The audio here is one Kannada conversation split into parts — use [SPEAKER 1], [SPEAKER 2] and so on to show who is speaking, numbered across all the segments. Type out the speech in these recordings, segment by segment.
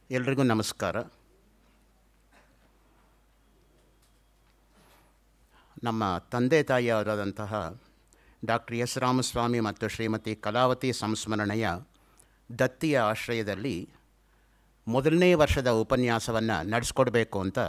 [SPEAKER 1] ಎಲ್ರಿಗೂ ನಮಸ್ಕಾರ ನಮ್ಮ ತಂದೆ ತಾಯಿಯವರಾದಂತಹ ಡಾಕ್ಟರ್ ಎಸ್ ರಾಮಸ್ವಾಮಿ ಮತ್ತು ಶ್ರೀಮತಿ ಕಲಾವತಿ ಸಂಸ್ಮರಣೆಯ ದತ್ತಿಯ ಆಶ್ರಯದಲ್ಲಿ ಮೊದಲನೇ ವರ್ಷದ ಉಪನ್ಯಾಸವನ್ನು ನಡೆಸ್ಕೊಡ್ಬೇಕು ಅಂತ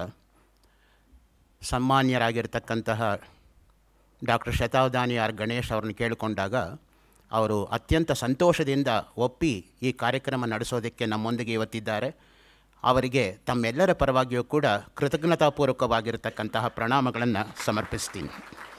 [SPEAKER 1] ಸನ್ಮಾನ್ಯರಾಗಿರ್ತಕ್ಕಂತಹ ಡಾಕ್ಟರ್ ಶತಾವಧಾನಿ ಆರ್ ಗಣೇಶ್ ಅವ್ರನ್ನ ಕೇಳಿಕೊಂಡಾಗ ಅವರು ಅತ್ಯಂತ ಸಂತೋಷದಿಂದ ಒಪ್ಪಿ ಈ ಕಾರ್ಯಕ್ರಮ ನಡೆಸೋದಕ್ಕೆ ನಮ್ಮೊಂದಿಗೆ ಇವತ್ತಿದ್ದಾರೆ ಅವರಿಗೆ ತಮ್ಮೆಲ್ಲರ ಪರವಾಗಿಯೂ ಕೂಡ ಕೃತಜ್ಞತಾಪೂರ್ವಕವಾಗಿರತಕ್ಕಂತಹ ಪ್ರಣಾಮಗಳನ್ನು ಸಮರ್ಪಿಸ್ತೀನಿ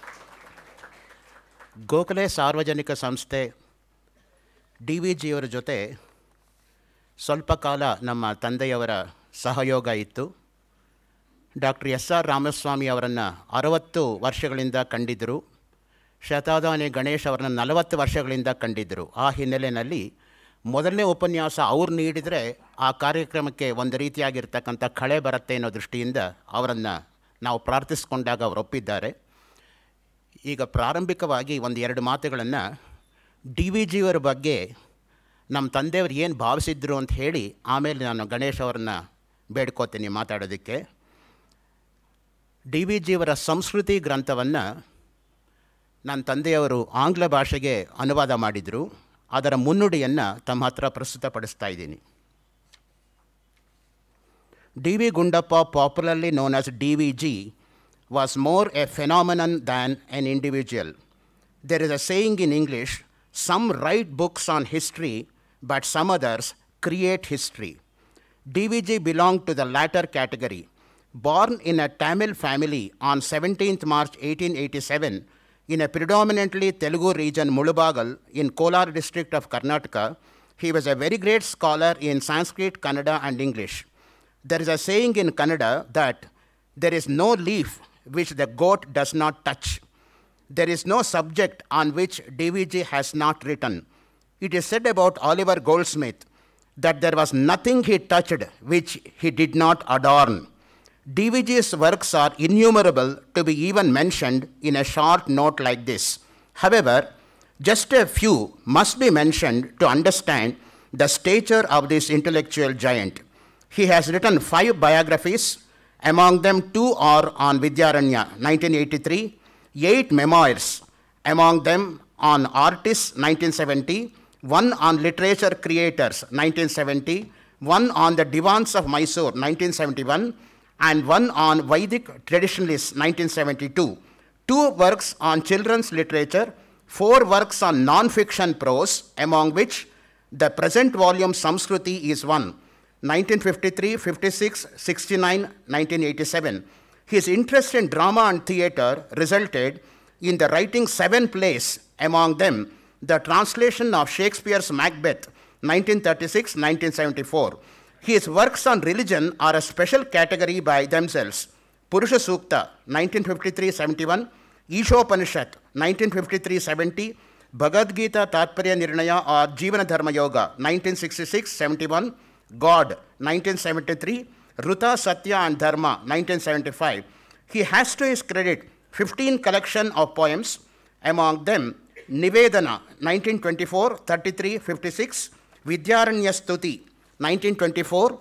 [SPEAKER 1] ಗೋಖಲೆ ಸಾರ್ವಜನಿಕ ಸಂಸ್ಥೆ ಡಿ ವಿ ಜಿಯವರ ಜೊತೆ ಸ್ವಲ್ಪ ಕಾಲ ನಮ್ಮ ತಂದೆಯವರ ಸಹಯೋಗ ಇತ್ತು ಡಾಕ್ಟರ್ ಎಸ್ ಆರ್ ರಾಮಸ್ವಾಮಿ ಅವರನ್ನು ಅರವತ್ತು ವರ್ಷಗಳಿಂದ ಕಂಡಿದ್ದರು ಶತಾಧಾನಿ ಗಣೇಶ್ ಅವರನ್ನು ನಲವತ್ತು ವರ್ಷಗಳಿಂದ ಕಂಡಿದ್ದರು ಆ ಹಿನ್ನೆಲೆಯಲ್ಲಿ ಮೊದಲನೇ ಉಪನ್ಯಾಸ ಅವ್ರು ನೀಡಿದರೆ ಆ ಕಾರ್ಯಕ್ರಮಕ್ಕೆ ಒಂದು ರೀತಿಯಾಗಿರ್ತಕ್ಕಂಥ ಕಳೆ ಬರುತ್ತೆ ಅನ್ನೋ ದೃಷ್ಟಿಯಿಂದ ಅವರನ್ನು ನಾವು ಪ್ರಾರ್ಥಿಸ್ಕೊಂಡಾಗ ಅವರು ಒಪ್ಪಿದ್ದಾರೆ ಈಗ ಪ್ರಾರಂಭಿಕವಾಗಿ ಒಂದು ಎರಡು ಮಾತುಗಳನ್ನು ಡಿ ವಿ ಜಿಯವರ ಬಗ್ಗೆ ನಮ್ಮ ತಂದೆಯವರು ಏನು ಭಾವಿಸಿದ್ರು ಅಂತ ಹೇಳಿ ಆಮೇಲೆ ನಾನು ಗಣೇಶ್ ಅವರನ್ನ ಬೇಡ್ಕೋತೀನಿ ಮಾತಾಡೋದಕ್ಕೆ ಡಿ ವಿ ಜಿಯವರ ಸಂಸ್ಕೃತಿ ಗ್ರಂಥವನ್ನು ನನ್ನ ತಂದೆಯವರು ಆಂಗ್ಲ ಭಾಷೆಗೆ ಅನುವಾದ ಮಾಡಿದರು ಅದರ ಮುನ್ನುಡಿಯನ್ನು ತಮ್ಮ ಹತ್ರ ಪ್ರಸ್ತುತಪಡಿಸ್ತಾ ಇದ್ದೀನಿ D V Gundappa popularly known as D V G was more a phenomenon than an individual there is a saying in English some write books on history but some others create history D V G belong to the latter category born in a Tamil family on 17th March 1887 in a predominantly Telugu region, Mulubagal, in Kolar district of Karnataka, he was a very great scholar in Sanskrit, Kannada, and English. There is a saying in Kannada that there is no leaf which the goat does not touch. There is no subject on which DVG has not written. It is said about Oliver Goldsmith that there was nothing he touched which he did not adorn. DVG's works are innumerable to be even mentioned in a short note like this. However, just a few must be mentioned to understand the stature of this intellectual giant. He has written five biographies, among them two are on Vidyaranya, 1983, eight memoirs, among them on artists, 1970, one on literature creators, 1970, one on the divans of Mysore, 1971, and one on Vedic traditionalists, 1972, two works on children's literature, four works on non-fiction prose, among which the present volume Samskruti is one, 1953, 56, 69, 1987. His interest in drama and theatre resulted in the writing seven plays, among them the translation of Shakespeare's Macbeth, 1936, 1974. His works on religion are a special category by themselves. Purusha Sukta, 1953-71, Ishopanishad, 1953-70, Bhagavad Gita Tatparya Nirnaya or Jivana Dharma Yoga, 1966-71, God, 1973, Ruta Satya and Dharma, 1975. He has to his credit 15 collection of poems, among them Nivedana, 1924, 33, 56, Vidyaranya Stuti, 1924,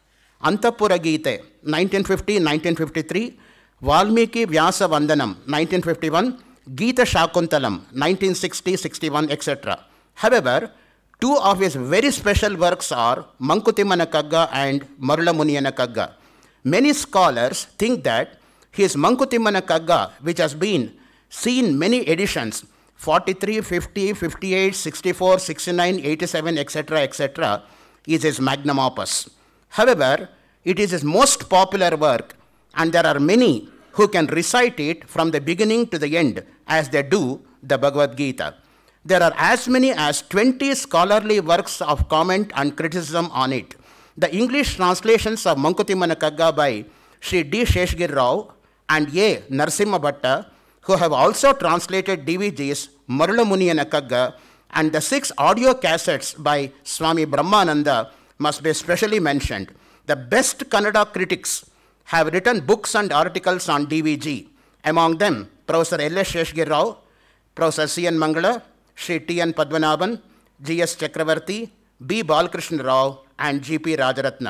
[SPEAKER 1] Antapura Gite, 1950, 1953, Valmiki Vyasa Vandanam, 1951, Gita Shakuntalam, 1960, 61, etc. However, two of his very special works are Mankutimana Kagga and Marula Muniyana Kagga. Many scholars think that his Mankutimana Kagga, which has been seen many editions, 43, 50, 58, 64, 69, 87, etc., etc., is his magnum opus. However, it is his most popular work, and there are many who can recite it from the beginning to the end as they do the Bhagavad Gita. There are as many as 20 scholarly works of comment and criticism on it. The English translations of Mankutimana Kagga by Sri D. Sheshgir Rao and A. Narsimha Bhatta, who have also translated DVG's Marula Muniyana Kagga, and the six audio cassettes by Swami Brahmananda must be specially mentioned. The best Kannada critics have written books and articles on DVG, among them Professor L. S. Sheshgir Rao, Professor C. N. Mangala, Sri T. N. Padmanabhan, G. S. Chakravarti, B. Balkrishna Rao, and G. P. Rajaratnam.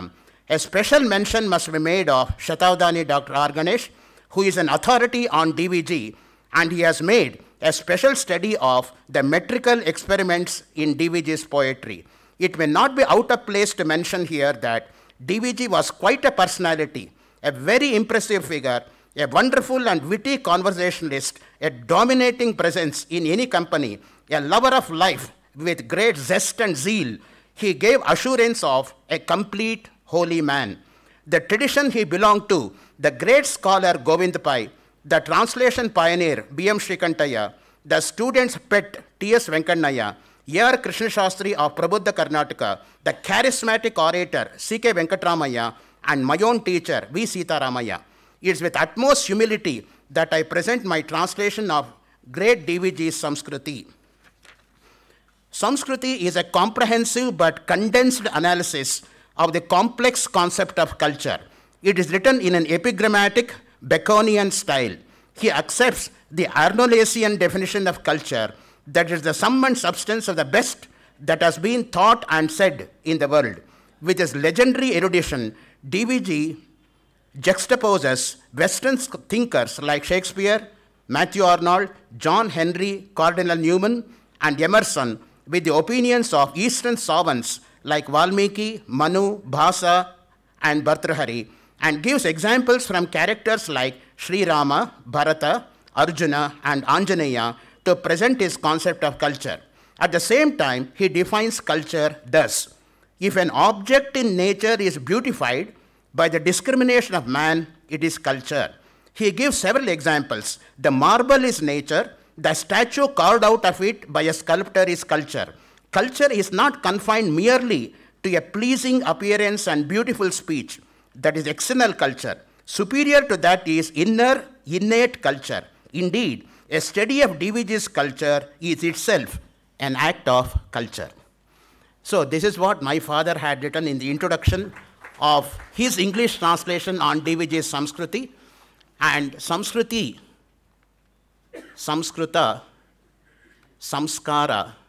[SPEAKER 1] A special mention must be made of Shatavdani Dr. R. Ganesh, who is an authority on DVG, and he has made a special study of the metrical experiments in DVG's poetry. It may not be out of place to mention here that DVG was quite a personality, a very impressive figure, a wonderful and witty conversationalist, a dominating presence in any company, a lover of life with great zest and zeal. He gave assurance of a complete holy man. The tradition he belonged to, the great scholar Govind Pai, the translation pioneer B.M. Shrikantaya, the student's pet T.S. Venkannaya, A.R. Krishna Shastri of Prabuddha Karnataka, the charismatic orator C.K. Venkatramaya, and my own teacher V. Sitaramaya. It is with utmost humility that I present my translation of great DVG's Samskriti. Samskriti is a comprehensive but condensed analysis of the complex concept of culture. It is written in an epigrammatic Baconian style. He accepts the Arnolasian definition of culture, that is the sum and substance of the best that has been thought and said in the world. With his legendary erudition, DVG juxtaposes Western thinkers like Shakespeare, Matthew Arnold, John Henry, Cardinal Newman, and Emerson with the opinions of Eastern savants like Valmiki, Manu, Bhasa, and Bhartrhari, and gives examples from characters like Sri Rama, Bharata, Arjuna, and Anjaneya to present his concept of culture. At the same time, he defines culture thus if an object in nature is beautified by the discrimination of man, it is culture. He gives several examples. The marble is nature, the statue carved out of it by a sculptor is culture. Culture is not confined merely to a pleasing appearance and beautiful speech. That is external culture. Superior to that is inner, innate culture. Indeed, a study of DVG's culture is itself an act of culture. So, this is what my father had written in the introduction of his English translation on DVG's Samskriti. And Samskriti, Samskrita, Samskara,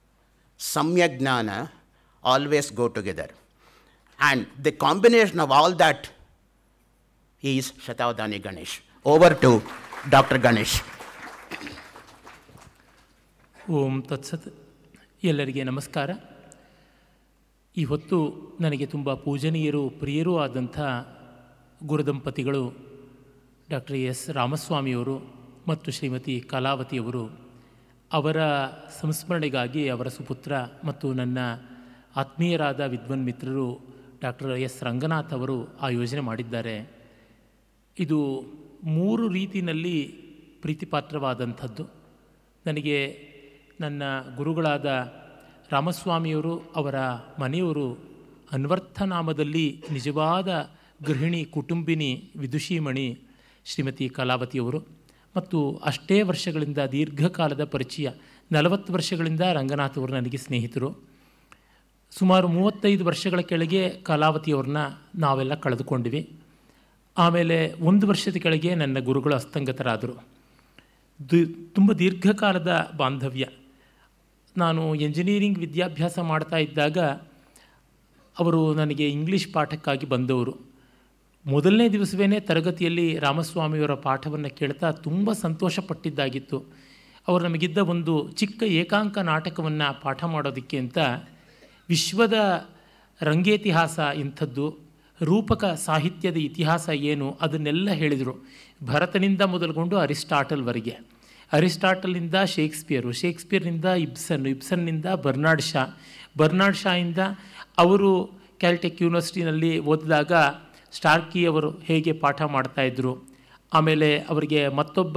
[SPEAKER 1] Samyagnana always go together. And the combination of all that is Shatavdani Ganesh. Over to Dr. Ganesh.
[SPEAKER 2] ಓಂ ತತ್ಸತ್ ಎಲ್ಲರಿಗೆ ನಮಸ್ಕಾರ ಈ ಹೊತ್ತು ನನಗೆ ತುಂಬ ಪೂಜನೀಯರು ಪ್ರಿಯರೂ ಆದಂಥ ಗುರುದಂಪತಿಗಳು ಡಾಕ್ಟರ್ ಎಸ್ ರಾಮಸ್ವಾಮಿಯವರು ಮತ್ತು ಶ್ರೀಮತಿ ಕಲಾವತಿಯವರು ಅವರ ಸಂಸ್ಮರಣೆಗಾಗಿ ಅವರ ಸುಪುತ್ರ ಮತ್ತು ನನ್ನ ಆತ್ಮೀಯರಾದ ವಿದ್ವನ್ ಮಿತ್ರರು ಡಾಕ್ಟರ್ ಎಸ್ ರಂಗನಾಥ್ ಅವರು ಆ ಯೋಜನೆ ಮಾಡಿದ್ದಾರೆ ಇದು ಮೂರು ರೀತಿಯಲ್ಲಿ ಪ್ರೀತಿಪಾತ್ರವಾದಂಥದ್ದು ನನಗೆ ನನ್ನ ಗುರುಗಳಾದ ರಾಮಸ್ವಾಮಿಯವರು ಅವರ ಮನೆಯವರು ಅನ್ವರ್ಥನಾಮದಲ್ಲಿ ನಿಜವಾದ ಗೃಹಿಣಿ ಕುಟುಂಬಿನಿ ವಿದುಷೀಮಣಿ ಶ್ರೀಮತಿ ಕಲಾವತಿಯವರು ಮತ್ತು ಅಷ್ಟೇ ವರ್ಷಗಳಿಂದ ದೀರ್ಘಕಾಲದ ಪರಿಚಯ ನಲವತ್ತು ವರ್ಷಗಳಿಂದ ರಂಗನಾಥ್ ಅವರು ನನಗೆ ಸ್ನೇಹಿತರು ಸುಮಾರು ಮೂವತ್ತೈದು ವರ್ಷಗಳ ಕೆಳಗೆ ಕಲಾವತಿಯವ್ರನ್ನ ನಾವೆಲ್ಲ ಕಳೆದುಕೊಂಡ್ವಿ ಆಮೇಲೆ ಒಂದು ವರ್ಷದ ಕೆಳಗೆ ನನ್ನ ಗುರುಗಳು ಅಸ್ತಂಗತರಾದರು ದಿ ತುಂಬ ದೀರ್ಘಕಾಲದ ಬಾಂಧವ್ಯ ನಾನು ಎಂಜಿನಿಯರಿಂಗ್ ವಿದ್ಯಾಭ್ಯಾಸ ಮಾಡ್ತಾ ಇದ್ದಾಗ ಅವರು ನನಗೆ ಇಂಗ್ಲೀಷ್ ಪಾಠಕ್ಕಾಗಿ ಬಂದವರು ಮೊದಲನೇ ದಿವಸವೇ ತರಗತಿಯಲ್ಲಿ ರಾಮಸ್ವಾಮಿಯವರ ಪಾಠವನ್ನು ಕೇಳ್ತಾ ತುಂಬ ಸಂತೋಷಪಟ್ಟಿದ್ದಾಗಿತ್ತು ಅವರು ನಮಗಿದ್ದ ಒಂದು ಚಿಕ್ಕ ಏಕಾಂಕ ನಾಟಕವನ್ನು ಪಾಠ ಮಾಡೋದಕ್ಕೆ ಅಂತ ವಿಶ್ವದ ರಂಗೇತಿಹಾಸ ಇಂಥದ್ದು ರೂಪಕ ಸಾಹಿತ್ಯದ ಇತಿಹಾಸ ಏನು ಅದನ್ನೆಲ್ಲ ಹೇಳಿದರು ಭರತನಿಂದ ಮೊದಲುಗೊಂಡು ಅರಿಸ್ಟಾಟಲ್ವರೆಗೆ ಅರಿಸ್ಟಾಟಲ್ನಿಂದ ಶೇಕ್ಸ್ಪಿಯರು ಶೇಕ್ಸ್ಪಿಯರ್ನಿಂದ ಇಬ್ಸನ್ ಇಬ್ಸನ್ನಿಂದ ಬರ್ನಾಡ್ ಶಾ ಬರ್ನಾಡ್ ಶಾಯಿಂದ ಅವರು ಕ್ಯಾಲ್ಟೆಕ್ ಯೂನಿವರ್ಸಿಟಿನಲ್ಲಿ ಓದಿದಾಗ ಸ್ಟಾರ್ಕಿ ಅವರು ಹೇಗೆ ಪಾಠ ಮಾಡ್ತಾಯಿದ್ರು ಆಮೇಲೆ ಅವರಿಗೆ ಮತ್ತೊಬ್ಬ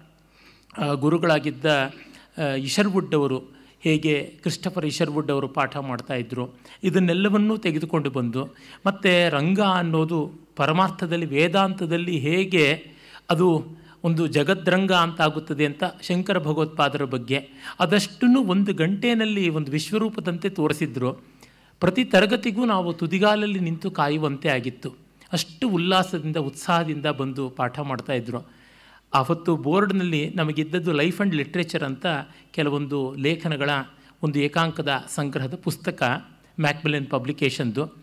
[SPEAKER 2] ಗುರುಗಳಾಗಿದ್ದ ಇಶರ್ವುಡ್ ಅವರು ಹೇಗೆ ಕ್ರಿಸ್ಟಫರ್ ಇಶರ್ವುಡ್ ಅವರು ಪಾಠ ಮಾಡ್ತಾಯಿದ್ರು ಇದನ್ನೆಲ್ಲವನ್ನೂ ತೆಗೆದುಕೊಂಡು ಬಂದು ಮತ್ತು ರಂಗ ಅನ್ನೋದು ಪರಮಾರ್ಥದಲ್ಲಿ ವೇದಾಂತದಲ್ಲಿ ಹೇಗೆ ಅದು ಒಂದು ಜಗದ್ರಂಗ ಅಂತ ಆಗುತ್ತದೆ ಅಂತ ಶಂಕರ ಭಗವತ್ಪಾದರ ಬಗ್ಗೆ ಅದಷ್ಟನ್ನು ಒಂದು ಗಂಟೆಯಲ್ಲಿ ಒಂದು ವಿಶ್ವರೂಪದಂತೆ ತೋರಿಸಿದ್ರು ಪ್ರತಿ ತರಗತಿಗೂ ನಾವು ತುದಿಗಾಲಲ್ಲಿ ನಿಂತು ಕಾಯುವಂತೆ ಆಗಿತ್ತು ಅಷ್ಟು ಉಲ್ಲಾಸದಿಂದ ಉತ್ಸಾಹದಿಂದ ಬಂದು ಪಾಠ ಮಾಡ್ತಾಯಿದ್ರು ಆವತ್ತು ಬೋರ್ಡ್ನಲ್ಲಿ ನಮಗಿದ್ದದ್ದು ಲೈಫ್ ಆ್ಯಂಡ್ ಲಿಟ್ರೇಚರ್ ಅಂತ ಕೆಲವೊಂದು ಲೇಖನಗಳ ಒಂದು ಏಕಾಂಕದ ಸಂಗ್ರಹದ ಪುಸ್ತಕ ಮ್ಯಾಕ್ಮಿಲನ್ ಪಬ್ಲಿಕೇಶನ್ದು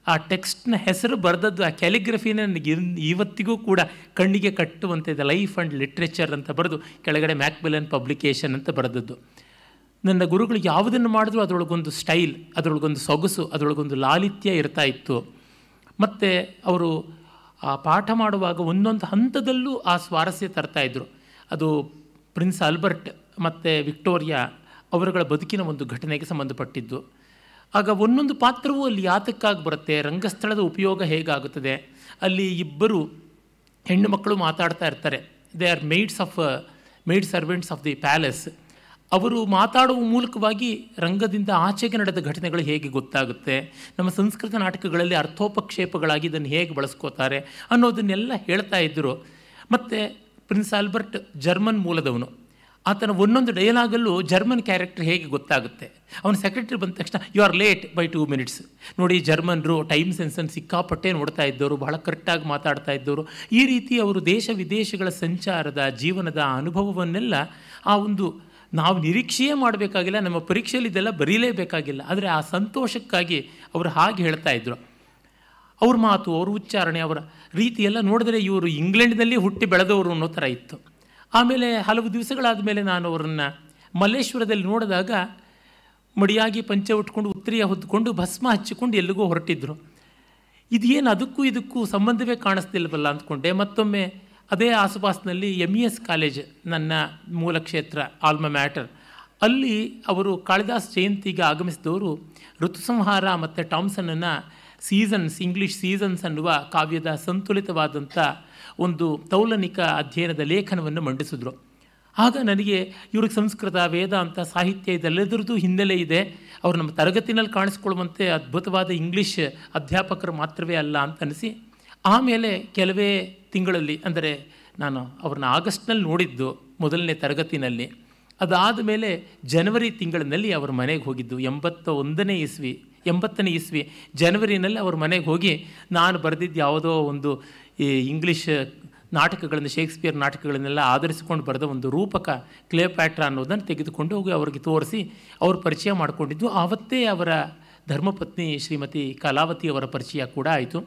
[SPEAKER 2] ಆ ಟೆಕ್ಸ್ಟ್ನ ಹೆಸರು ಬರೆದದ್ದು ಆ ಕ್ಯಾಲಿಗ್ರಫಿನ ನನಗೆ ಇನ್- ಇವತ್ತಿಗೂ ಕೂಡ ಕಣ್ಣಿಗೆ ಕಟ್ಟುವಂತಿದೆ ಲೈಫ್ ಆ್ಯಂಡ್ ಲಿಟ್ರೇಚರ್ ಅಂತ ಬರೆದು ಕೆಳಗಡೆ ಮ್ಯಾಕ್ಬಿಲನ್ ಪಬ್ಲಿಕೇಶನ್ ಅಂತ ಬರೆದದ್ದು ನನ್ನ ಗುರುಗಳು ಯಾವುದನ್ನು ಮಾಡಿದ್ರು ಅದರೊಳಗೊಂದು ಸ್ಟೈಲ್ ಅದರೊಳಗೊಂದು ಸೊಗಸು ಅದರೊಳಗೊಂದು ಲಾಲಿತ್ಯ ಇರ್ತಾ ಇತ್ತು ಮತ್ತು ಅವರು ಆ ಪಾಠ ಮಾಡುವಾಗ ಒಂದೊಂದು ಹಂತದಲ್ಲೂ ಆ ಸ್ವಾರಸ್ಯ ತರ್ತಾಯಿದ್ರು ಅದು ಪ್ರಿನ್ಸ್ ಆಲ್ಬರ್ಟ್ ಮತ್ತು ವಿಕ್ಟೋರಿಯಾ ಅವರುಗಳ ಬದುಕಿನ ಒಂದು ಘಟನೆಗೆ ಸಂಬಂಧಪಟ್ಟಿದ್ದು ಆಗ ಒಂದೊಂದು ಪಾತ್ರವೂ ಅಲ್ಲಿ ಯಾತಕ್ಕಾಗಿ ಬರುತ್ತೆ ರಂಗಸ್ಥಳದ ಉಪಯೋಗ ಹೇಗಾಗುತ್ತದೆ ಅಲ್ಲಿ ಇಬ್ಬರು ಹೆಣ್ಣು ಮಕ್ಕಳು ಮಾತಾಡ್ತಾ ಇರ್ತಾರೆ they are maids of maid servants of the palace ಅವರು ಮಾತಾಡುವ ಮೂಲಕವಾಗಿ ರಂಗದಿಂದ ಆಚೆಗೆ ನಡೆದ ಘಟನೆಗಳು ಹೇಗೆ ಗೊತ್ತಾಗುತ್ತೆ ನಮ್ಮ ಸಂಸ್ಕೃತ ನಾಟಕಗಳಲ್ಲಿ ಅರ್ಥೋಪಕ್ಷೇಪಗಳಾಗಿ ಇದನ್ನು ಹೇಗೆ ಬಳಸ್ಕೋತಾರೆ ಅನ್ನೋದನ್ನೆಲ್ಲ ಹೇಳ್ತಾ ಇದ್ದರು ಮತ್ತು ಪ್ರಿನ್ಸ್ ಆಲ್ಬರ್ಟ್ ಜರ್ಮನ್ ಮೂಲದವನು ಆತನ ಒಂದೊಂದು ಡೈಲಾಗಲ್ಲೂ ಜರ್ಮನ್ ಕ್ಯಾರೆಕ್ಟರ್ ಹೇಗೆ ಗೊತ್ತಾಗುತ್ತೆ ಅವನ ಸೆಕ್ರೆಟರಿ ಬಂದ ತಕ್ಷಣ you are late by two minutes ನೋಡಿ ಜರ್ಮನ್ರು ಟೈಮ್ ಸೆನ್ಸನ್ನು ಸಿಕ್ಕಾಪಟ್ಟೆ ನೋಡ್ತಾ ಇದ್ದವರು ಬಹಳ ಕರೆಕ್ಟಾಗಿ ಮಾತಾಡ್ತಾ ಇದ್ದವರು ಈ ರೀತಿ ಅವರು ದೇಶ ವಿದೇಶಗಳ ಸಂಚಾರದ ಜೀವನದ ಅನುಭವವನ್ನೆಲ್ಲ ಆ ಒಂದು ನಾವು ನಿರೀಕ್ಷೆಯೇ ಮಾಡಬೇಕಾಗಿಲ್ಲ ನಮ್ಮ ಪರೀಕ್ಷೆಯಲ್ಲಿ ಇದೆಲ್ಲ ಬರೀಲೇಬೇಕಾಗಿಲ್ಲ ಆದರೆ ಆ ಸಂತೋಷಕ್ಕಾಗಿ ಅವರು ಹಾಗೆ ಹೇಳ್ತಾ ಇದ್ರು ಅವ್ರ ಮಾತು ಅವ್ರ ಉಚ್ಚಾರಣೆ ಅವರ ರೀತಿ ಎಲ್ಲ ನೋಡಿದ್ರೆ ಇವರು ಇಂಗ್ಲೆಂಡ್ನಲ್ಲಿ ಹುಟ್ಟಿ ಬೆಳೆದವರು ಅನ್ನೋ ಥರ ಇತ್ತು ಆಮೇಲೆ ಹಲವು ದಿವಸಗಳಾದ ಮೇಲೆ ನಾನು ಅವರನ್ನು ಮಲ್ಲೇಶ್ವರದಲ್ಲಿ ನೋಡಿದಾಗ ಮಡಿಯಾಗಿ ಪಂಚೆ ಉಟ್ಕೊಂಡು ಉತ್ತರಿಯ ಹೊದ್ಕೊಂಡು ಭಸ್ಮ ಹಚ್ಚಿಕೊಂಡು ಎಲ್ಲಿಗೋ ಹೊರಟಿದ್ರು ಇದೇನು ಅದಕ್ಕೂ ಇದಕ್ಕೂ ಸಂಬಂಧವೇ ಕಾಣಿಸ್ತಿಲ್ವಲ್ಲ ಅಂದ್ಕೊಂಡೆ ಮತ್ತೊಮ್ಮೆ ಅದೇ ಆಸುಪಾಸಿನಲ್ಲಿ ಎಮ್ ಇ ಎಸ್ ಕಾಲೇಜ್ ನನ್ನ ಮೂಲ ಕ್ಷೇತ್ರ ಆಲ್ಮ ಮ್ಯಾಟರ್ ಅಲ್ಲಿ ಅವರು ಕಾಳಿದಾಸ್ ಜಯಂತಿಗೆ ಆಗಮಿಸಿದವರು ಋತುಸಂಹಾರ ಮತ್ತು ಟಾಮ್ಸನ್ನ ಸೀಸನ್ಸ್ ಇಂಗ್ಲೀಷ್ ಸೀಸನ್ಸ್ ಅನ್ನುವ ಕಾವ್ಯದ ಸಂತುಲಿತವಾದಂಥ ಒಂದು ತೌಲನಿಕ ಅಧ್ಯಯನದ ಲೇಖನವನ್ನು ಮಂಡಿಸಿದ್ರು ಆಗ ನನಗೆ ಇವ್ರಿಗೆ ಸಂಸ್ಕೃತ ವೇದಾಂತ ಸಾಹಿತ್ಯ ಇದೆಲ್ಲದರದ್ದು ಹಿನ್ನೆಲೆ ಇದೆ ಅವರು ನಮ್ಮ ತರಗತಿನಲ್ಲಿ ಕಾಣಿಸ್ಕೊಳ್ಳುವಂತೆ ಅದ್ಭುತವಾದ ಇಂಗ್ಲೀಷ್ ಅಧ್ಯಾಪಕರು ಮಾತ್ರವೇ ಅಲ್ಲ ಅಂತ ಅನಿಸಿ ಆಮೇಲೆ ಕೆಲವೇ ತಿಂಗಳಲ್ಲಿ ಅಂದರೆ ನಾನು ಅವ್ರನ್ನ ಆಗಸ್ಟ್ನಲ್ಲಿ ನೋಡಿದ್ದು ಮೊದಲನೇ ತರಗತಿನಲ್ಲಿ ಅದಾದ ಮೇಲೆ ಜನವರಿ ತಿಂಗಳಿನಲ್ಲಿ ಅವ್ರ ಮನೆಗೆ ಹೋಗಿದ್ದು ಎಂಬತ್ತ ಒಂದನೇ ಇಸ್ವಿ ಎಂಬತ್ತನೇ ಇಸ್ವಿ ಜನವರಿನಲ್ಲಿ ಅವ್ರ ಮನೆಗೆ ಹೋಗಿ ನಾನು ಬರೆದಿದ್ದು ಯಾವುದೋ ಒಂದು ಈ ಇಂಗ್ಲೀಷ್ ನಾಟಕಗಳನ್ನು ಶೇಕ್ಸ್ಪಿಯರ್ ನಾಟಕಗಳನ್ನೆಲ್ಲ ಆಧರಿಸಿಕೊಂಡು ಬರೆದ ಒಂದು ರೂಪಕ ಕ್ಲೇಪ್ಯಾಟ್ರ ಅನ್ನೋದನ್ನು ತೆಗೆದುಕೊಂಡು ಹೋಗಿ ಅವರಿಗೆ ತೋರಿಸಿ ಅವರು ಪರಿಚಯ ಮಾಡಿಕೊಂಡಿದ್ದು ಆವತ್ತೇ ಅವರ ಧರ್ಮಪತ್ನಿ ಶ್ರೀಮತಿ ಕಲಾವತಿ ಅವರ ಪರಿಚಯ ಕೂಡ ಆಯಿತು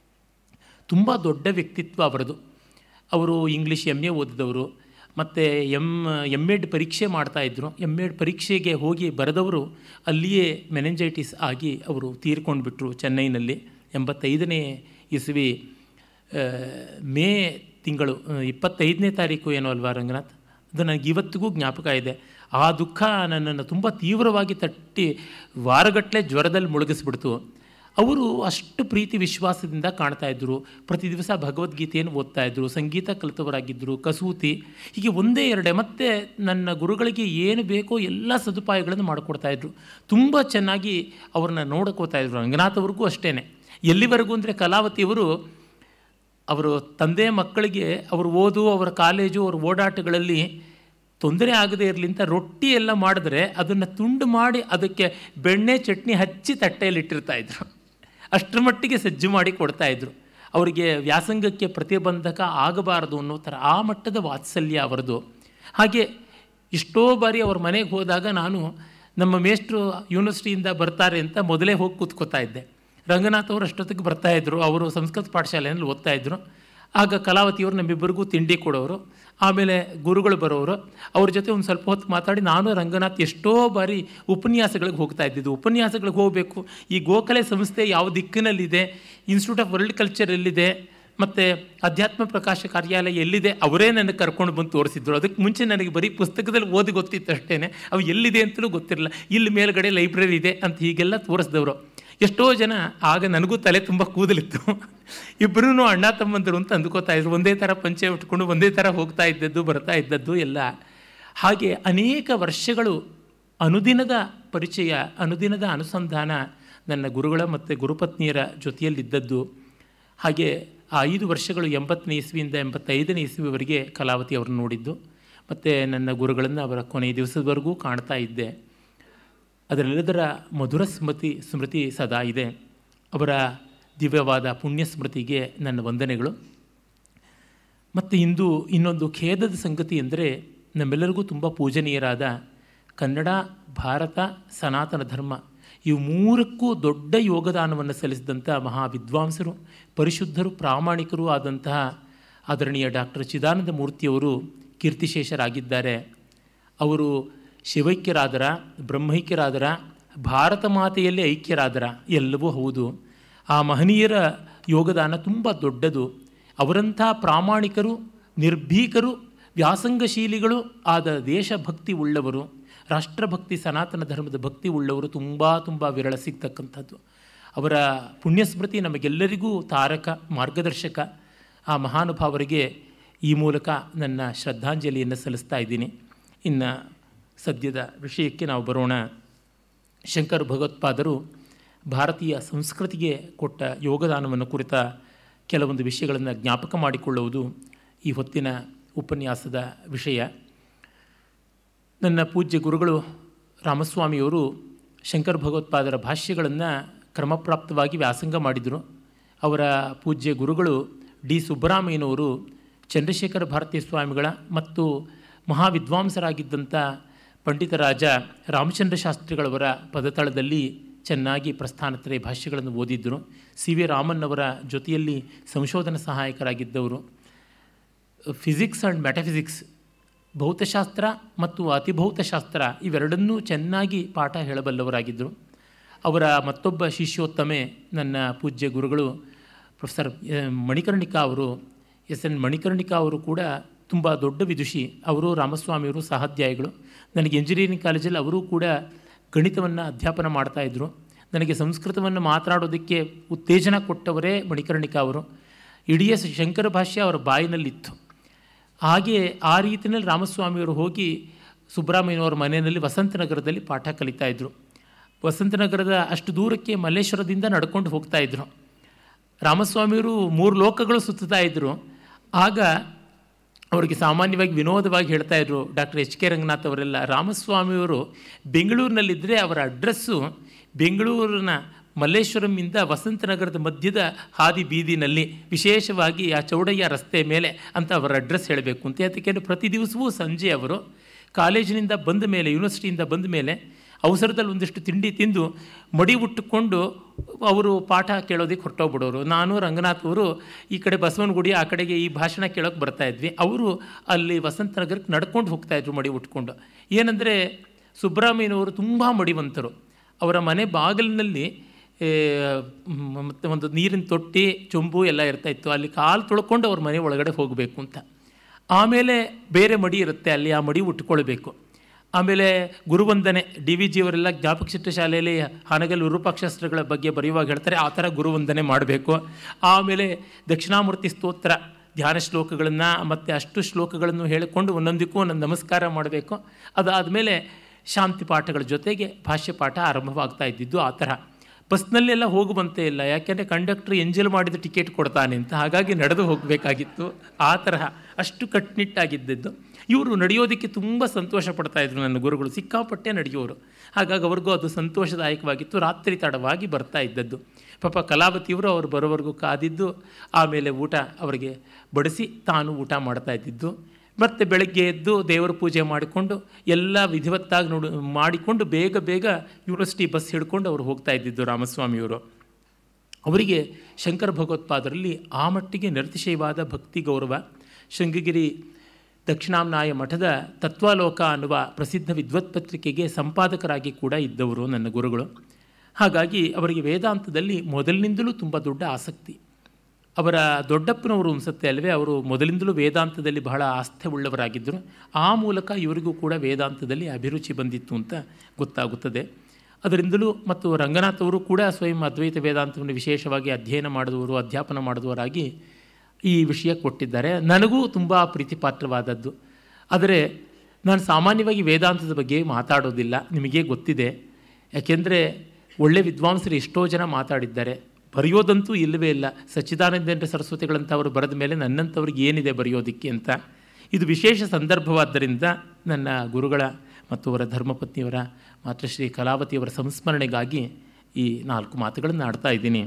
[SPEAKER 2] ತುಂಬ ದೊಡ್ಡ ವ್ಯಕ್ತಿತ್ವ ಅವರದು ಅವರು ಇಂಗ್ಲೀಷ್ ಎಮ್ ಎ ಓದಿದವರು ಮತ್ತು ಎಮ್ ಎಮ್ ಎಡ್ ಪರೀಕ್ಷೆ ಮಾಡ್ತಾಯಿದ್ರು ಎಮ್ ಎಡ್ ಪರೀಕ್ಷೆಗೆ ಹೋಗಿ ಬರೆದವರು ಅಲ್ಲಿಯೇ ಮೆನೆಂಜೈಟಿಸ್ ಆಗಿ ಅವರು ತೀರ್ಕೊಂಡ್ಬಿಟ್ರು ಚೆನ್ನೈನಲ್ಲಿ ಎಂಬತ್ತೈದನೇ ಇಸ್ವಿ ಆ, ಮೇ ತಿಂಗಳು ಆ, ಇಪ್ಪತ್ತೈದನೇ ತಾರೀಕು ಏನೋ ಅಲ್ವಾ ರಂಗನಾಥ್ ಅದು ನನಗೆ ಇವತ್ತಿಗೂ ಜ್ಞಾಪಕ ಇದೆ ಆ ದುಃಖ ನನ್ನನ್ನು ತುಂಬ ತೀವ್ರವಾಗಿ ತಟ್ಟಿ ವಾರಗಟ್ಟಲೆ ಜ್ವರದಲ್ಲಿ ಮುಳುಗಿಸ್ಬಿಡ್ತು ಅವರು ಅಷ್ಟು ಪ್ರೀತಿ ವಿಶ್ವಾಸದಿಂದ ಕಾಣ್ತಾ ಇದ್ದರು ಪ್ರತಿ ದಿವಸ ಭಗವದ್ಗೀತೆಯನ್ನು ಓದ್ತಾ ಇದ್ದರು ಸಂಗೀತ ಕಲಿತವರಾಗಿದ್ದರು ಕಸೂತಿ ಹೀಗೆ ಒಂದೇ ಎರಡೇ ಮತ್ತು ನನ್ನ ಗುರುಗಳಿಗೆ ಏನು ಬೇಕೋ ಎಲ್ಲ ಸದುಪಾಯಗಳನ್ನು ಮಾಡಿಕೊಡ್ತಾ ಇದ್ರು ತುಂಬ ಚೆನ್ನಾಗಿ ಅವ್ರನ್ನ ನೋಡ್ಕೋತಾ ಇದ್ರು ರಂಗನಾಥ್ ಅವ್ರಿಗೂ ಅಷ್ಟೇ ಎಲ್ಲಿವರೆಗೂ ಅಂದರೆ ಕಲಾವತಿಯವರು ಅವರು ತಂದೆ ಮಕ್ಕಳಿಗೆ ಅವರು ಓದು ಅವರ ಕಾಲೇಜು ಅವರ ಓಡಾಟಗಳಲ್ಲಿ ತೊಂದರೆ ಆಗದೇ ಇರಲಿ ಅಂತ ರೊಟ್ಟಿ ಎಲ್ಲ ಮಾಡಿದ್ರೆ ಅದನ್ನು ತುಂಡು ಮಾಡಿ ಅದಕ್ಕೆ ಬೆಣ್ಣೆ ಚಟ್ನಿ ಹಚ್ಚಿ ತಟ್ಟೆಯಲ್ಲಿ ಇಟ್ಟಿರ್ತಾ ಇದ್ರು ಅಷ್ಟರ ಮಟ್ಟಿಗೆ ಸಜ್ಜು ಮಾಡಿ ಕೊಡ್ತಾ ಇದ್ರು ಅವರಿಗೆ ವ್ಯಾಸಂಗಕ್ಕೆ ಪ್ರತಿಬಂಧಕ ಆಗಬಾರದು ಅನ್ನೋ ಥರ ಆ ಮಟ್ಟದ ವಾತ್ಸಲ್ಯ ಅವರದು ಹಾಗೆ ಎಷ್ಟೋ ಬಾರಿ ಅವ್ರ ಮನೆಗೆ ಹೋದಾಗ ನಾನು ನಮ್ಮ ಮೇಷ್ಟ್ರು ಯೂನಿವರ್ಸಿಟಿಯಿಂದ ಬರ್ತಾರೆ ಅಂತ ಮೊದಲೇ ಹೋಗಿ ಕೂತ್ಕೋತಾ ಇದ್ದೆ ರಂಗನಾಥ್ ಅವರು ಅಷ್ಟೊತ್ತಿಗೆ ಬರ್ತಾಯಿದ್ರು ಅವರು ಸಂಸ್ಕೃತ ಪಾಠಶಾಲೆಯಲ್ಲಿ ಓದ್ತಾ ಇದ್ರು ಆಗ ಕಲಾವತಿಯವರು ನಮ್ಮಿಬ್ಬರಿಗೂ ತಿಂಡಿ ಕೊಡೋರು ಆಮೇಲೆ ಗುರುಗಳು ಬರೋರು ಅವ್ರ ಜೊತೆ ಒಂದು ಸ್ವಲ್ಪ ಹೊತ್ತು ಮಾತಾಡಿ ನಾನು ರಂಗನಾಥ್ ಎಷ್ಟೋ ಬಾರಿ ಉಪನ್ಯಾಸಗಳಿಗೆ ಹೋಗ್ತಾ ಇದ್ದಿದ್ದು ಉಪನ್ಯಾಸಗಳಿಗೆ ಹೋಗಬೇಕು ಈ ಗೋಖಲೆ ಸಂಸ್ಥೆ ಯಾವ ದಿಕ್ಕಿನಲ್ಲಿದೆ ಇನ್ಸ್ಟಿಟ್ಯೂಟ್ ಆಫ್ ವರ್ಲ್ಡ್ ಕಲ್ಚರ್ ಎಲ್ಲಿದೆ ಮತ್ತು ಅಧ್ಯಾತ್ಮ ಪ್ರಕಾಶ ಕಾರ್ಯಾಲಯ ಎಲ್ಲಿದೆ ಅವರೇ ನನಗೆ ಕರ್ಕೊಂಡು ಬಂದು ತೋರಿಸಿದ್ರು ಅದಕ್ಕೆ ಮುಂಚೆ ನನಗೆ ಬರೀ ಪುಸ್ತಕದಲ್ಲಿ ಓದಿ ಗೊತ್ತಿತ್ತು ಅಷ್ಟೇ ಅವು ಎಲ್ಲಿದೆ ಅಂತಲೂ ಗೊತ್ತಿರಲಿಲ್ಲ ಇಲ್ಲಿ ಮೇಲ್ಗಡೆ ಲೈಬ್ರರಿ ಇದೆ ಅಂತ ಹೀಗೆಲ್ಲ ತೋರಿಸಿದವರು ಎಷ್ಟೋ ಜನ ಆಗ ನನಗೂ ತಲೆ ತುಂಬ ಕೂದಲಿತ್ತು ಇಬ್ಬರೂ ಅಣ್ಣ ತಮ್ಮಂದರು ಅಂತ ಅಂದ್ಕೋತಾ ಇದ್ರು ಒಂದೇ ಥರ ಪಂಚೆ ಉಟ್ಕೊಂಡು ಒಂದೇ ಥರ ಹೋಗ್ತಾ ಇದ್ದದ್ದು ಬರ್ತಾ ಇದ್ದದ್ದು ಎಲ್ಲ ಹಾಗೆ ಅನೇಕ ವರ್ಷಗಳು ಅನುದಿನದ ಪರಿಚಯ ಅನುದಿನದ ಅನುಸಂಧಾನ ನನ್ನ ಗುರುಗಳ ಮತ್ತು ಗುರುಪತ್ನಿಯರ ಜೊತೆಯಲ್ಲಿದ್ದದ್ದು ಹಾಗೆ ಆ ಐದು ವರ್ಷಗಳು ಎಂಬತ್ತನೇ ಇಸ್ವಿಯಿಂದ ಎಂಬತ್ತೈದನೇ ಇಸ್ವಿವರೆಗೆ ಕಲಾವತಿ ಅವ್ರನ್ನ ನೋಡಿದ್ದು ಮತ್ತು ನನ್ನ ಗುರುಗಳನ್ನು ಅವರ ಕೊನೆಯ ದಿವಸದವರೆಗೂ ಕಾಣ್ತಾ ಇದ್ದೆ ಅದರೆಲ್ಲದರ ಮಧುರ ಸ್ಮೃತಿ ಸ್ಮೃತಿ ಸದಾ ಇದೆ ಅವರ ದಿವ್ಯವಾದ ಪುಣ್ಯ ಸ್ಮೃತಿಗೆ ನನ್ನ ವಂದನೆಗಳು ಮತ್ತು ಇಂದು ಇನ್ನೊಂದು ಖೇದದ ಸಂಗತಿ ಎಂದರೆ ನಮ್ಮೆಲ್ಲರಿಗೂ ತುಂಬ ಪೂಜನೀಯರಾದ ಕನ್ನಡ ಭಾರತ ಸನಾತನ ಧರ್ಮ ಇವು ಮೂರಕ್ಕೂ ದೊಡ್ಡ ಯೋಗದಾನವನ್ನು ಸಲ್ಲಿಸಿದಂಥ ಮಹಾ ವಿದ್ವಾಂಸರು ಪರಿಶುದ್ಧರು ಪ್ರಾಮಾಣಿಕರು ಆದಂತಹ ಆದರಣೀಯ ಡಾಕ್ಟರ್ ಚಿದಾನಂದ ಮೂರ್ತಿಯವರು ಕೀರ್ತಿಶೇಷರಾಗಿದ್ದಾರೆ ಅವರು ಶಿವೈಕ್ಯರಾದರ ಬ್ರಹ್ಮೈಕ್ಯರಾದರ ಭಾರತ ಮಾತೆಯಲ್ಲಿ ಐಕ್ಯರಾದರ ಎಲ್ಲವೂ ಹೌದು ಆ ಮಹನೀಯರ ಯೋಗದಾನ ತುಂಬ ದೊಡ್ಡದು ಅವರಂಥ ಪ್ರಾಮಾಣಿಕರು ನಿರ್ಭೀಕರು ವ್ಯಾಸಂಗಶೀಲಿಗಳು ಆದ ದೇಶಭಕ್ತಿ ಉಳ್ಳವರು ರಾಷ್ಟ್ರಭಕ್ತಿ ಸನಾತನ ಧರ್ಮದ ಭಕ್ತಿ ಉಳ್ಳವರು ತುಂಬ ತುಂಬ ವಿರಳ ಸಿಗ್ತಕ್ಕಂಥದ್ದು ಅವರ ಪುಣ್ಯಸ್ಮೃತಿ ನಮಗೆಲ್ಲರಿಗೂ ತಾರಕ ಮಾರ್ಗದರ್ಶಕ ಆ ಮಹಾನುಭಾವರಿಗೆ ಈ ಮೂಲಕ ನನ್ನ ಶ್ರದ್ಧಾಂಜಲಿಯನ್ನು ಸಲ್ಲಿಸ್ತಾ ಇದ್ದೀನಿ ಇನ್ನು ಸದ್ಯದ ವಿಷಯಕ್ಕೆ ನಾವು ಬರೋಣ ಶಂಕರ್ ಭಗವತ್ಪಾದರು ಭಾರತೀಯ ಸಂಸ್ಕೃತಿಗೆ ಕೊಟ್ಟ ಯೋಗದಾನವನ್ನು ಕುರಿತ ಕೆಲವೊಂದು ವಿಷಯಗಳನ್ನು ಜ್ಞಾಪಕ ಮಾಡಿಕೊಳ್ಳುವುದು ಈ ಹೊತ್ತಿನ ಉಪನ್ಯಾಸದ ವಿಷಯ ನನ್ನ ಪೂಜ್ಯ ಗುರುಗಳು ರಾಮಸ್ವಾಮಿಯವರು ಶಂಕರ ಭಗವತ್ಪಾದರ ಭಾಷ್ಯಗಳನ್ನು ಕ್ರಮಪ್ರಾಪ್ತವಾಗಿ ವ್ಯಾಸಂಗ ಮಾಡಿದರು ಅವರ ಪೂಜ್ಯ ಗುರುಗಳು ಡಿ ಸುಬ್ಬರಾಮಯ್ಯನವರು ಚಂದ್ರಶೇಖರ ಭಾರತೀಯ ಸ್ವಾಮಿಗಳ ಮತ್ತು ಮಹಾವಿದ್ವಾಂಸರಾಗಿದ್ದಂಥ ಪಂಡಿತರಾಜ ರಾಮಚಂದ್ರ ಶಾಸ್ತ್ರಿಗಳವರ ಪದತಳದಲ್ಲಿ ಚೆನ್ನಾಗಿ ಪ್ರಸ್ಥಾನತ್ರಯ ಭಾಷ್ಯಗಳನ್ನು ಓದಿದ್ದರು ಸಿ ವಿ ರಾಮನ್ನವರ ಜೊತೆಯಲ್ಲಿ ಸಂಶೋಧನಾ ಸಹಾಯಕರಾಗಿದ್ದವರು ಫಿಸಿಕ್ಸ್ ಆ್ಯಂಡ್ ಮೆಟಫಿಸಿಕ್ಸ್ ಭೌತಶಾಸ್ತ್ರ ಮತ್ತು ಅತಿಭೌತಶಾಸ್ತ್ರ ಇವೆರಡನ್ನೂ ಚೆನ್ನಾಗಿ ಪಾಠ ಹೇಳಬಲ್ಲವರಾಗಿದ್ದರು ಅವರ ಮತ್ತೊಬ್ಬ ಶಿಷ್ಯೋತ್ತಮೆ ನನ್ನ ಪೂಜ್ಯ ಗುರುಗಳು ಪ್ರೊಫೆಸರ್ ಮಣಿಕರ್ಣಿಕಾ ಅವರು ಎಸ್ ಎನ್ ಮಣಿಕರ್ಣಿಕಾ ಅವರು ಕೂಡ ತುಂಬ ದೊಡ್ಡ ವಿದುಷಿ ಅವರು ರಾಮಸ್ವಾಮಿಯವರು ಸಹಾಧ್ಯಾಯಿಗಳು ನನಗೆ ಇಂಜಿನಿಯರಿಂಗ್ ಕಾಲೇಜಲ್ಲಿ ಅವರು ಕೂಡ ಗಣಿತವನ್ನು ಅಧ್ಯಾಪನ ಮಾಡ್ತಾಯಿದ್ರು ನನಗೆ ಸಂಸ್ಕೃತವನ್ನು ಮಾತನಾಡೋದಕ್ಕೆ ಉತ್ತೇಜನ ಕೊಟ್ಟವರೇ ಮಣಿಕರ್ಣಿಕಾ ಅವರು ಇಡೀ ಶಂಕರ ಭಾಷ್ಯ ಅವರ ಬಾಯಿನಲ್ಲಿತ್ತು ಹಾಗೆ ಆ ರೀತಿಯಲ್ಲಿ ರಾಮಸ್ವಾಮಿಯವರು ಹೋಗಿ ಸುಬ್ರಹ್ಮಣ್ಯವರ ಮನೆಯಲ್ಲಿ ವಸಂತನಗರದಲ್ಲಿ ಪಾಠ ಕಲಿತಾಯಿದ್ರು ವಸಂತನಗರದ ಅಷ್ಟು ದೂರಕ್ಕೆ ಮಲ್ಲೇಶ್ವರದಿಂದ ನಡ್ಕೊಂಡು ಹೋಗ್ತಾಯಿದ್ರು ರಾಮಸ್ವಾಮಿಯವರು ಮೂರು ಲೋಕಗಳು ಸುತ್ತುತ್ತಾ ಇದ್ದರು ಆಗ ಅವರಿಗೆ ಸಾಮಾನ್ಯವಾಗಿ ವಿನೋದವಾಗಿ ಹೇಳ್ತಾ ಇದ್ರು ಡಾಕ್ಟರ್ ಎಚ್ ಕೆ ರಂಗನಾಥ್ ಅವರೆಲ್ಲ ರಾಮಸ್ವಾಮಿಯವರು ಬೆಂಗಳೂರಿನಲ್ಲಿದ್ದರೆ ಅವರ ಅಡ್ರೆಸ್ಸು ಬೆಂಗಳೂರಿನ ಮಲ್ಲೇಶ್ವರಂಯಿಂದ ವಸಂತನಗರದ ಮಧ್ಯದ ಹಾದಿ ಬೀದಿನಲ್ಲಿ ವಿಶೇಷವಾಗಿ ಆ ಚೌಡಯ್ಯ ರಸ್ತೆ ಮೇಲೆ ಅಂತ ಅವರ ಅಡ್ರೆಸ್ ಹೇಳಬೇಕು ಅಂತ ಯಾಕೆಂದರೆ ಪ್ರತಿ ದಿವಸವೂ ಸಂಜೆ ಅವರು ಕಾಲೇಜಿನಿಂದ ಬಂದ ಮೇಲೆ ಯೂನಿವರ್ಸಿಟಿಯಿಂದ ಬಂದ ಮೇಲೆ ಅವಸರದಲ್ಲಿ ಒಂದಿಷ್ಟು ತಿಂಡಿ ತಿಂದು ಮಡಿ ಉಟ್ಟುಕೊಂಡು ಅವರು ಪಾಠ ಕೇಳೋದಕ್ಕೆ ಹೊರಟೋಗ್ಬಿಡೋರು ನಾನು ರಂಗನಾಥ್ ಅವರು ಈ ಕಡೆ ಬಸವನಗುಡಿ ಆ ಕಡೆಗೆ ಈ ಭಾಷಣ ಕೇಳೋಕೆ ಬರ್ತಾಯಿದ್ವಿ ಅವರು ಅಲ್ಲಿ ವಸಂತನಗರಕ್ಕೆ ನಡ್ಕೊಂಡು ಹೋಗ್ತಾಯಿದ್ರು ಮಡಿ ಉಟ್ಕೊಂಡು ಏನಂದರೆ ಸುಬ್ರಹ್ಮಣ್ಯನವರು ತುಂಬ ಮಡಿವಂತರು ಅವರ ಮನೆ ಬಾಗಿಲಿನಲ್ಲಿ ಮತ್ತು ಒಂದು ನೀರಿನ ತೊಟ್ಟಿ ಚೊಂಬು ಎಲ್ಲ ಇರ್ತಾಯಿತ್ತು ಅಲ್ಲಿ ಕಾಲು ತೊಳ್ಕೊಂಡು ಅವ್ರ ಮನೆ ಒಳಗಡೆ ಹೋಗಬೇಕು ಅಂತ ಆಮೇಲೆ ಬೇರೆ ಮಡಿ ಇರುತ್ತೆ ಅಲ್ಲಿ ಆ ಮಡಿ ಉಟ್ಕೊಳ್ಬೇಕು ಆಮೇಲೆ ಗುರುವಂದನೆ ಡಿ ವಿ ಜಿಯವರೆಲ್ಲ ಜ್ಞಾಪಕ ಚಿತ್ರ ಶಾಲೆಯಲ್ಲಿ ಹಾನಗಲ್ ವಿರೂಪಾಕ್ಷಸ್ತ್ರಗಳ ಬಗ್ಗೆ ಬರೆಯುವಾಗ ಹೇಳ್ತಾರೆ ಆ ಥರ ಗುರುವಂದನೆ ಮಾಡಬೇಕು ಆಮೇಲೆ ದಕ್ಷಿಣಾಮೂರ್ತಿ ಸ್ತೋತ್ರ ಧ್ಯಾನ ಶ್ಲೋಕಗಳನ್ನು ಮತ್ತು ಅಷ್ಟು ಶ್ಲೋಕಗಳನ್ನು ಹೇಳಿಕೊಂಡು ಒಂದೊಂದಕ್ಕೂ ಒಂದೊಂದು ನಮಸ್ಕಾರ ಮಾಡಬೇಕು ಅದಾದಮೇಲೆ ಶಾಂತಿ ಪಾಠಗಳ ಜೊತೆಗೆ ಭಾಷ್ಯ ಪಾಠ ಆರಂಭವಾಗ್ತಾ ಇದ್ದಿದ್ದು ಆ ಥರ ಬಸ್ನಲ್ಲೆಲ್ಲ ಹೋಗುವಂತೆ ಇಲ್ಲ ಯಾಕೆಂದರೆ ಕಂಡಕ್ಟ್ರ್ ಎಂಜಲ್ ಮಾಡಿದ ಟಿಕೆಟ್ ಕೊಡ್ತಾನೆ ಅಂತ ಹಾಗಾಗಿ ನಡೆದು ಹೋಗಬೇಕಾಗಿತ್ತು ಆ ತರಹ ಅಷ್ಟು ಕಟ್ಟುನಿಟ್ಟಾಗಿದ್ದದ್ದು ಇವರು ನಡೆಯೋದಕ್ಕೆ ತುಂಬ ಸಂತೋಷ ಪಡ್ತಾಯಿದ್ರು ನನ್ನ ಗುರುಗಳು ಸಿಕ್ಕಾಪಟ್ಟೆ ನಡೆಯೋರು ಹಾಗಾಗಿ ಅವ್ರಿಗೂ ಅದು ಸಂತೋಷದಾಯಕವಾಗಿತ್ತು ರಾತ್ರಿ ತಡವಾಗಿ ಬರ್ತಾ ಇದ್ದದ್ದು ಪಾಪ ಕಲಾವತಿಯವರು ಅವರು ಬರೋವರೆಗೂ ಕಾದಿದ್ದು ಆಮೇಲೆ ಊಟ ಅವರಿಗೆ ಬಡಿಸಿ ತಾನು ಊಟ ಮಾಡ್ತಾ ಇದ್ದಿದ್ದು ಮತ್ತು ಬೆಳಗ್ಗೆ ಎದ್ದು ದೇವರ ಪೂಜೆ ಮಾಡಿಕೊಂಡು ಎಲ್ಲ ವಿಧಿವತ್ತಾಗಿ ನೋಡು ಮಾಡಿಕೊಂಡು ಬೇಗ ಬೇಗ ಯೂನಿವರ್ಸಿಟಿ ಬಸ್ ಹಿಡ್ಕೊಂಡು ಅವರು ಹೋಗ್ತಾ ಇದ್ದಿದ್ದು ರಾಮಸ್ವಾಮಿಯವರು ಅವರಿಗೆ ಶಂಕರ ಭಗವತ್ಪಾದರಲ್ಲಿ ಆ ಮಟ್ಟಿಗೆ ನಿರತಿಶಯವಾದ ಭಕ್ತಿ ಗೌರವ ಶೃಂಗಗಿರಿ ದಕ್ಷಿಣಾಮ್ನಾಯ ಮಠದ ತತ್ವಾಲೋಕ ಅನ್ನುವ ಪ್ರಸಿದ್ಧ ವಿದ್ವತ್ ಪತ್ರಿಕೆಗೆ ಸಂಪಾದಕರಾಗಿ ಕೂಡ ಇದ್ದವರು ನನ್ನ ಗುರುಗಳು ಹಾಗಾಗಿ ಅವರಿಗೆ ವೇದಾಂತದಲ್ಲಿ ಮೊದಲಿನಿಂದಲೂ ತುಂಬ ದೊಡ್ಡ ಆಸಕ್ತಿ ಅವರ ದೊಡ್ಡಪ್ಪನವರು ಅನಿಸುತ್ತೆ ಅಲ್ಲವೇ ಅವರು ಮೊದಲಿಂದಲೂ ವೇದಾಂತದಲ್ಲಿ ಬಹಳ ಆಸ್ಥೆ ಉಳ್ಳವರಾಗಿದ್ದರು ಆ ಮೂಲಕ ಇವರಿಗೂ ಕೂಡ ವೇದಾಂತದಲ್ಲಿ ಅಭಿರುಚಿ ಬಂದಿತ್ತು ಅಂತ ಗೊತ್ತಾಗುತ್ತದೆ ಅದರಿಂದಲೂ ಮತ್ತು ರಂಗನಾಥ್ ಅವರು ಕೂಡ ಸ್ವಯಂ ಅದ್ವೈತ ವೇದಾಂತವನ್ನು ವಿಶೇಷವಾಗಿ ಅಧ್ಯಯನ ಮಾಡಿದವರು ಅಧ್ಯಾಪನ ಮಾಡಿದವರಾಗಿ ಈ ವಿಷಯ ಕೊಟ್ಟಿದ್ದಾರೆ ನನಗೂ ತುಂಬ ಪ್ರೀತಿಪಾತ್ರವಾದದ್ದು ಆದರೆ ನಾನು ಸಾಮಾನ್ಯವಾಗಿ ವೇದಾಂತದ ಬಗ್ಗೆ ಮಾತಾಡೋದಿಲ್ಲ ನಿಮಗೆ ಗೊತ್ತಿದೆ ಯಾಕೆಂದರೆ ಒಳ್ಳೆ ವಿದ್ವಾಂಸರು ಎಷ್ಟೋ ಜನ ಮಾತಾಡಿದ್ದಾರೆ ಬರೆಯೋದಂತೂ ಇಲ್ಲವೇ ಇಲ್ಲ ಸಚ್ಚಿದಾನಂದೇಂದ್ರ ಸರಸ್ವತಿಗಳಂಥವರು ಬರೆದ ಮೇಲೆ ನನ್ನಂಥವ್ರಿಗೆ ಏನಿದೆ ಬರೆಯೋದಕ್ಕೆ ಅಂತ ಇದು ವಿಶೇಷ ಸಂದರ್ಭವಾದ್ದರಿಂದ ನನ್ನ ಗುರುಗಳ ಮತ್ತು ಅವರ ಧರ್ಮಪತ್ನಿಯವರ ಮಾತೃಶ್ರೀ ಕಲಾವತಿಯವರ ಸಂಸ್ಮರಣೆಗಾಗಿ ಈ ನಾಲ್ಕು ಮಾತುಗಳನ್ನು ಆಡ್ತಾ ಇದ್ದೀನಿ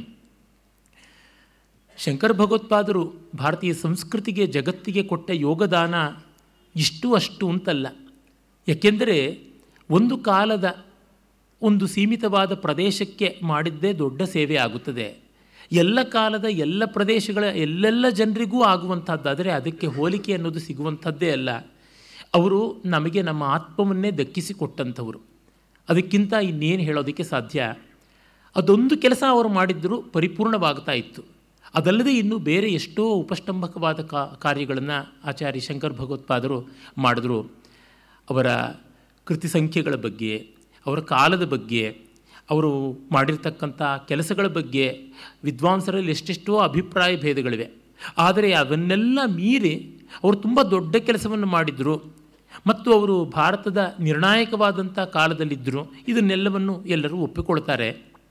[SPEAKER 2] ಶಂಕರ ಭಗವತ್ಪಾದರು ಭಾರತೀಯ ಸಂಸ್ಕೃತಿಗೆ ಜಗತ್ತಿಗೆ ಕೊಟ್ಟ ಯೋಗದಾನ ಇಷ್ಟು ಅಷ್ಟು ಅಂತಲ್ಲ ಯಾಕೆಂದರೆ ಒಂದು ಕಾಲದ ಒಂದು ಸೀಮಿತವಾದ ಪ್ರದೇಶಕ್ಕೆ ಮಾಡಿದ್ದೇ ದೊಡ್ಡ ಸೇವೆ ಆಗುತ್ತದೆ ಎಲ್ಲ ಕಾಲದ ಎಲ್ಲ ಪ್ರದೇಶಗಳ ಎಲ್ಲೆಲ್ಲ ಜನರಿಗೂ ಆಗುವಂಥದ್ದಾದರೆ ಅದಕ್ಕೆ ಹೋಲಿಕೆ ಅನ್ನೋದು ಸಿಗುವಂಥದ್ದೇ ಅಲ್ಲ ಅವರು ನಮಗೆ ನಮ್ಮ ಆತ್ಮವನ್ನೇ ದಕ್ಕಿಸಿಕೊಟ್ಟಂಥವರು ಅದಕ್ಕಿಂತ ಇನ್ನೇನು ಹೇಳೋದಕ್ಕೆ ಸಾಧ್ಯ ಅದೊಂದು ಕೆಲಸ ಅವರು ಮಾಡಿದ್ದರೂ ಪರಿಪೂರ್ಣವಾಗ್ತಾ ಇತ್ತು ಅದಲ್ಲದೆ ಇನ್ನು ಬೇರೆ ಎಷ್ಟೋ ಉಪಷ್ಟಂಭಕವಾದ ಕಾ ಕಾರ್ಯಗಳನ್ನು ಆಚಾರ್ಯ ಶಂಕರ್ ಭಗವತ್ಪಾದರು ಮಾಡಿದ್ರು ಅವರ ಕೃತಿ ಸಂಖ್ಯೆಗಳ ಬಗ್ಗೆ ಅವರ ಕಾಲದ ಬಗ್ಗೆ ಅವರು ಮಾಡಿರ್ತಕ್ಕಂಥ ಕೆಲಸಗಳ ಬಗ್ಗೆ ವಿದ್ವಾಂಸರಲ್ಲಿ ಎಷ್ಟೆಷ್ಟೋ ಅಭಿಪ್ರಾಯ ಭೇದಗಳಿವೆ ಆದರೆ ಅವನ್ನೆಲ್ಲ ಮೀರಿ ಅವರು ತುಂಬ ದೊಡ್ಡ ಕೆಲಸವನ್ನು ಮಾಡಿದರು ಮತ್ತು ಅವರು ಭಾರತದ ನಿರ್ಣಾಯಕವಾದಂಥ ಕಾಲದಲ್ಲಿದ್ದರು ಇದನ್ನೆಲ್ಲವನ್ನು ಎಲ್ಲರೂ ಒಪ್ಪಿಕೊಳ್ತಾರೆ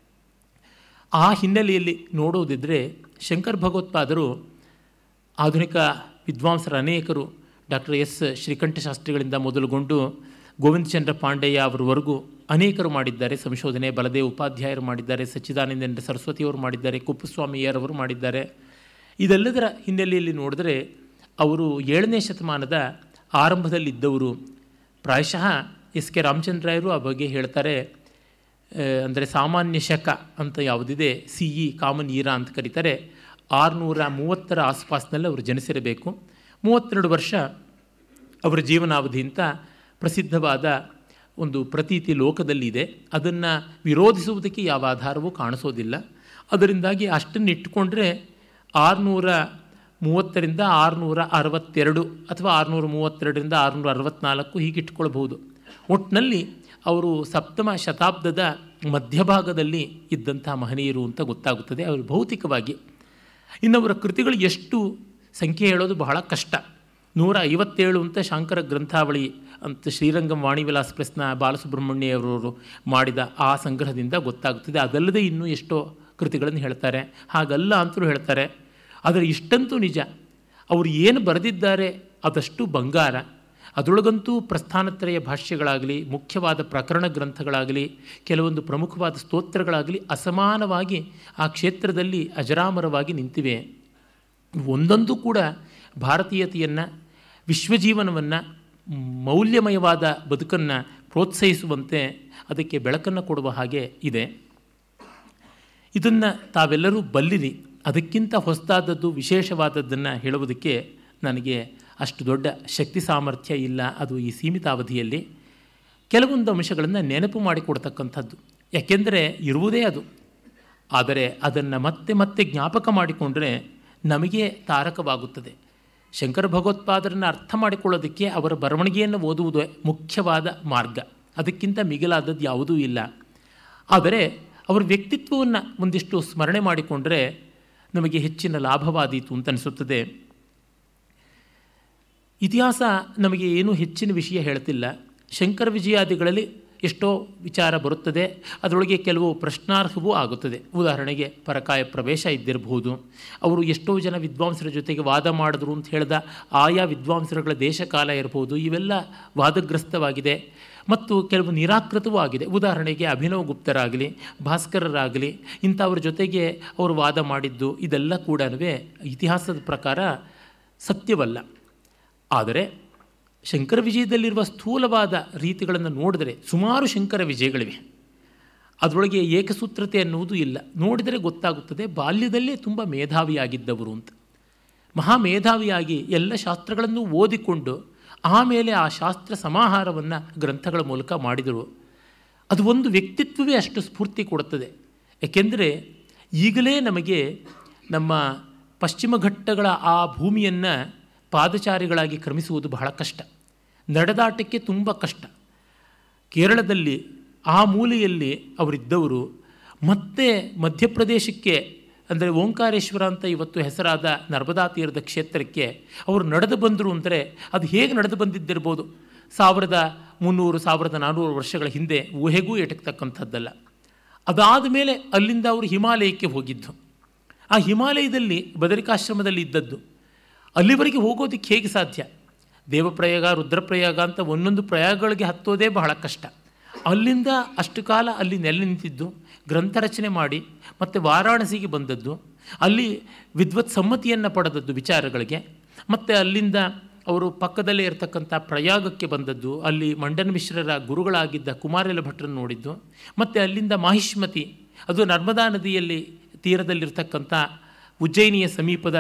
[SPEAKER 2] ಆ ಹಿನ್ನೆಲೆಯಲ್ಲಿ ನೋಡೋದಿದ್ದರೆ ಶಂಕರ್ ಭಗವತ್ಪಾದರು ಆಧುನಿಕ ವಿದ್ವಾಂಸರ ಅನೇಕರು ಡಾಕ್ಟರ್ ಎಸ್ ಶ್ರೀಕಂಠ ಶಾಸ್ತ್ರಿಗಳಿಂದ ಮೊದಲುಗೊಂಡು ಗೋವಿಂದ ಚಂದ್ರ ಪಾಂಡೆಯ ಅವರವರೆಗೂ ಅನೇಕರು ಮಾಡಿದ್ದಾರೆ ಸಂಶೋಧನೆ ಬಲದೇವ್ ಉಪಾಧ್ಯಾಯರು ಮಾಡಿದ್ದಾರೆ ಸಚ್ಚಿದಾನಂದೇಂದ್ರ ಸರಸ್ವತಿಯವರು ಮಾಡಿದ್ದಾರೆ ಕುಪ್ಪಸ್ವಾಮಿಯರವರು ಮಾಡಿದ್ದಾರೆ ಇದೆಲ್ಲದರ ಹಿನ್ನೆಲೆಯಲ್ಲಿ ನೋಡಿದ್ರೆ ಅವರು ಏಳನೇ ಶತಮಾನದ ಆರಂಭದಲ್ಲಿದ್ದವರು ಪ್ರಾಯಶಃ ಎಸ್ ಕೆ ರಾಮಚಂದ್ರಾಯರು ಆ ಬಗ್ಗೆ ಹೇಳ್ತಾರೆ ಅಂದರೆ ಸಾಮಾನ್ಯ ಶಕ ಅಂತ ಯಾವುದಿದೆ ಸಿ ಇ ಕಾಮನ್ ಈರಾ ಅಂತ ಕರೀತಾರೆ ಆರುನೂರ ಮೂವತ್ತರ ಆಸ್ಪಾಸ್ನಲ್ಲಿ ಅವರು ಜನಿಸಿರಬೇಕು ಮೂವತ್ತೆರಡು ವರ್ಷ ಅವರ ಜೀವನಾವಧಿ ಅಂತ ಪ್ರಸಿದ್ಧವಾದ ಒಂದು ಪ್ರತೀತಿ ಲೋಕದಲ್ಲಿದೆ ಅದನ್ನು ವಿರೋಧಿಸುವುದಕ್ಕೆ ಯಾವ ಆಧಾರವೂ ಕಾಣಿಸೋದಿಲ್ಲ ಅದರಿಂದಾಗಿ ಅಷ್ಟನ್ನು ಇಟ್ಟುಕೊಂಡ್ರೆ ಆರುನೂರ ಮೂವತ್ತರಿಂದ ಆರುನೂರ ಅರವತ್ತೆರಡು ಅಥವಾ ಆರುನೂರ ಮೂವತ್ತೆರಡರಿಂದ ಆರುನೂರ ಅರವತ್ತ್ನಾಲ್ಕು ಹೀಗೆ ಇಟ್ಕೊಳ್ಬಹುದು ಒಟ್ಟಿನಲ್ಲಿ ಅವರು ಸಪ್ತಮ ಶತಾಬ್ದದ ಮಧ್ಯಭಾಗದಲ್ಲಿ ಇದ್ದಂಥ ಮಹನೀಯರು ಅಂತ ಗೊತ್ತಾಗುತ್ತದೆ ಅವರು ಭೌತಿಕವಾಗಿ ಇನ್ನು ಅವರ ಕೃತಿಗಳು ಎಷ್ಟು ಸಂಖ್ಯೆ ಹೇಳೋದು ಬಹಳ ಕಷ್ಟ ನೂರ ಐವತ್ತೇಳು ಅಂತ ಶಾಂಕರ ಗ್ರಂಥಾವಳಿ ಅಂತ ಶ್ರೀರಂಗಂ ವಾಣಿವಿಲಾಸ್ ಪ್ರೆಸ್ನ ಬಾಲಸುಬ್ರಹ್ಮಣ್ಯರವರು ಮಾಡಿದ ಆ ಸಂಗ್ರಹದಿಂದ ಗೊತ್ತಾಗುತ್ತದೆ ಅದಲ್ಲದೆ ಇನ್ನೂ ಎಷ್ಟೋ ಕೃತಿಗಳನ್ನು ಹೇಳ್ತಾರೆ ಹಾಗಲ್ಲ ಅಂತಲೂ ಹೇಳ್ತಾರೆ ಆದರೆ ಇಷ್ಟಂತೂ ನಿಜ ಅವರು ಏನು ಬರೆದಿದ್ದಾರೆ ಅದಷ್ಟು ಬಂಗಾರ ಅದರೊಳಗಂತೂ ಪ್ರಸ್ಥಾನತ್ರಯ ಭಾಷ್ಯಗಳಾಗಲಿ ಮುಖ್ಯವಾದ ಪ್ರಕರಣ ಗ್ರಂಥಗಳಾಗಲಿ ಕೆಲವೊಂದು ಪ್ರಮುಖವಾದ ಸ್ತೋತ್ರಗಳಾಗಲಿ ಅಸಮಾನವಾಗಿ ಆ ಕ್ಷೇತ್ರದಲ್ಲಿ ಅಜರಾಮರವಾಗಿ ನಿಂತಿವೆ ಒಂದೊಂದು ಕೂಡ ಭಾರತೀಯತೆಯನ್ನು ವಿಶ್ವಜೀವನವನ್ನು ಮೌಲ್ಯಮಯವಾದ ಬದುಕನ್ನು ಪ್ರೋತ್ಸಾಹಿಸುವಂತೆ ಅದಕ್ಕೆ ಬೆಳಕನ್ನು ಕೊಡುವ ಹಾಗೆ ಇದೆ ಇದನ್ನು ತಾವೆಲ್ಲರೂ ಬಲ್ಲಿರಿ ಅದಕ್ಕಿಂತ ಹೊಸದಾದದ್ದು ವಿಶೇಷವಾದದ್ದನ್ನು ಹೇಳುವುದಕ್ಕೆ ನನಗೆ ಅಷ್ಟು ದೊಡ್ಡ ಶಕ್ತಿ ಸಾಮರ್ಥ್ಯ ಇಲ್ಲ ಅದು ಈ ಸೀಮಿತ ಅವಧಿಯಲ್ಲಿ ಕೆಲವೊಂದು ಅಂಶಗಳನ್ನು ನೆನಪು ಮಾಡಿಕೊಡ್ತಕ್ಕಂಥದ್ದು ಯಾಕೆಂದರೆ ಇರುವುದೇ ಅದು ಆದರೆ ಅದನ್ನು ಮತ್ತೆ ಮತ್ತೆ ಜ್ಞಾಪಕ ಮಾಡಿಕೊಂಡ್ರೆ ನಮಗೆ ತಾರಕವಾಗುತ್ತದೆ ಶಂಕರ ಭಗವತ್ಪಾದರನ್ನು ಅರ್ಥ ಮಾಡಿಕೊಳ್ಳೋದಕ್ಕೆ ಅವರ ಬರವಣಿಗೆಯನ್ನು ಓದುವುದೇ ಮುಖ್ಯವಾದ ಮಾರ್ಗ ಅದಕ್ಕಿಂತ ಮಿಗಿಲಾದದ್ದು ಯಾವುದೂ ಇಲ್ಲ ಆದರೆ ಅವರ ವ್ಯಕ್ತಿತ್ವವನ್ನು ಒಂದಿಷ್ಟು ಸ್ಮರಣೆ ಮಾಡಿಕೊಂಡ್ರೆ ನಮಗೆ ಹೆಚ್ಚಿನ ಲಾಭವಾದೀತು ಅಂತ ಅನಿಸುತ್ತದೆ ಇತಿಹಾಸ ನಮಗೆ ಏನೂ ಹೆಚ್ಚಿನ ವಿಷಯ ಹೇಳ್ತಿಲ್ಲ ಶಂಕರ ವಿಜಯಾದಿಗಳಲ್ಲಿ ಎಷ್ಟೋ ವಿಚಾರ ಬರುತ್ತದೆ ಅದರೊಳಗೆ ಕೆಲವು ಪ್ರಶ್ನಾರ್ಹವೂ ಆಗುತ್ತದೆ ಉದಾಹರಣೆಗೆ ಪರಕಾಯ ಪ್ರವೇಶ ಇದ್ದಿರಬಹುದು ಅವರು ಎಷ್ಟೋ ಜನ ವಿದ್ವಾಂಸರ ಜೊತೆಗೆ ವಾದ ಮಾಡಿದ್ರು ಅಂತ ಹೇಳಿದ ಆಯಾ ವಿದ್ವಾಂಸರುಗಳ ದೇಶಕಾಲ ಇರಬಹುದು ಇವೆಲ್ಲ ವಾದಗ್ರಸ್ತವಾಗಿದೆ ಮತ್ತು ಕೆಲವು ನಿರಾಕೃತವೂ ಆಗಿದೆ ಉದಾಹರಣೆಗೆ ಅಭಿನವ್ ಗುಪ್ತರಾಗಲಿ ಭಾಸ್ಕರರಾಗಲಿ ಇಂಥವ್ರ ಜೊತೆಗೆ ಅವರು ವಾದ ಮಾಡಿದ್ದು ಇದೆಲ್ಲ ಕೂಡ ಇತಿಹಾಸದ ಪ್ರಕಾರ ಸತ್ಯವಲ್ಲ ಆದರೆ ಶಂಕರ ವಿಜಯದಲ್ಲಿರುವ ಸ್ಥೂಲವಾದ ರೀತಿಗಳನ್ನು ನೋಡಿದರೆ ಸುಮಾರು ಶಂಕರ ವಿಜಯಗಳಿವೆ ಅದರೊಳಗೆ ಏಕಸೂತ್ರತೆ ಅನ್ನುವುದು ಇಲ್ಲ ನೋಡಿದರೆ ಗೊತ್ತಾಗುತ್ತದೆ ಬಾಲ್ಯದಲ್ಲೇ ತುಂಬ ಮೇಧಾವಿಯಾಗಿದ್ದವರು ಅಂತ ಮಹಾ ಮೇಧಾವಿಯಾಗಿ ಎಲ್ಲ ಶಾಸ್ತ್ರಗಳನ್ನು ಓದಿಕೊಂಡು ಆಮೇಲೆ ಆ ಶಾಸ್ತ್ರ ಸಮಾಹಾರವನ್ನು ಗ್ರಂಥಗಳ ಮೂಲಕ ಮಾಡಿದರು ಅದು ಒಂದು ವ್ಯಕ್ತಿತ್ವವೇ ಅಷ್ಟು ಸ್ಫೂರ್ತಿ ಕೊಡುತ್ತದೆ ಏಕೆಂದರೆ ಈಗಲೇ ನಮಗೆ ನಮ್ಮ ಪಶ್ಚಿಮ ಘಟ್ಟಗಳ ಆ ಭೂಮಿಯನ್ನು ಪಾದಚಾರಿಗಳಾಗಿ ಕ್ರಮಿಸುವುದು ಬಹಳ ಕಷ್ಟ ನಡೆದಾಟಕ್ಕೆ ತುಂಬ ಕಷ್ಟ ಕೇರಳದಲ್ಲಿ ಆ ಮೂಲೆಯಲ್ಲಿ ಅವರಿದ್ದವರು ಮತ್ತೆ ಮಧ್ಯಪ್ರದೇಶಕ್ಕೆ ಅಂದರೆ ಓಂಕಾರೇಶ್ವರ ಅಂತ ಇವತ್ತು ಹೆಸರಾದ ನರ್ಮದಾ ತೀರದ ಕ್ಷೇತ್ರಕ್ಕೆ ಅವರು ನಡೆದು ಬಂದರು ಅಂದರೆ ಅದು ಹೇಗೆ ನಡೆದು ಬಂದಿದ್ದಿರ್ಬೋದು ಸಾವಿರದ ಮುನ್ನೂರು ಸಾವಿರದ ನಾನ್ನೂರು ವರ್ಷಗಳ ಹಿಂದೆ ಊಹೆಗೂ ಎಟಕ್ತಕ್ಕಂಥದ್ದಲ್ಲ ಅದಾದ ಮೇಲೆ ಅಲ್ಲಿಂದ ಅವರು ಹಿಮಾಲಯಕ್ಕೆ ಹೋಗಿದ್ದು ಆ ಹಿಮಾಲಯದಲ್ಲಿ ಬದರಿಕಾಶ್ರಮದಲ್ಲಿ ಇದ್ದದ್ದು ಅಲ್ಲಿವರೆಗೆ ಹೋಗೋದಕ್ಕೆ ಹೇಗೆ ಸಾಧ್ಯ ದೇವಪ್ರಯಾಗ ರುದ್ರಪ್ರಯಾಗ ಅಂತ ಒಂದೊಂದು ಪ್ರಯಾಗಗಳಿಗೆ ಹತ್ತೋದೇ ಬಹಳ ಕಷ್ಟ ಅಲ್ಲಿಂದ ಅಷ್ಟು ಕಾಲ ಅಲ್ಲಿ ನೆಲೆ ನಿಂತಿದ್ದು ಗ್ರಂಥ ರಚನೆ ಮಾಡಿ ಮತ್ತು ವಾರಾಣಸಿಗೆ ಬಂದದ್ದು ಅಲ್ಲಿ ವಿದ್ವತ್ ಸಮ್ಮತಿಯನ್ನು ಪಡೆದದ್ದು ವಿಚಾರಗಳಿಗೆ ಮತ್ತು ಅಲ್ಲಿಂದ ಅವರು ಪಕ್ಕದಲ್ಲೇ ಇರತಕ್ಕಂಥ ಪ್ರಯಾಗಕ್ಕೆ ಬಂದದ್ದು ಅಲ್ಲಿ ಮಂಡನ ಮಿಶ್ರರ ಗುರುಗಳಾಗಿದ್ದ ಕುಮಾರಲ ಭಟ್ರನ್ನು ನೋಡಿದ್ದು ಮತ್ತು ಅಲ್ಲಿಂದ ಮಾಹಿಷ್ಮತಿ ಅದು ನರ್ಮದಾ ನದಿಯಲ್ಲಿ ತೀರದಲ್ಲಿರ್ತಕ್ಕಂಥ ಉಜ್ಜಯಿನಿಯ ಸಮೀಪದ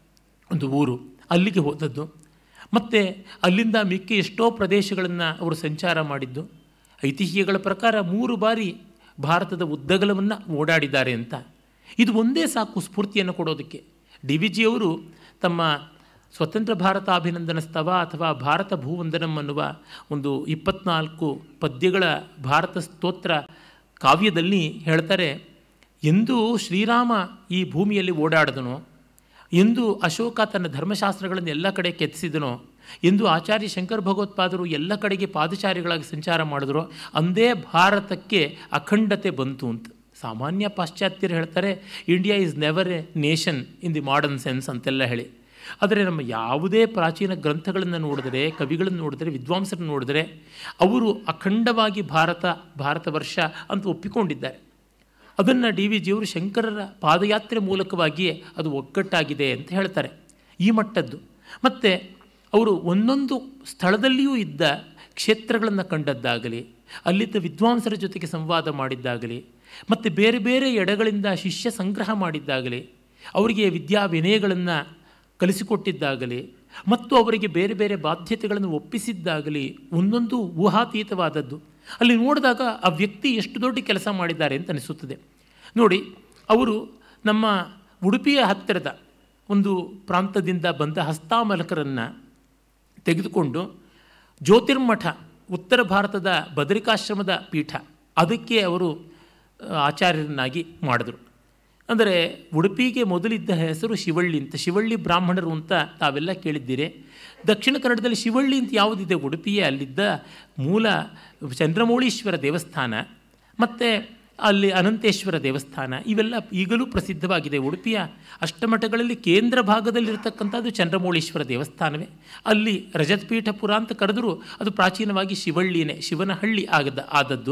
[SPEAKER 2] ಒಂದು ಊರು ಅಲ್ಲಿಗೆ ಹೋದದ್ದು ಮತ್ತು ಅಲ್ಲಿಂದ ಮಿಕ್ಕ ಎಷ್ಟೋ ಪ್ರದೇಶಗಳನ್ನು ಅವರು ಸಂಚಾರ ಮಾಡಿದ್ದು ಐತಿಹ್ಯಗಳ ಪ್ರಕಾರ ಮೂರು ಬಾರಿ ಭಾರತದ ಉದ್ದಗಲವನ್ನು ಓಡಾಡಿದ್ದಾರೆ ಅಂತ ಇದು ಒಂದೇ ಸಾಕು ಸ್ಫೂರ್ತಿಯನ್ನು ಕೊಡೋದಕ್ಕೆ ಡಿ ವಿ ಜಿಯವರು ತಮ್ಮ ಸ್ವತಂತ್ರ ಭಾರತ ಅಭಿನಂದನ ಸ್ತವ ಅಥವಾ ಭಾರತ ಭೂವಂದನಂ ಅನ್ನುವ ಒಂದು ಇಪ್ಪತ್ನಾಲ್ಕು ಪದ್ಯಗಳ ಭಾರತ ಸ್ತೋತ್ರ ಕಾವ್ಯದಲ್ಲಿ ಹೇಳ್ತಾರೆ ಎಂದು ಶ್ರೀರಾಮ ಈ ಭೂಮಿಯಲ್ಲಿ ಓಡಾಡಿದನೋ ಎಂದು ಅಶೋಕ ತನ್ನ ಧರ್ಮಶಾಸ್ತ್ರಗಳನ್ನು ಎಲ್ಲ ಕಡೆ ಕೆತ್ತಿಸಿದನೋ ಎಂದು ಆಚಾರ್ಯ ಶಂಕರ ಭಗವತ್ಪಾದರು ಎಲ್ಲ ಕಡೆಗೆ ಪಾದಚಾರಿಗಳಾಗಿ ಸಂಚಾರ ಮಾಡಿದ್ರು ಅಂದೇ ಭಾರತಕ್ಕೆ ಅಖಂಡತೆ ಬಂತು ಅಂತ ಸಾಮಾನ್ಯ ಪಾಶ್ಚಾತ್ಯರು ಹೇಳ್ತಾರೆ India is never a nation in the modern sense ಅಂತೆಲ್ಲ ಹೇಳಿ ಆದರೆ ನಮ್ಮ ಯಾವುದೇ ಪ್ರಾಚೀನ ಗ್ರಂಥಗಳನ್ನು ನೋಡಿದರೆ ಕವಿಗಳನ್ನು ನೋಡಿದರೆ ವಿದ್ವಾಂಸರನ್ನು ನೋಡಿದರೆ ಅವರು ಅಖಂಡವಾಗಿ ಭಾರತ ಭಾರತ ವರ್ಷ ಅಂತ ಒಪ್ಪಿಕೊಂಡಿದ್ದಾರೆ ಅದನ್ನು ಡಿ ವಿ ಜಿಯವರು ಶಂಕರರ ಪಾದಯಾತ್ರೆ ಮೂಲಕವಾಗಿಯೇ ಅದು ಒಗ್ಗಟ್ಟಾಗಿದೆ ಅಂತ ಹೇಳ್ತಾರೆ ಈ ಮಟ್ಟದ್ದು ಮತ್ತು ಅವರು ಒಂದೊಂದು ಸ್ಥಳದಲ್ಲಿಯೂ ಇದ್ದ ಕ್ಷೇತ್ರಗಳನ್ನು ಕಂಡದ್ದಾಗಲಿ ಅಲ್ಲಿದ್ದ ವಿದ್ವಾಂಸರ ಜೊತೆಗೆ ಸಂವಾದ ಮಾಡಿದ್ದಾಗಲಿ ಮತ್ತು ಬೇರೆ ಬೇರೆ ಎಡೆಗಳಿಂದ ಶಿಷ್ಯ ಸಂಗ್ರಹ ಮಾಡಿದ್ದಾಗಲಿ ಅವರಿಗೆ ವಿದ್ಯಾ ವಿನಯಗಳನ್ನು ಕಲಿಸಿಕೊಟ್ಟಿದ್ದಾಗಲಿ ಮತ್ತು ಅವರಿಗೆ ಬೇರೆ ಬೇರೆ ಬಾಧ್ಯತೆಗಳನ್ನು ಒಪ್ಪಿಸಿದ್ದಾಗಲಿ ಒಂದೊಂದು ಊಹಾತೀತವಾದದ್ದು ಅಲ್ಲಿ ನೋಡಿದಾಗ ಆ ವ್ಯಕ್ತಿ ಎಷ್ಟು ದೊಡ್ಡ ಕೆಲಸ ಮಾಡಿದ್ದಾರೆ ಅಂತ ಅನಿಸುತ್ತದೆ ನೋಡಿ ಅವರು ನಮ್ಮ ಉಡುಪಿಯ ಹತ್ತಿರದ ಒಂದು ಪ್ರಾಂತದಿಂದ ಬಂದ ಹಸ್ತಾಮಲಕರನ್ನು ತೆಗೆದುಕೊಂಡು ಜ್ಯೋತಿರ್ಮಠ ಉತ್ತರ ಭಾರತದ ಬದರಿಕಾಶ್ರಮದ ಪೀಠ ಅದಕ್ಕೆ ಅವರು ಆಚಾರ್ಯರನ್ನಾಗಿ ಮಾಡಿದರು ಅಂದರೆ ಉಡುಪಿಗೆ ಮೊದಲಿದ್ದ ಹೆಸರು ಶಿವಳ್ಳಿ ಅಂತ ಶಿವಳ್ಳಿ ಬ್ರಾಹ್ಮಣರು ಅಂತ ತಾವೆಲ್ಲ ಕೇಳಿದ್ದೀರಿ ದಕ್ಷಿಣ ಕನ್ನಡದಲ್ಲಿ ಶಿವಳ್ಳಿ ಅಂತ ಯಾವುದಿದೆ ಉಡುಪಿಯೇ ಅಲ್ಲಿದ್ದ ಮೂಲ ಚಂದ್ರಮೌಳೀಶ್ವರ ದೇವಸ್ಥಾನ ಮತ್ತು ಅಲ್ಲಿ ಅನಂತೇಶ್ವರ ದೇವಸ್ಥಾನ ಇವೆಲ್ಲ ಈಗಲೂ ಪ್ರಸಿದ್ಧವಾಗಿದೆ ಉಡುಪಿಯ ಅಷ್ಟಮಠಗಳಲ್ಲಿ ಕೇಂದ್ರ ಭಾಗದಲ್ಲಿರ್ತಕ್ಕಂಥದ್ದು ಚಂದ್ರಮೌಳೀಶ್ವರ ದೇವಸ್ಥಾನವೇ ಅಲ್ಲಿ ರಜತಪೀಠಪುರ ಅಂತ ಕರೆದರೂ ಅದು ಪ್ರಾಚೀನವಾಗಿ ಶಿವಳ್ಳಿನೇ ಶಿವನ ಹಳ್ಳಿ ಆಗದ ಆದದ್ದು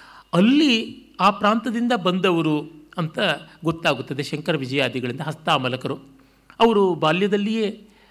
[SPEAKER 2] ಅಲ್ಲಿ ಆ ಪ್ರಾಂತದಿಂದ ಬಂದವರು ಅಂತ ಗೊತ್ತಾಗುತ್ತದೆ ಶಂಕರ ವಿಜಯಾದಿಗಳಿಂದ ಹಸ್ತಾಮಲಕರು ಅವರು ಬಾಲ್ಯದಲ್ಲಿಯೇ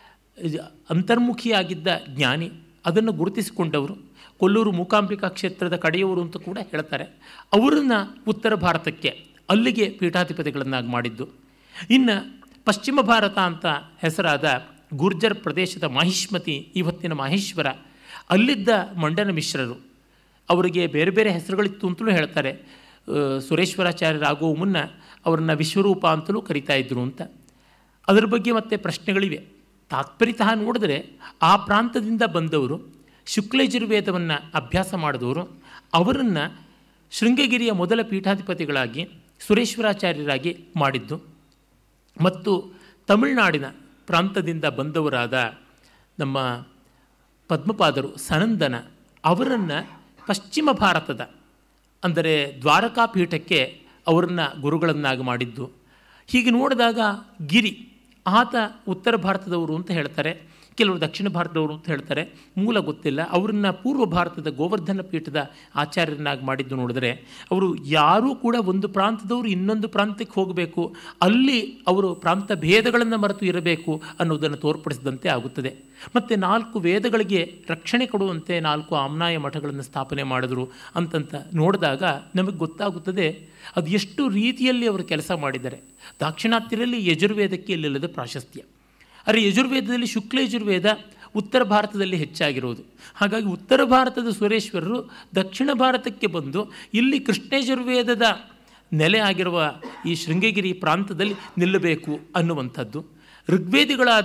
[SPEAKER 2] ಅಂತರ್ಮುಖಿಯಾಗಿದ್ದ ಜ್ಞಾನಿ ಅದನ್ನು ಗುರುತಿಸಿಕೊಂಡವರು ಕೊಲ್ಲೂರು ಮೂಕಾಂಬಿಕಾ ಕ್ಷೇತ್ರದ ಕಡೆಯವರು ಅಂತ ಕೂಡ ಹೇಳ್ತಾರೆ ಅವರನ್ನು ಉತ್ತರ ಭಾರತಕ್ಕೆ ಅಲ್ಲಿಗೆ ಪೀಠಾಧಿಪತಿಗಳನ್ನಾಗಿ ಮಾಡಿದ್ದು ಇನ್ನು ಪಶ್ಚಿಮ ಭಾರತ ಅಂತ ಹೆಸರಾದ ಗುರ್ಜರ್ ಪ್ರದೇಶದ ಮಾಹಿಷ್ಮತಿ ಇವತ್ತಿನ ಮಾಹೇಶ್ವರ ಅಲ್ಲಿದ್ದ ಮಂಡನ ಮಿಶ್ರರು ಅವರಿಗೆ ಬೇರೆ ಬೇರೆ ಹೆಸರುಗಳಿತ್ತು ಅಂತಲೂ ಹೇಳ್ತಾರೆ ಸುರೇಶ್ವರಾಚಾರ್ಯರಾಗುವ ಮುನ್ನ ಅವರನ್ನು ವಿಶ್ವರೂಪ ಅಂತಲೂ ಕರಿತಾ ಇದ್ರು ಅಂತ ಅದರ ಬಗ್ಗೆ ಮತ್ತೆ ಪ್ರಶ್ನೆಗಳಿವೆ ತಾತ್ಪರ್ಯತಃ ನೋಡಿದ್ರೆ ಆ ಪ್ರಾಂತದಿಂದ ಬಂದವರು ಶುಕ್ಲಯಜುರ್ವೇದವನ್ನು ಅಭ್ಯಾಸ ಮಾಡಿದವರು ಅವರನ್ನು ಶೃಂಗಗಿರಿಯ ಮೊದಲ ಪೀಠಾಧಿಪತಿಗಳಾಗಿ ಸುರೇಶ್ವರಾಚಾರ್ಯರಾಗಿ ಮಾಡಿದ್ದು ಮತ್ತು ತಮಿಳುನಾಡಿನ ಪ್ರಾಂತದಿಂದ ಬಂದವರಾದ ನಮ್ಮ ಪದ್ಮಪಾದರು ಸನಂದನ ಅವರನ್ನು ಪಶ್ಚಿಮ ಭಾರತದ ಅಂದರೆ ದ್ವಾರಕಾ ಪೀಠಕ್ಕೆ ಅವರನ್ನು ಗುರುಗಳನ್ನಾಗಿ ಮಾಡಿದ್ದು ಹೀಗೆ ನೋಡಿದಾಗ ಗಿರಿ ಆತ ಉತ್ತರ ಭಾರತದವರು ಅಂತ ಹೇಳ್ತಾರೆ ಕೆಲವರು ದಕ್ಷಿಣ ಭಾರತದವರು ಅಂತ ಹೇಳ್ತಾರೆ ಮೂಲ ಗೊತ್ತಿಲ್ಲ ಅವರನ್ನು ಪೂರ್ವ ಭಾರತದ ಗೋವರ್ಧನ ಪೀಠದ ಆಚಾರ್ಯರನ್ನಾಗಿ ಮಾಡಿದ್ದು ನೋಡಿದ್ರೆ ಅವರು ಯಾರೂ ಕೂಡ ಒಂದು ಪ್ರಾಂತದವರು ಇನ್ನೊಂದು ಪ್ರಾಂತಕ್ಕೆ ಹೋಗಬೇಕು ಅಲ್ಲಿ ಅವರು ಪ್ರಾಂತ ಭೇದಗಳನ್ನು ಮರೆತು ಇರಬೇಕು ಅನ್ನೋದನ್ನು ತೋರ್ಪಡಿಸಿದಂತೆ ಆಗುತ್ತದೆ ಮತ್ತು ನಾಲ್ಕು ವೇದಗಳಿಗೆ ರಕ್ಷಣೆ ಕೊಡುವಂತೆ ನಾಲ್ಕು ಆಮ್ನಾಯ ಮಠಗಳನ್ನು ಸ್ಥಾಪನೆ ಮಾಡಿದರು ಅಂತಂತ ನೋಡಿದಾಗ ನಮಗೆ ಗೊತ್ತಾಗುತ್ತದೆ ಅದು ಎಷ್ಟು ರೀತಿಯಲ್ಲಿ ಅವರು ಕೆಲಸ ಮಾಡಿದ್ದಾರೆ ದಾಕ್ಷಿಣಾತ್ಯರಲ್ಲಿ ಯಜುರ್ವೇದಕ್ಕೆ ಇಲ್ಲಿಲ್ಲದ ಪ್ರಾಶಸ್ತ್ಯ ಆದರೆ ಯಜುರ್ವೇದದಲ್ಲಿ ಶುಕ್ಲ ಯಜುರ್ವೇದ ಉತ್ತರ ಭಾರತದಲ್ಲಿ ಹೆಚ್ಚಾಗಿರೋದು ಹಾಗಾಗಿ ಉತ್ತರ ಭಾರತದ ಸುರೇಶ್ವರರು ದಕ್ಷಿಣ ಭಾರತಕ್ಕೆ ಬಂದು ಇಲ್ಲಿ ಕೃಷ್ಣಯಜುರ್ವೇದದ ನೆಲೆ ಆಗಿರುವ ಈ ಶೃಂಗಗಿರಿ ಪ್ರಾಂತದಲ್ಲಿ ನಿಲ್ಲಬೇಕು ಅನ್ನುವಂಥದ್ದು ಋಗ್ವೇದಿಗಳಾದ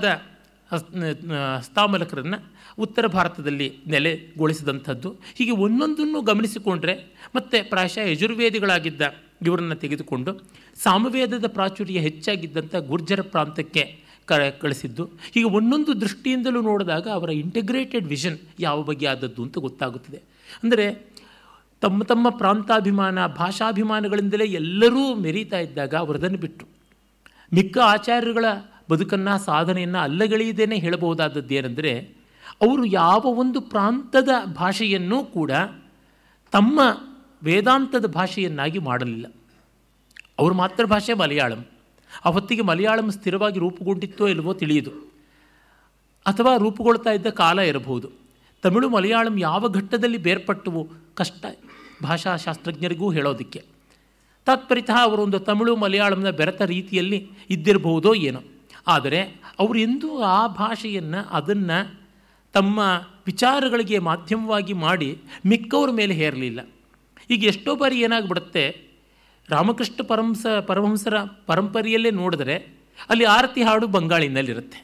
[SPEAKER 2] ಹಸ್ತಾಮಲಕರನ್ನು ಉತ್ತರ ಭಾರತದಲ್ಲಿ ನೆಲೆಗೊಳಿಸಿದಂಥದ್ದು ಹೀಗೆ ಒಂದೊಂದನ್ನು ಗಮನಿಸಿಕೊಂಡ್ರೆ ಮತ್ತು ಪ್ರಾಯಶಃ ಯಜುರ್ವೇದಿಗಳಾಗಿದ್ದ ಇವರನ್ನು ತೆಗೆದುಕೊಂಡು ಸಾಮವೇದದ ಪ್ರಾಚುರ್ಯ ಹೆಚ್ಚಾಗಿದ್ದಂಥ ಗುರ್ಜರ ಪ್ರಾಂತಕ್ಕೆ ಕ ಕಳಿಸಿದ್ದು ಹೀಗೆ ಒಂದೊಂದು ದೃಷ್ಟಿಯಿಂದಲೂ ನೋಡಿದಾಗ ಅವರ ಇಂಟಿಗ್ರೇಟೆಡ್ ವಿಷನ್ ಯಾವ ಬಗ್ಗೆ ಆದದ್ದು ಅಂತ ಗೊತ್ತಾಗುತ್ತದೆ ಅಂದರೆ ತಮ್ಮ ತಮ್ಮ ಪ್ರಾಂತಾಭಿಮಾನ ಭಾಷಾಭಿಮಾನಗಳಿಂದಲೇ ಎಲ್ಲರೂ ಮೆರೀತಾ ಇದ್ದಾಗ ಅವರದನ್ನು ಬಿಟ್ಟರು ಮಿಕ್ಕ ಆಚಾರ್ಯಗಳ ಬದುಕನ್ನು ಸಾಧನೆಯನ್ನು ಅಲ್ಲಗಳೆಯದೇನೆ ಹೇಳಬಹುದಾದದ್ದು ಏನೆಂದರೆ ಅವರು ಯಾವ ಒಂದು ಪ್ರಾಂತದ ಭಾಷೆಯನ್ನೂ ಕೂಡ ತಮ್ಮ ವೇದಾಂತದ ಭಾಷೆಯನ್ನಾಗಿ ಮಾಡಲಿಲ್ಲ ಅವ್ರ ಮಾತೃಭಾಷೆ ಮಲಯಾಳಂ ಆ ಹೊತ್ತಿಗೆ ಮಲಯಾಳಂ ಸ್ಥಿರವಾಗಿ ರೂಪುಗೊಂಡಿತ್ತೋ ಇಲ್ಲವೋ ತಿಳಿಯುದು ಅಥವಾ ರೂಪುಗೊಳ್ತಾ ಇದ್ದ ಕಾಲ ಇರಬಹುದು ತಮಿಳು ಮಲಯಾಳಂ ಯಾವ ಘಟ್ಟದಲ್ಲಿ ಬೇರ್ಪಟ್ಟವು ಕಷ್ಟ ಭಾಷಾಶಾಸ್ತ್ರಜ್ಞರಿಗೂ ಹೇಳೋದಕ್ಕೆ ತಾತ್ಪರ್ಯತಃ ಅವರೊಂದು ತಮಿಳು ಮಲಯಾಳಂನ ಬೆರೆತ ರೀತಿಯಲ್ಲಿ ಇದ್ದಿರಬಹುದೋ ಏನೋ ಆದರೆ ಅವರು ಎಂದೂ ಆ ಭಾಷೆಯನ್ನು ಅದನ್ನು ತಮ್ಮ ವಿಚಾರಗಳಿಗೆ ಮಾಧ್ಯಮವಾಗಿ ಮಾಡಿ ಮಿಕ್ಕವ್ರ ಮೇಲೆ ಹೇರಲಿಲ್ಲ ಈಗ ಎಷ್ಟೋ ಬಾರಿ ಏನಾಗ್ಬಿಡುತ್ತೆ ರಾಮಕೃಷ್ಣ ಪರಮಸ ಪರಮಹಂಸರ ಪರಂಪರೆಯಲ್ಲೇ ನೋಡಿದ್ರೆ ಅಲ್ಲಿ ಆರತಿ ಹಾಡು ಬಂಗಾಳಿನಲ್ಲಿರುತ್ತೆ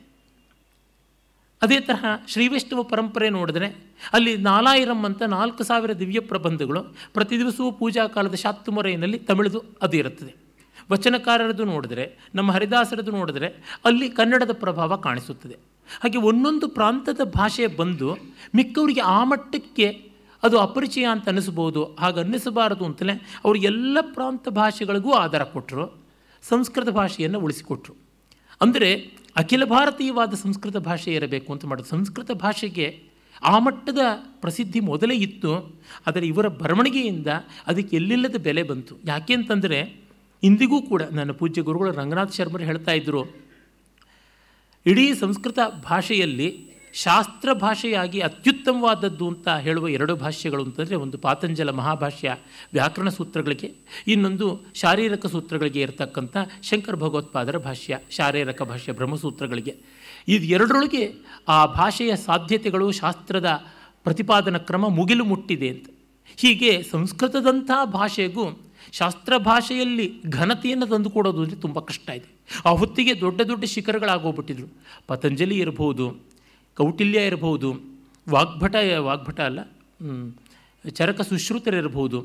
[SPEAKER 2] ಅದೇ ತರಹ ಶ್ರೀವೈಷ್ಣವ ಪರಂಪರೆ ನೋಡಿದ್ರೆ ಅಲ್ಲಿ ನಾಲಾಯಿರಂ ಅಂತ ನಾಲ್ಕು ಸಾವಿರ ದಿವ್ಯ ಪ್ರಬಂಧಗಳು ಪ್ರತಿ ದಿವಸವೂ ಪೂಜಾ ಕಾಲದ ಶಾತ್ತುಮರೆಯಲ್ಲಿ ತಮಿಳುದು ಅದು ಇರುತ್ತದೆ ವಚನಕಾರರದು ನೋಡಿದ್ರೆ ನಮ್ಮ ಹರಿದಾಸರದು ನೋಡಿದ್ರೆ ಅಲ್ಲಿ ಕನ್ನಡದ ಪ್ರಭಾವ ಕಾಣಿಸುತ್ತದೆ ಹಾಗೆ ಒಂದೊಂದು ಪ್ರಾಂತದ ಭಾಷೆ ಬಂದು ಮಿಕ್ಕವರಿಗೆ ಆ ಮಟ್ಟಕ್ಕೆ ಅದು ಅಪರಿಚಯ ಅಂತ ಅನ್ನಿಸ್ಬೋದು ಹಾಗೆ ಅನ್ನಿಸಬಾರದು ಅಂತಲೇ ಅವರು ಎಲ್ಲ ಪ್ರಾಂತ ಭಾಷೆಗಳಿಗೂ ಆಧಾರ ಕೊಟ್ಟರು ಸಂಸ್ಕೃತ ಭಾಷೆಯನ್ನು ಉಳಿಸಿಕೊಟ್ರು ಅಂದರೆ ಅಖಿಲ ಭಾರತೀಯವಾದ ಸಂಸ್ಕೃತ ಭಾಷೆ ಇರಬೇಕು ಅಂತ ಮಾಡೋದು ಸಂಸ್ಕೃತ ಭಾಷೆಗೆ ಆ ಮಟ್ಟದ ಪ್ರಸಿದ್ಧಿ ಮೊದಲೇ ಇತ್ತು ಆದರೆ ಇವರ ಬರವಣಿಗೆಯಿಂದ ಅದಕ್ಕೆ ಎಲ್ಲಿಲ್ಲದ ಬೆಲೆ ಬಂತು ಯಾಕೆ ಅಂತಂದರೆ ಇಂದಿಗೂ ಕೂಡ ನನ್ನ ಪೂಜ್ಯ ಗುರುಗಳು ರಂಗನಾಥ್ ಶರ್ಮರು ಹೇಳ್ತಾ ಇದ್ದರು ಇಡೀ ಸಂಸ್ಕೃತ ಭಾಷೆಯಲ್ಲಿ ಶಾಸ್ತ್ರ ಭಾಷೆಯಾಗಿ ಅತ್ಯುತ್ತಮವಾದದ್ದು ಅಂತ ಹೇಳುವ ಎರಡು ಭಾಷ್ಯಗಳು ಅಂತಂದರೆ ಒಂದು ಪಾತಂಜಲ ಮಹಾಭಾಷ್ಯ ವ್ಯಾಕರಣ ಸೂತ್ರಗಳಿಗೆ ಇನ್ನೊಂದು ಶಾರೀರಕ ಸೂತ್ರಗಳಿಗೆ ಇರತಕ್ಕಂಥ ಶಂಕರ ಭಗವತ್ಪಾದರ ಭಾಷ್ಯ ಶಾರೀರಕ ಭಾಷ್ಯ ಬ್ರಹ್ಮಸೂತ್ರಗಳಿಗೆ ಇದು ಎರಡರೊಳಗೆ ಆ ಭಾಷೆಯ ಸಾಧ್ಯತೆಗಳು ಶಾಸ್ತ್ರದ ಪ್ರತಿಪಾದನ ಕ್ರಮ ಮುಗಿಲು ಮುಟ್ಟಿದೆ ಅಂತ ಹೀಗೆ ಸಂಸ್ಕೃತದಂಥ ಭಾಷೆಗೂ ಶಾಸ್ತ್ರ ಭಾಷೆಯಲ್ಲಿ ಘನತೆಯನ್ನು ತಂದುಕೊಡೋದು ಅಂದರೆ ತುಂಬ ಕಷ್ಟ ಇದೆ ಆ ಹೊತ್ತಿಗೆ ದೊಡ್ಡ ದೊಡ್ಡ ಶಿಖರಗಳಾಗೋಗ್ಬಿಟ್ಟಿದ್ರು ಪತಂಜಲಿ ಇರಬಹುದು ಕೌಟಿಲ್ಯ ಇರಬಹುದು ವಾಗ್ಭಟ ವಾಗ್ಭಟ ಅಲ್ಲ ಹ್ಮ್, ಚರಕ ಸುಶ್ರುತರಿರಬಹುದು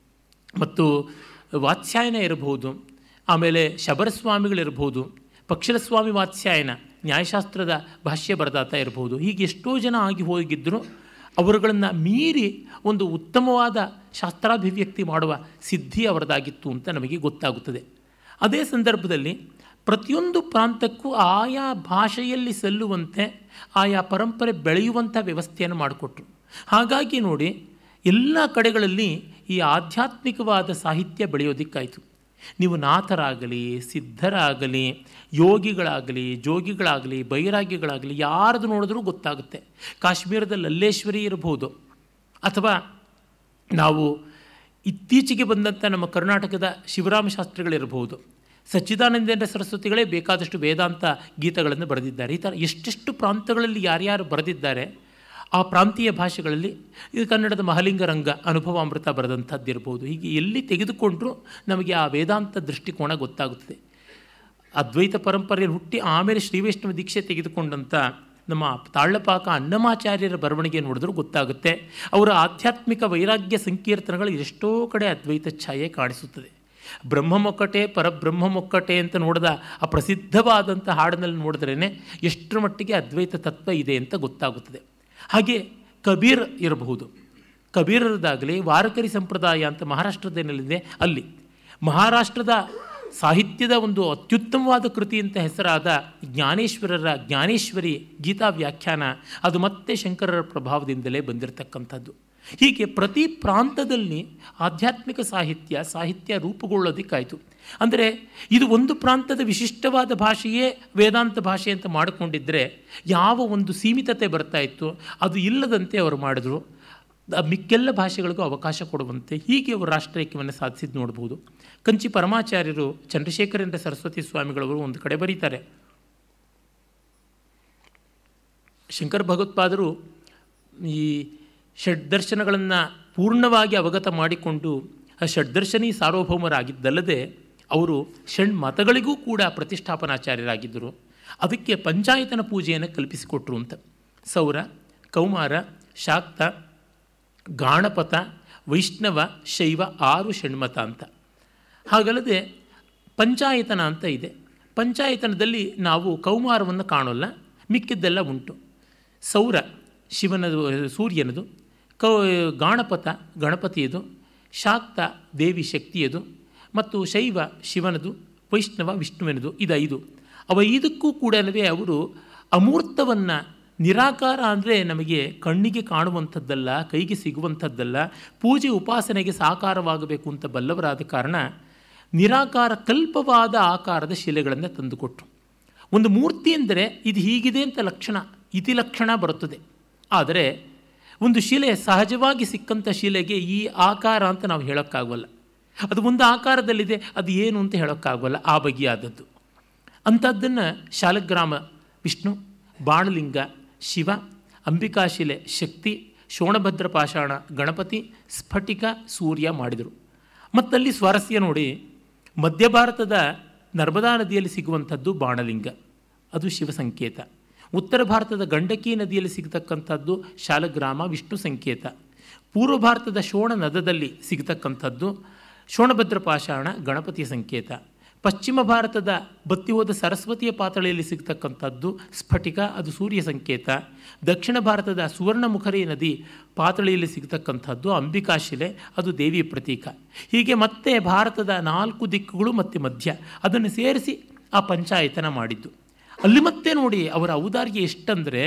[SPEAKER 2] ಮತ್ತು ವಾತ್ಸ್ಯಾಯನ ಇರಬಹುದು ಆಮೇಲೆ ಶಬರಸ್ವಾಮಿಗಳಿರ್ಬೋದು ಪಕ್ಷಿಲಸ್ವಾಮಿ ವಾತ್ಸ್ಯಾಯನ ನ್ಯಾಯಶಾಸ್ತ್ರದ ಭಾಷ್ಯ ಬರದಾತ ಇರಬಹುದು ಹೀಗೆ ಎಷ್ಟೋ ಜನ ಆಗಿ ಹೋಗಿದ್ದರು ಅವರುಗಳನ್ನು ಮೀರಿ ಒಂದು ಉತ್ತಮವಾದ ಶಾಸ್ತ್ರಾಭಿವ್ಯಕ್ತಿ ಮಾಡುವ ಸಿದ್ಧಿ ಅವರದಾಗಿತ್ತು ಅಂತ ನಮಗೆ ಗೊತ್ತಾಗುತ್ತದೆ ಅದೇ ಸಂದರ್ಭದಲ್ಲಿ ಪ್ರತಿಯೊಂದು ಪ್ರಾಂತಕ್ಕೂ ಆಯಾ ಭಾಷೆಯಲ್ಲಿ ಸಲ್ಲುವಂತೆ ಆಯಾ ಪರಂಪರೆ ಬೆಳೆಯುವಂಥ ವ್ಯವಸ್ಥೆಯನ್ನು ಮಾಡಿಕೊಟ್ರು ಹಾಗಾಗಿ ನೋಡಿ ಎಲ್ಲ ಕಡೆಗಳಲ್ಲಿ ಈ ಆಧ್ಯಾತ್ಮಿಕವಾದ ಸಾಹಿತ್ಯ ಬೆಳೆಯೋದಕ್ಕಾಯಿತು ನೀವು ನಾಥರಾಗಲಿ ಸಿದ್ಧರಾಗಲಿ ಯೋಗಿಗಳಾಗಲಿ ಜೋಗಿಗಳಾಗಲಿ ಬೈರಾಗಿಗಳಾಗಲಿ ಯಾರದು ನೋಡಿದ್ರೂ ಗೊತ್ತಾಗುತ್ತೆ ಕಾಶ್ಮೀರದ ಲಲ್ಲೇಶ್ವರಿ ಇರಬಹುದು ಅಥವಾ ನಾವು ಇತ್ತೀಚೆಗೆ ಬಂದಂಥ ನಮ್ಮ ಕರ್ನಾಟಕದ ಶಿವರಾಮ ಶಾಸ್ತ್ರಿಗಳಿರಬಹುದು ಸಚ್ಚಿದಾನಂದೇಂದ್ರ ಸರಸ್ವತಿಗಳೇ ಬೇಕಾದಷ್ಟು ವೇದಾಂತ ಗೀತಗಳನ್ನು ಬರೆದಿದ್ದಾರೆ ಈ ಥರ ಎಷ್ಟೆಷ್ಟು ಪ್ರಾಂತಗಳಲ್ಲಿ ಯಾರ್ಯಾರು ಬರೆದಿದ್ದಾರೆ ಆ ಪ್ರಾಂತೀಯ ಭಾಷೆಗಳಲ್ಲಿ ಇದು ಕನ್ನಡದ ಮಹಲಿಂಗರಂಗ ಅನುಭವಾಮೃತ ಬರೆದಂಥದ್ದಿರ್ಬೋದು ಹೀಗೆ ಎಲ್ಲಿ ತೆಗೆದುಕೊಂಡ್ರೂ ನಮಗೆ ಆ ವೇದಾಂತ ದೃಷ್ಟಿಕೋನ ಗೊತ್ತಾಗುತ್ತದೆ ಅದ್ವೈತ ಪರಂಪರೆಯಲ್ಲಿ ಹುಟ್ಟಿ ಆಮೇಲೆ ಶ್ರೀವೈಷ್ಣವ ದೀಕ್ಷೆ ತೆಗೆದುಕೊಂಡಂಥ ನಮ್ಮ ತಾಳ್ಳಪಾಕ ಅನ್ನಮಾಚಾರ್ಯರ ಬರವಣಿಗೆ ನೋಡಿದ್ರೂ ಗೊತ್ತಾಗುತ್ತೆ ಅವರ ಆಧ್ಯಾತ್ಮಿಕ ವೈರಾಗ್ಯ ಸಂಕೀರ್ತನಗಳು ಎಷ್ಟೋ ಕಡೆ ಅದ್ವೈತ ಛಾಯೆ ಕಾಣಿಸುತ್ತದೆ ಬ್ರಹ್ಮಮೊಕ್ಕಟೆ ಪರಬ್ರಹ್ಮಮೊಕ್ಕಟೆ ಅಂತ ನೋಡಿದ ಆ ಪ್ರಸಿದ್ಧವಾದಂಥ ಹಾಡಿನಲ್ಲಿ ನೋಡಿದ್ರೇ ಎಷ್ಟರ ಮಟ್ಟಿಗೆ ಅದ್ವೈತ ತತ್ವ ಇದೆ ಅಂತ ಗೊತ್ತಾಗುತ್ತದೆ ಹಾಗೆ ಕಬೀರ್ ಇರಬಹುದು ಕಬೀರರದಾಗಲಿ ವಾರಕರಿ ಸಂಪ್ರದಾಯ ಅಂತ ಮಹಾರಾಷ್ಟ್ರದೇನಲ್ಲಿದೆ ಅಲ್ಲಿ ಮಹಾರಾಷ್ಟ್ರದ ಸಾಹಿತ್ಯದ ಒಂದು ಅತ್ಯುತ್ತಮವಾದ ಕೃತಿ ಅಂತ ಹೆಸರಾದ ಜ್ಞಾನೇಶ್ವರರ ಜ್ಞಾನೇಶ್ವರಿ ಗೀತಾ ವ್ಯಾಖ್ಯಾನ ಅದು ಮತ್ತೆ ಶಂಕರರ ಪ್ರಭಾವದಿಂದಲೇ ಬಂದಿರತಕ್ಕಂಥದ್ದು ಹೀಗೆ ಪ್ರತಿ ಪ್ರಾಂತದಲ್ಲಿ ಆಧ್ಯಾತ್ಮಿಕ ಸಾಹಿತ್ಯ ಸಾಹಿತ್ಯ ರೂಪುಗೊಳ್ಳೋದಕ್ಕಾಯಿತು ಅಂದರೆ ಇದು ಒಂದು ಪ್ರಾಂತದ ವಿಶಿಷ್ಟವಾದ ಭಾಷೆಯೇ ವೇದಾಂತ ಭಾಷೆ ಅಂತ ಮಾಡಿಕೊಂಡಿದ್ದರೆ ಯಾವ ಒಂದು ಸೀಮಿತತೆ ಬರ್ತಾ ಇತ್ತು ಅದು ಇಲ್ಲದಂತೆ ಅವರು ಮಾಡಿದ್ರು ಆ ಮಿಕ್ಕೆಲ್ಲ ಭಾಷೆಗಳಿಗೂ ಅವಕಾಶ ಕೊಡುವಂತೆ ಹೀಗೆ ಅವರು ರಾಷ್ಟ್ರೀಯವನ್ನು ಸಾಧಿಸಿದ್ದು ನೋಡ್ಬೋದು ಕಂಚಿ ಪರಮಾಚಾರ್ಯರು ಚಂದ್ರಶೇಖರೇಂದ್ರ ಸರಸ್ವತಿ ಸ್ವಾಮಿಗಳವರು ಒಂದು ಕಡೆ ಬರೀತಾರೆ ಶಂಕರ ಭಗವತ್ಪಾದರು ಈ ಷಡ್ದರ್ಶನಗಳನ್ನು ಪೂರ್ಣವಾಗಿ ಅವಗತ ಮಾಡಿಕೊಂಡು ಆ ಷಡ್ದರ್ಶನಿ ಸಾರ್ವಭೌಮರಾಗಿದ್ದಲ್ಲದೆ ಅವರು ಷಣ್ಮತಗಳಿಗೂ ಕೂಡ ಪ್ರತಿಷ್ಠಾಪನಾಚಾರ್ಯರಾಗಿದ್ದರು ಅದಕ್ಕೆ ಪಂಚಾಯತನ ಪೂಜೆಯನ್ನು ಕಲ್ಪಿಸಿಕೊಟ್ರು ಅಂತ ಸೌರ ಕೌಮಾರ ಶಾಕ್ತ ಗಾಣಪತ ವೈಷ್ಣವ ಶೈವ ಆರು ಷಣ್ಮತ ಅಂತ ಹಾಗಲ್ಲದೆ ಪಂಚಾಯತನ ಅಂತ ಇದೆ ಪಂಚಾಯತನದಲ್ಲಿ ನಾವು ಕೌಮಾರವನ್ನು ಕಾಣೋಲ್ಲ ಮಿಕ್ಕಿದ್ದೆಲ್ಲ ಉಂಟು ಸೌರ ಶಿವನದು ಸೂರ್ಯನದು ಕೌ ಗಾಣಪತ ಗಣಪತಿಯದು ಶಾಕ್ತ ದೇವಿ ಶಕ್ತಿಯದು ಮತ್ತು ಶೈವ ಶಿವನದು ವೈಷ್ಣವ ವಿಷ್ಣುವಿನದು ಇದು ಐದು ಅವ ಐದಕ್ಕೂ ಕೂಡ ಅವರು ಅಮೂರ್ತವನ್ನು ನಿರಾಕಾರ ಅಂದರೆ ನಮಗೆ ಕಣ್ಣಿಗೆ ಕಾಣುವಂಥದ್ದಲ್ಲ ಕೈಗೆ ಸಿಗುವಂಥದ್ದಲ್ಲ ಪೂಜೆ ಉಪಾಸನೆಗೆ ಸಾಕಾರವಾಗಬೇಕು ಅಂತ ಬಲ್ಲವರಾದ ಕಾರಣ ನಿರಾಕಾರ ಕಲ್ಪವಾದ ಆಕಾರದ ಶಿಲೆಗಳನ್ನು ತಂದುಕೊಟ್ರು ಒಂದು ಮೂರ್ತಿ ಎಂದರೆ ಇದು ಹೀಗಿದೆ ಅಂತ ಲಕ್ಷಣ ಇತಿಲಕ್ಷಣ ಬರುತ್ತದೆ ಆದರೆ ಒಂದು ಶಿಲೆ ಸಹಜವಾಗಿ ಸಿಕ್ಕಂಥ ಶಿಲೆಗೆ ಈ ಆಕಾರ ಅಂತ ನಾವು ಹೇಳೋಕ್ಕಾಗಲ್ಲ ಅದು ಒಂದು ಆಕಾರದಲ್ಲಿದೆ ಅದು ಏನು ಅಂತ ಹೇಳೋಕ್ಕಾಗಲ್ಲ ಆ ಬಗೆಯಾದದ್ದು ಅಂಥದ್ದನ್ನು ಶಾಲಗ್ರಾಮ ವಿಷ್ಣು ಬಾಣಲಿಂಗ ಶಿವ ಅಂಬಿಕಾಶಿಲೆ ಶಕ್ತಿ ಶೋಣಭದ್ರ ಪಾಷಾಣ ಗಣಪತಿ ಸ್ಫಟಿಕ ಸೂರ್ಯ ಮಾಡಿದರು ಮತ್ತಲ್ಲಿ ಸ್ವಾರಸ್ಯ ನೋಡಿ ಮಧ್ಯ ಭಾರತದ ನರ್ಮದಾ ನದಿಯಲ್ಲಿ ಸಿಗುವಂಥದ್ದು ಬಾಣಲಿಂಗ ಅದು ಶಿವ ಸಂಕೇತ ಉತ್ತರ ಭಾರತದ ಗಂಡಕಿ ನದಿಯಲ್ಲಿ ಸಿಗತಕ್ಕಂಥದ್ದು ಶಾಲಗ್ರಾಮ ವಿಷ್ಣು ಸಂಕೇತ ಪೂರ್ವ ಭಾರತದ ಶೋಣ ನದದಲ್ಲಿ ಸಿಗತಕ್ಕಂಥದ್ದು ಶೋಣಭದ್ರ ಪಾಷಾಣ ಗಣಪತಿಯ ಸಂಕೇತ ಪಶ್ಚಿಮ ಭಾರತದ ಬತ್ತಿ ಹೋದ ಸರಸ್ವತಿಯ ಪಾತಳಿಯಲ್ಲಿ ಸಿಗ್ತಕ್ಕಂಥದ್ದು ಸ್ಫಟಿಕ ಅದು ಸೂರ್ಯ ಸಂಕೇತ ದಕ್ಷಿಣ ಭಾರತದ ಸುವರ್ಣಮುಖರಿ ನದಿ ಪಾತಳಿಯಲ್ಲಿ ಸಿಗ್ತಕ್ಕಂಥದ್ದು ಅಂಬಿಕಾಶಿಲೆ ಅದು ದೇವಿ ಪ್ರತೀಕ ಹೀಗೆ ಮತ್ತೆ ಭಾರತದ ನಾಲ್ಕು ದಿಕ್ಕುಗಳು ಮತ್ತು ಮಧ್ಯ ಅದನ್ನು ಸೇರಿಸಿ ಆ ಪಂಚಾಯತನ ಮಾಡಿದ್ದು ಅಲ್ಲಿ ಮತ್ತೆ ನೋಡಿ ಅವರ ಔದಾರ್ಯ ಎಷ್ಟಂದರೆ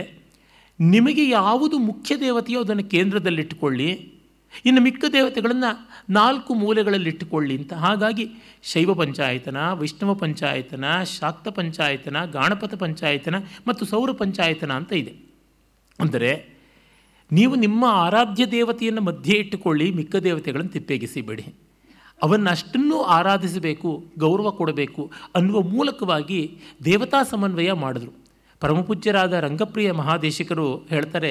[SPEAKER 2] ನಿಮಗೆ ಯಾವುದು ಮುಖ್ಯ ದೇವತೆಯೋ ಅದನ್ನು ಕೇಂದ್ರದಲ್ಲಿಟ್ಟುಕೊಳ್ಳಿ ಇನ್ನು ಮಿಕ್ಕ ದೇವತೆಗಳನ್ನು ನಾಲ್ಕು ಮೂಲೆಗಳಲ್ಲಿಟ್ಟುಕೊಳ್ಳಿ ಅಂತ ಹಾಗಾಗಿ ಶೈವ ಪಂಚಾಯತನ ವೈಷ್ಣವ ಪಂಚಾಯತನ ಶಾಕ್ತ ಪಂಚಾಯತನ ಗಾಣಪತ ಪಂಚಾಯತನ ಮತ್ತು ಸೌರ ಪಂಚಾಯತನ ಅಂತ ಇದೆ ಅಂದರೆ ನೀವು ನಿಮ್ಮ ಆರಾಧ್ಯ ದೇವತೆಯನ್ನು ಮಧ್ಯೆ ಇಟ್ಟುಕೊಳ್ಳಿ ಮಿಕ್ಕ ದೇವತೆಗಳನ್ನು ತಿಪ್ಪೇಗಿಸಿಬೇಡಿ ಅವನ್ನಷ್ಟನ್ನು ಆರಾಧಿಸಬೇಕು ಗೌರವ ಕೊಡಬೇಕು ಅನ್ನುವ ಮೂಲಕವಾಗಿ ದೇವತಾ ಸಮನ್ವಯ ಮಾಡಿದ್ರು ಪರಮಪೂಜ್ಯರಾದ ರಂಗಪ್ರಿಯ ಮಹಾದೇಶಿಕರು ಹೇಳ್ತಾರೆ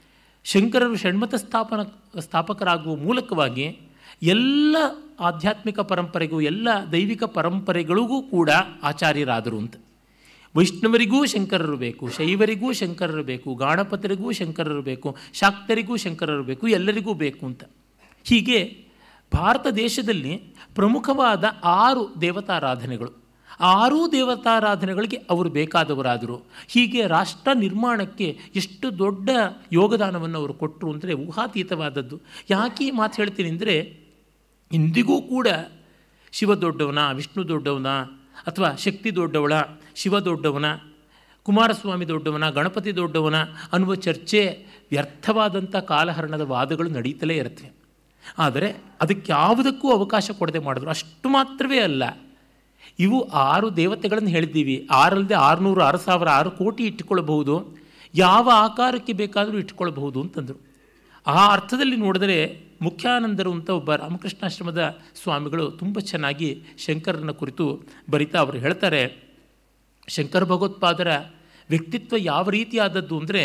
[SPEAKER 2] ಶಂಕರರು ಷಣ್ಮತ ಸ್ಥಾಪನ ಸ್ಥಾಪಕರಾಗುವ ಮೂಲಕವಾಗಿ ಎಲ್ಲ ಆಧ್ಯಾತ್ಮಿಕ ಪರಂಪರೆಗೂ ಎಲ್ಲ ದೈವಿಕ ಪರಂಪರೆಗಳಿಗೂ ಕೂಡ ಆಚಾರ್ಯರಾದರು ಅಂತ ವೈಷ್ಣವರಿಗೂ ಶಂಕರರು ಬೇಕು ಶೈವರಿಗೂ ಶಂಕರರು ಬೇಕು ಗಾಣಪತರಿಗೂ ಶಂಕರರು ಬೇಕು ಶಾಕ್ತರಿಗೂ ಶಂಕರರು ಬೇಕು ಎಲ್ಲರಿಗೂ ಬೇಕು ಅಂತ ಹೀಗೆ ಭಾರತ ದೇಶದಲ್ಲಿ ಪ್ರಮುಖವಾದ ಆರು ದೇವತಾರಾಧನೆಗಳು ಆರೂ ದೇವತಾರಾಧನೆಗಳಿಗೆ ಅವರು ಬೇಕಾದವರಾದರು ಹೀಗೆ ರಾಷ್ಟ್ರ ನಿರ್ಮಾಣಕ್ಕೆ ಎಷ್ಟು ದೊಡ್ಡ ಯೋಗದಾನವನ್ನು ಅವರು ಕೊಟ್ಟರು ಅಂದರೆ ಊಹಾತೀತವಾದದ್ದು ಯಾಕೆ ಈ ಮಾತು ಹೇಳ್ತೀನಿ ಅಂದರೆ ಇಂದಿಗೂ ಕೂಡ ಶಿವ ದೊಡ್ಡವನ ವಿಷ್ಣು ದೊಡ್ಡವನ ಅಥವಾ ಶಕ್ತಿ ದೊಡ್ಡವಳ ಶಿವ ದೊಡ್ಡವನ ಕುಮಾರಸ್ವಾಮಿ ದೊಡ್ಡವನ ಗಣಪತಿ ದೊಡ್ಡವನ ಅನ್ನುವ ಚರ್ಚೆ ವ್ಯರ್ಥವಾದಂಥ ಕಾಲಹರಣದ ವಾದಗಳು ನಡೀತಲೇ ಇರುತ್ತವೆ ಆದರೆ ಅದಕ್ಕೆ ಯಾವುದಕ್ಕೂ ಅವಕಾಶ ಕೊಡದೆ ಮಾಡಿದ್ರು ಅಷ್ಟು ಮಾತ್ರವೇ ಅಲ್ಲ ಇವು ಆರು ದೇವತೆಗಳನ್ನು ಹೇಳಿದ್ದೀವಿ ಆರಲ್ಲದೆ ಆರುನೂರು ಆರು ಸಾವಿರ ಆರು ಕೋಟಿ ಇಟ್ಟುಕೊಳ್ಳಬಹುದು ಯಾವ ಆಕಾರಕ್ಕೆ ಬೇಕಾದರೂ ಇಟ್ಕೊಳ್ಬಹುದು ಅಂತಂದರು ಆ ಅರ್ಥದಲ್ಲಿ ನೋಡಿದರೆ ಮುಖ್ಯಾನಂದರು ಅಂತ ಒಬ್ಬ ರಾಮಕೃಷ್ಣಾಶ್ರಮದ ಸ್ವಾಮಿಗಳು ತುಂಬ ಚೆನ್ನಾಗಿ ಶಂಕರನ ಕುರಿತು ಬರಿತಾ ಅವರು ಹೇಳ್ತಾರೆ ಶಂಕರ ಭಗವತ್ಪಾದರ ವ್ಯಕ್ತಿತ್ವ ಯಾವ ರೀತಿಯಾದದ್ದು ಅಂದರೆ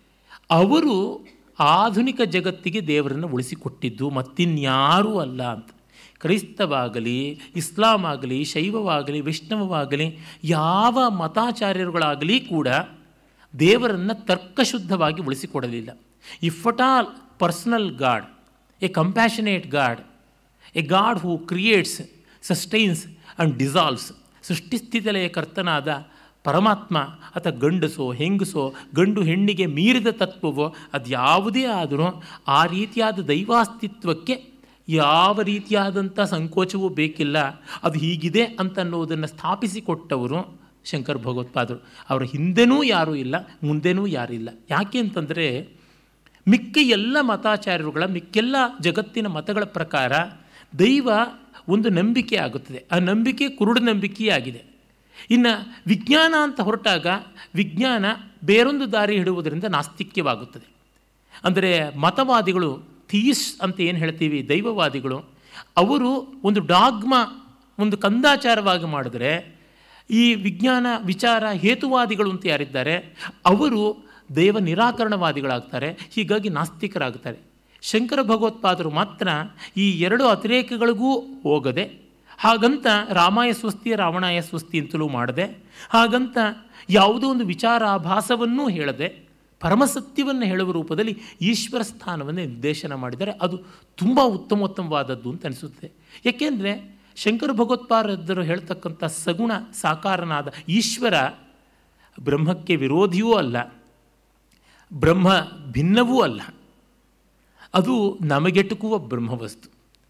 [SPEAKER 2] ಅವರು ಆಧುನಿಕ ಜಗತ್ತಿಗೆ ದೇವರನ್ನು ಉಳಿಸಿಕೊಟ್ಟಿದ್ದು ಮತ್ತಿನ್ಯಾರೂ ಅಲ್ಲ ಅಂತ ಕ್ರೈಸ್ತವಾಗಲಿ ಇಸ್ಲಾಂ ಆಗಲಿ ಶೈವವಾಗಲಿ ವೈಷ್ಣವವಾಗಲಿ ಯಾವ ಮತಾಚಾರ್ಯರುಗಳಾಗಲಿ ಕೂಡ ದೇವರನ್ನು ತರ್ಕಶುದ್ಧವಾಗಿ ಉಳಿಸಿಕೊಡಲಿಲ್ಲ if at all personal god a compassionate god a god who creates sustains and dissolves ಸೃಷ್ಟಿಸ್ಥಿತಿಲಯ ಕರ್ತನಾದ ಪರಮಾತ್ಮ ಅಥವಾ ಗಂಡಸೋ ಹೆಂಗಸೋ ಗಂಡು ಹೆಣ್ಣಿಗೆ ಮೀರಿದ ತತ್ವವೋ ಅದು ಯಾವುದೇ ಆದರೂ ಆ ರೀತಿಯಾದ ದೈವಾಸ್ತಿತ್ವಕ್ಕೆ ಯಾವ ರೀತಿಯಾದಂಥ ಸಂಕೋಚವೂ ಬೇಕಿಲ್ಲ ಅದು ಹೀಗಿದೆ ಅಂತನ್ನೋದನ್ನು ಸ್ಥಾಪಿಸಿಕೊಟ್ಟವರು ಶಂಕರ ಭಗವತ್ಪಾದರು ಅವರ ಹಿಂದೆನೂ ಯಾರೂ ಇಲ್ಲ ಮುಂದೆನೂ ಯಾರಿಲ್ಲ ಯಾಕೆ ಅಂತಂದರೆ ಮಿಕ್ಕ ಎಲ್ಲ ಮತಾಚಾರ್ಯರುಗಳ ಮಿಕ್ಕೆಲ್ಲ ಜಗತ್ತಿನ ಮತಗಳ ಪ್ರಕಾರ ದೈವ ಒಂದು ನಂಬಿಕೆ ಆಗುತ್ತದೆ ಆ ನಂಬಿಕೆ ಕುರುಡು ನಂಬಿಕೆಯೇ ಆಗಿದೆ ಇನ್ನು ವಿಜ್ಞಾನ ಅಂತ ಹೊರಟಾಗ ವಿಜ್ಞಾನ ಬೇರೊಂದು ದಾರಿ ಹಿಡುವುದರಿಂದ ನಾಸ್ತಿಕ್ಯವಾಗುತ್ತದೆ ಅಂದರೆ ಮತವಾದಿಗಳು ಥೀಸ್ ಅಂತ ಏನು ಹೇಳ್ತೀವಿ ದೈವವಾದಿಗಳು ಅವರು ಒಂದು ಡಾಗ್ಮ ಒಂದು ಕಂದಾಚಾರವಾಗಿ ಮಾಡಿದ್ರೆ ಈ ವಿಜ್ಞಾನ ವಿಚಾರ ಹೇತುವಾದಿಗಳು ಅಂತ ಯಾರಿದ್ದಾರೆ ಅವರು ದೈವ ನಿರಾಕರಣವಾದಿಗಳಾಗ್ತಾರೆ ಹೀಗಾಗಿ ನಾಸ್ತಿಕರಾಗ್ತಾರೆ ಶಂಕರ ಭಗವತ್ಪಾದರು ಮಾತ್ರ ಈ ಎರಡು ಅತಿರೇಕಗಳಿಗೂ ಹೋಗದೆ ಹಾಗಂತ ರಾಮಾಯ ಸ್ವಸ್ತಿ ರಾವಣಾಯ ಸ್ವಸ್ತಿ ಅಂತಲೂ ಮಾಡದೆ ಹಾಗಂತ ಯಾವುದೋ ಒಂದು ವಿಚಾರಾಭಾಸವನ್ನೂ ಹೇಳದೆ ಪರಮಸತ್ಯವನ್ನು ಹೇಳುವ ರೂಪದಲ್ಲಿ ಈಶ್ವರ ಸ್ಥಾನವನ್ನು ನಿರ್ದೇಶನ ಮಾಡಿದರೆ ಅದು ತುಂಬ ಉತ್ತಮೋತ್ತಮವಾದದ್ದು ಅಂತ ಅನಿಸುತ್ತದೆ ಏಕೆಂದರೆ ಶಂಕರ ಭಗವತ್ಪಾದರು ಹೇಳ್ತಕ್ಕಂಥ ಸಗುಣ ಸಾಕಾರನಾದ ಈಶ್ವರ ಬ್ರಹ್ಮಕ್ಕೆ ವಿರೋಧಿಯೂ ಅಲ್ಲ ಬ್ರಹ್ಮ ಭಿನ್ನವೂ ಅಲ್ಲ ಅದು ನಮಗೆಟುಕುವ ಬ್ರಹ್ಮವಸ್ತು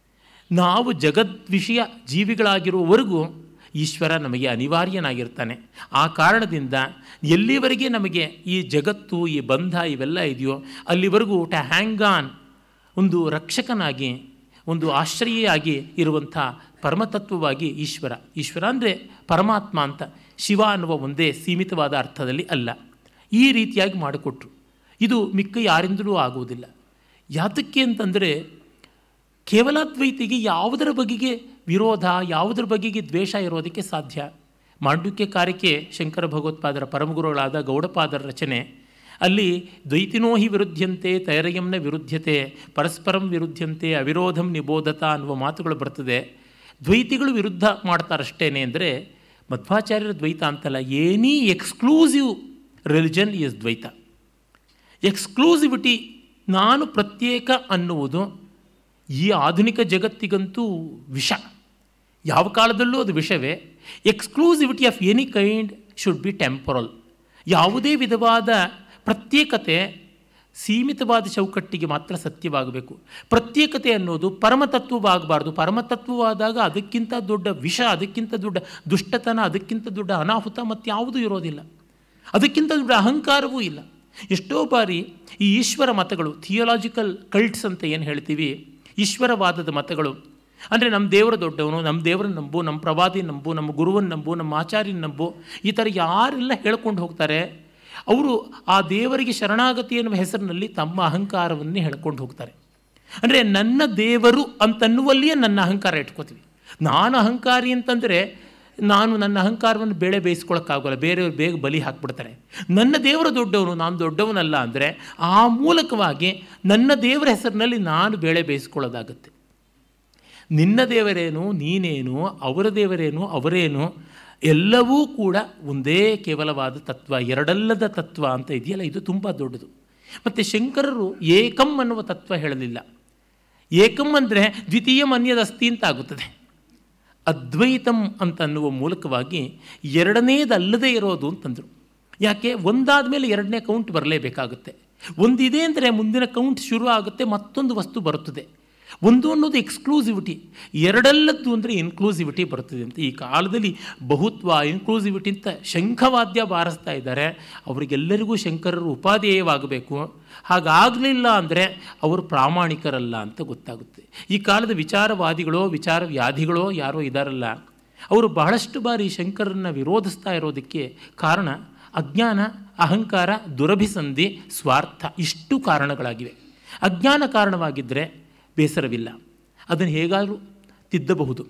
[SPEAKER 2] ನಾವು ಜಗದ್ವಿಷಯ ಜೀವಿಗಳಾಗಿರುವವರೆಗೂ ಈಶ್ವರ ನಮಗೆ ಅನಿವಾರ್ಯನಾಗಿರ್ತಾನೆ ಆ ಕಾರಣದಿಂದ ಎಲ್ಲಿವರೆಗೆ ನಮಗೆ ಈ ಜಗತ್ತು ಈ ಬಂಧ ಇವೆಲ್ಲ ಇದೆಯೋ ಅಲ್ಲಿವರೆಗೂ ಟ ಹ್ಯಾಂಗ್ ಆನ್ ಒಂದು ರಕ್ಷಕನಾಗಿ ಒಂದು ಆಶ್ರಯಿಯಾಗಿ ಇರುವಂಥ ಪರಮತತ್ವವಾಗಿ ಈಶ್ವರ ಈಶ್ವರ ಅಂದರೆ ಪರಮಾತ್ಮ ಅಂತ ಶಿವ ಅನ್ನುವ ಒಂದೇ ಸೀಮಿತವಾದ ಅರ್ಥದಲ್ಲಿ ಅಲ್ಲ ಈ ರೀತಿಯಾಗಿ ಮಾಡಿಕೊಟ್ರು ಇದು ಮಿಕ್ಕ ಯಾರಿಂದಲೂ ಆಗುವುದಿಲ್ಲ ಯಾತಕ್ಕೆ ಅಂತಂದರೆ ಕೇವಲಾದ್ವೈತಿಗೆ ಯಾವುದರ ಬಗೆಗೆ ವಿರೋಧ ಯಾವುದರ ಬಗೆಗೆ ದ್ವೇಷ ಇರೋದಕ್ಕೆ ಸಾಧ್ಯ ಮಾಂಡುಕ್ಯ ಕಾರ್ಯಕ್ಕೆ ಶಂಕರ ಭಗವತ್ಪಾದರ ಪರಮಗುರುಗಳಾದ ಗೌಡಪಾದರ ರಚನೆ ಅಲ್ಲಿ ದ್ವೈತಿನೋ ಹಿ ವಿರುದ್ಧಂತೆ ತೈರಯಂನ ವಿರುದ್ಧತೆ ಪರಸ್ಪರಂ ವಿರುದ್ಧಂತೆ ಅವಿರೋಧಂ ನಿಬೋಧತ ಅನ್ನುವ ಮಾತುಗಳು ಬರ್ತದೆ ದ್ವೈತಿಗಳು ವಿರುದ್ಧ ಮಾಡ್ತಾರಷ್ಟೇನೆ ಅಂದರೆ ಮಧ್ವಾಚಾರ್ಯರ ದ್ವೈತ ಅಂತಲ್ಲ ಏನಿ ಎಕ್ಸ್ಕ್ಲೂಸಿವ್ ರಿಲಿಜನ್ ಈಸ್ ದ್ವೈತ ಎಕ್ಸ್ಕ್ಲೂಸಿವಿಟಿ ನಾನು ಪ್ರತ್ಯೇಕ ಅನ್ನುವುದು ಈ ಆಧುನಿಕ ಜಗತ್ತಿಗಂತೂ ವಿಷ ಯಾವ ಕಾಲದಲ್ಲೂ ಅದು ವಿಷವೇ exclusivity of any kind should be temporal ಯಾವುದೇ ವಿಧವಾದ ಪ್ರತ್ಯೇಕತೆ ಸೀಮಿತವಾದ ಚೌಕಟ್ಟಿಗೆ ಮಾತ್ರ ಸತ್ಯವಾಗಬೇಕು ಪ್ರತ್ಯೇಕತೆ ಅನ್ನೋದು ಪರಮತತ್ವವಾಗಬಾರ್ದು ಪರಮತತ್ವವಾದಾಗ ಅದಕ್ಕಿಂತ ದೊಡ್ಡ ವಿಷ ಅದಕ್ಕಿಂತ ದೊಡ್ಡ ದುಷ್ಟತನ ಅದಕ್ಕಿಂತ ದೊಡ್ಡ ಅನಾಹುತ ಮತ್ತಾವುದೂ ಇರೋದಿಲ್ಲ ಅದಕ್ಕಿಂತ ದೊಡ್ಡ ಅಹಂಕಾರವೂ ಇಲ್ಲ ಎಷ್ಟೋ ಬಾರಿ ಈ ಈಶ್ವರ ಮತಗಳು ಥಿಯೋಲಾಜಿಕಲ್ ಕಲ್ಟ್ಸ್ ಅಂತ ಏನು ಹೇಳ್ತೀವಿ ಈಶ್ವರವಾದದ ಮತಗಳು ಅಂದರೆ ನಮ್ಮ ದೇವರ ದೊಡ್ಡವನು ನಮ್ಮ ದೇವರನ್ನ ನಂಬು ನಮ್ಮ ಪ್ರವಾದಿ ನಂಬು ನಮ್ಮ ಗುರುವನ್ನು ನಂಬು ನಮ್ಮ ಆಚಾರ್ಯನ ನಂಬು ಈ ಥರ ಯಾರೆಲ್ಲ ಹೇಳ್ಕೊಂಡು ಹೋಗ್ತಾರೆ ಅವರು ಆ ದೇವರಿಗೆ ಶರಣಾಗತಿ ಎನ್ನುವ ಹೆಸರಿನಲ್ಲಿ ತಮ್ಮ ಅಹಂಕಾರವನ್ನೇ ಹೇಳ್ಕೊಂಡು ಹೋಗ್ತಾರೆ ಅಂದರೆ ನನ್ನ ದೇವರು ಅಂತನ್ನುವಲ್ಲಿಯೇ ನನ್ನ ಅಹಂಕಾರ ಇಟ್ಕೋತೀವಿ ನಾನು ಅಹಂಕಾರಿ ಅಂತಂದರೆ ನಾನು ನನ್ನ ಅಹಂಕಾರವನ್ನು ಬೇಳೆ ಬೇಯಿಸ್ಕೊಳ್ಳೋಕ್ಕಾಗೋಲ್ಲ ಬೇರೆಯವರು ಬೇಗ ಬಲಿ ಹಾಕ್ಬಿಡ್ತಾರೆ ನನ್ನ ದೇವರು ದೊಡ್ಡವನು ನಾನು ದೊಡ್ಡವನಲ್ಲ ಅಂದರೆ ಆ ಮೂಲಕವಾಗಿ ನನ್ನ ದೇವರ ಹೆಸರಿನಲ್ಲಿ ನಾನು ಬೇಳೆ ಬೇಯಿಸ್ಕೊಳ್ಳೋದಾಗುತ್ತೆ ನಿನ್ನ ದೇವರೇನು ನೀನೇನು ಅವರ ದೇವರೇನು ಅವರೇನು ಎಲ್ಲವೂ ಕೂಡ ಒಂದೇ ಕೇವಲವಾದ ತತ್ವ ಎರಡಲ್ಲದ ತತ್ವ ಅಂತ ಇದೆಯಲ್ಲ ಇದು ತುಂಬ ದೊಡ್ಡದು ಮತ್ತು ಶಂಕರರು ಏಕಂ ಅನ್ನುವ ತತ್ವ ಹೇಳಲಿಲ್ಲ ಏಕಂ ಅಂದರೆ ದ್ವಿತೀಯಂ ಅನ್ಯದಸ್ತಿ ಅಂತ ಆಗುತ್ತದೆ ಅದ್ವೈತಂ ಅಂತ ಅನ್ನುವ ಮೂಲಕವಾಗಿ ಎರಡನೇದಲ್ಲದೇ ಇರೋದು ಅಂತಂದರು ಯಾಕೆ ಒಂದಾದ ಮೇಲೆ ಎರಡನೇ ಕೌಂಟ್ ಬರಲೇಬೇಕಾಗುತ್ತೆ ಒಂದಿದೆ ಅಂದರೆ ಮುಂದಿನ ಕೌಂಟ್ ಶುರು ಆಗುತ್ತೆ ಮತ್ತೊಂದು ವಸ್ತು ಬರುತ್ತದೆ ಒಂದು ಅನ್ನೋದು ಎಕ್ಸ್ಕ್ಲೂಸಿವಿಟಿ ಎರಡಲ್ಲದ್ದು ಅಂದರೆ ಇನ್ಕ್ಲೂಸಿವಿಟಿ ಬರ್ತದೆ ಅಂತ ಈ ಕಾಲದಲ್ಲಿ ಬಹುತ್ವ ಇನ್ಕ್ಲೂಸಿವಿಟಿ ಅಂತ ಶಂಖವಾದ್ಯ ಬಾರಿಸ್ತಾ ಇದ್ದಾರೆ ಅವರಿಗೆಲ್ಲರಿಗೂ ಶಂಕರರು ಉಪಾದೇಯವಾಗಬೇಕು ಹಾಗಾಗಲಿಲ್ಲ ಅಂದರೆ ಅವರು ಪ್ರಾಮಾಣಿಕರಲ್ಲ ಅಂತ ಗೊತ್ತಾಗುತ್ತೆ ಈ ಕಾಲದ ವಿಚಾರವಾದಿಗಳೋ ವಿಚಾರ ವ್ಯಾಧಿಗಳೋ ಯಾರೋ ಇದ್ದಾರಲ್ಲ ಅವರು ಬಹಳಷ್ಟು ಬಾರಿ ಶಂಕರನ್ನ ವಿರೋಧಿಸ್ತಾ ಇರೋದಕ್ಕೆ ಕಾರಣ ಅಜ್ಞಾನ ಅಹಂಕಾರ ದುರಭಿಸಂಧಿ ಸ್ವಾರ್ಥ ಇಷ್ಟು ಕಾರಣಗಳಾಗಿವೆ ಅಜ್ಞಾನ ಕಾರಣವಾಗಿದ್ದರೆ ಬೇಸರವಿಲ್ಲ ಅದನ್ನು ಹೇಗಾದರೂ ತಿದ್ದಬಹುದು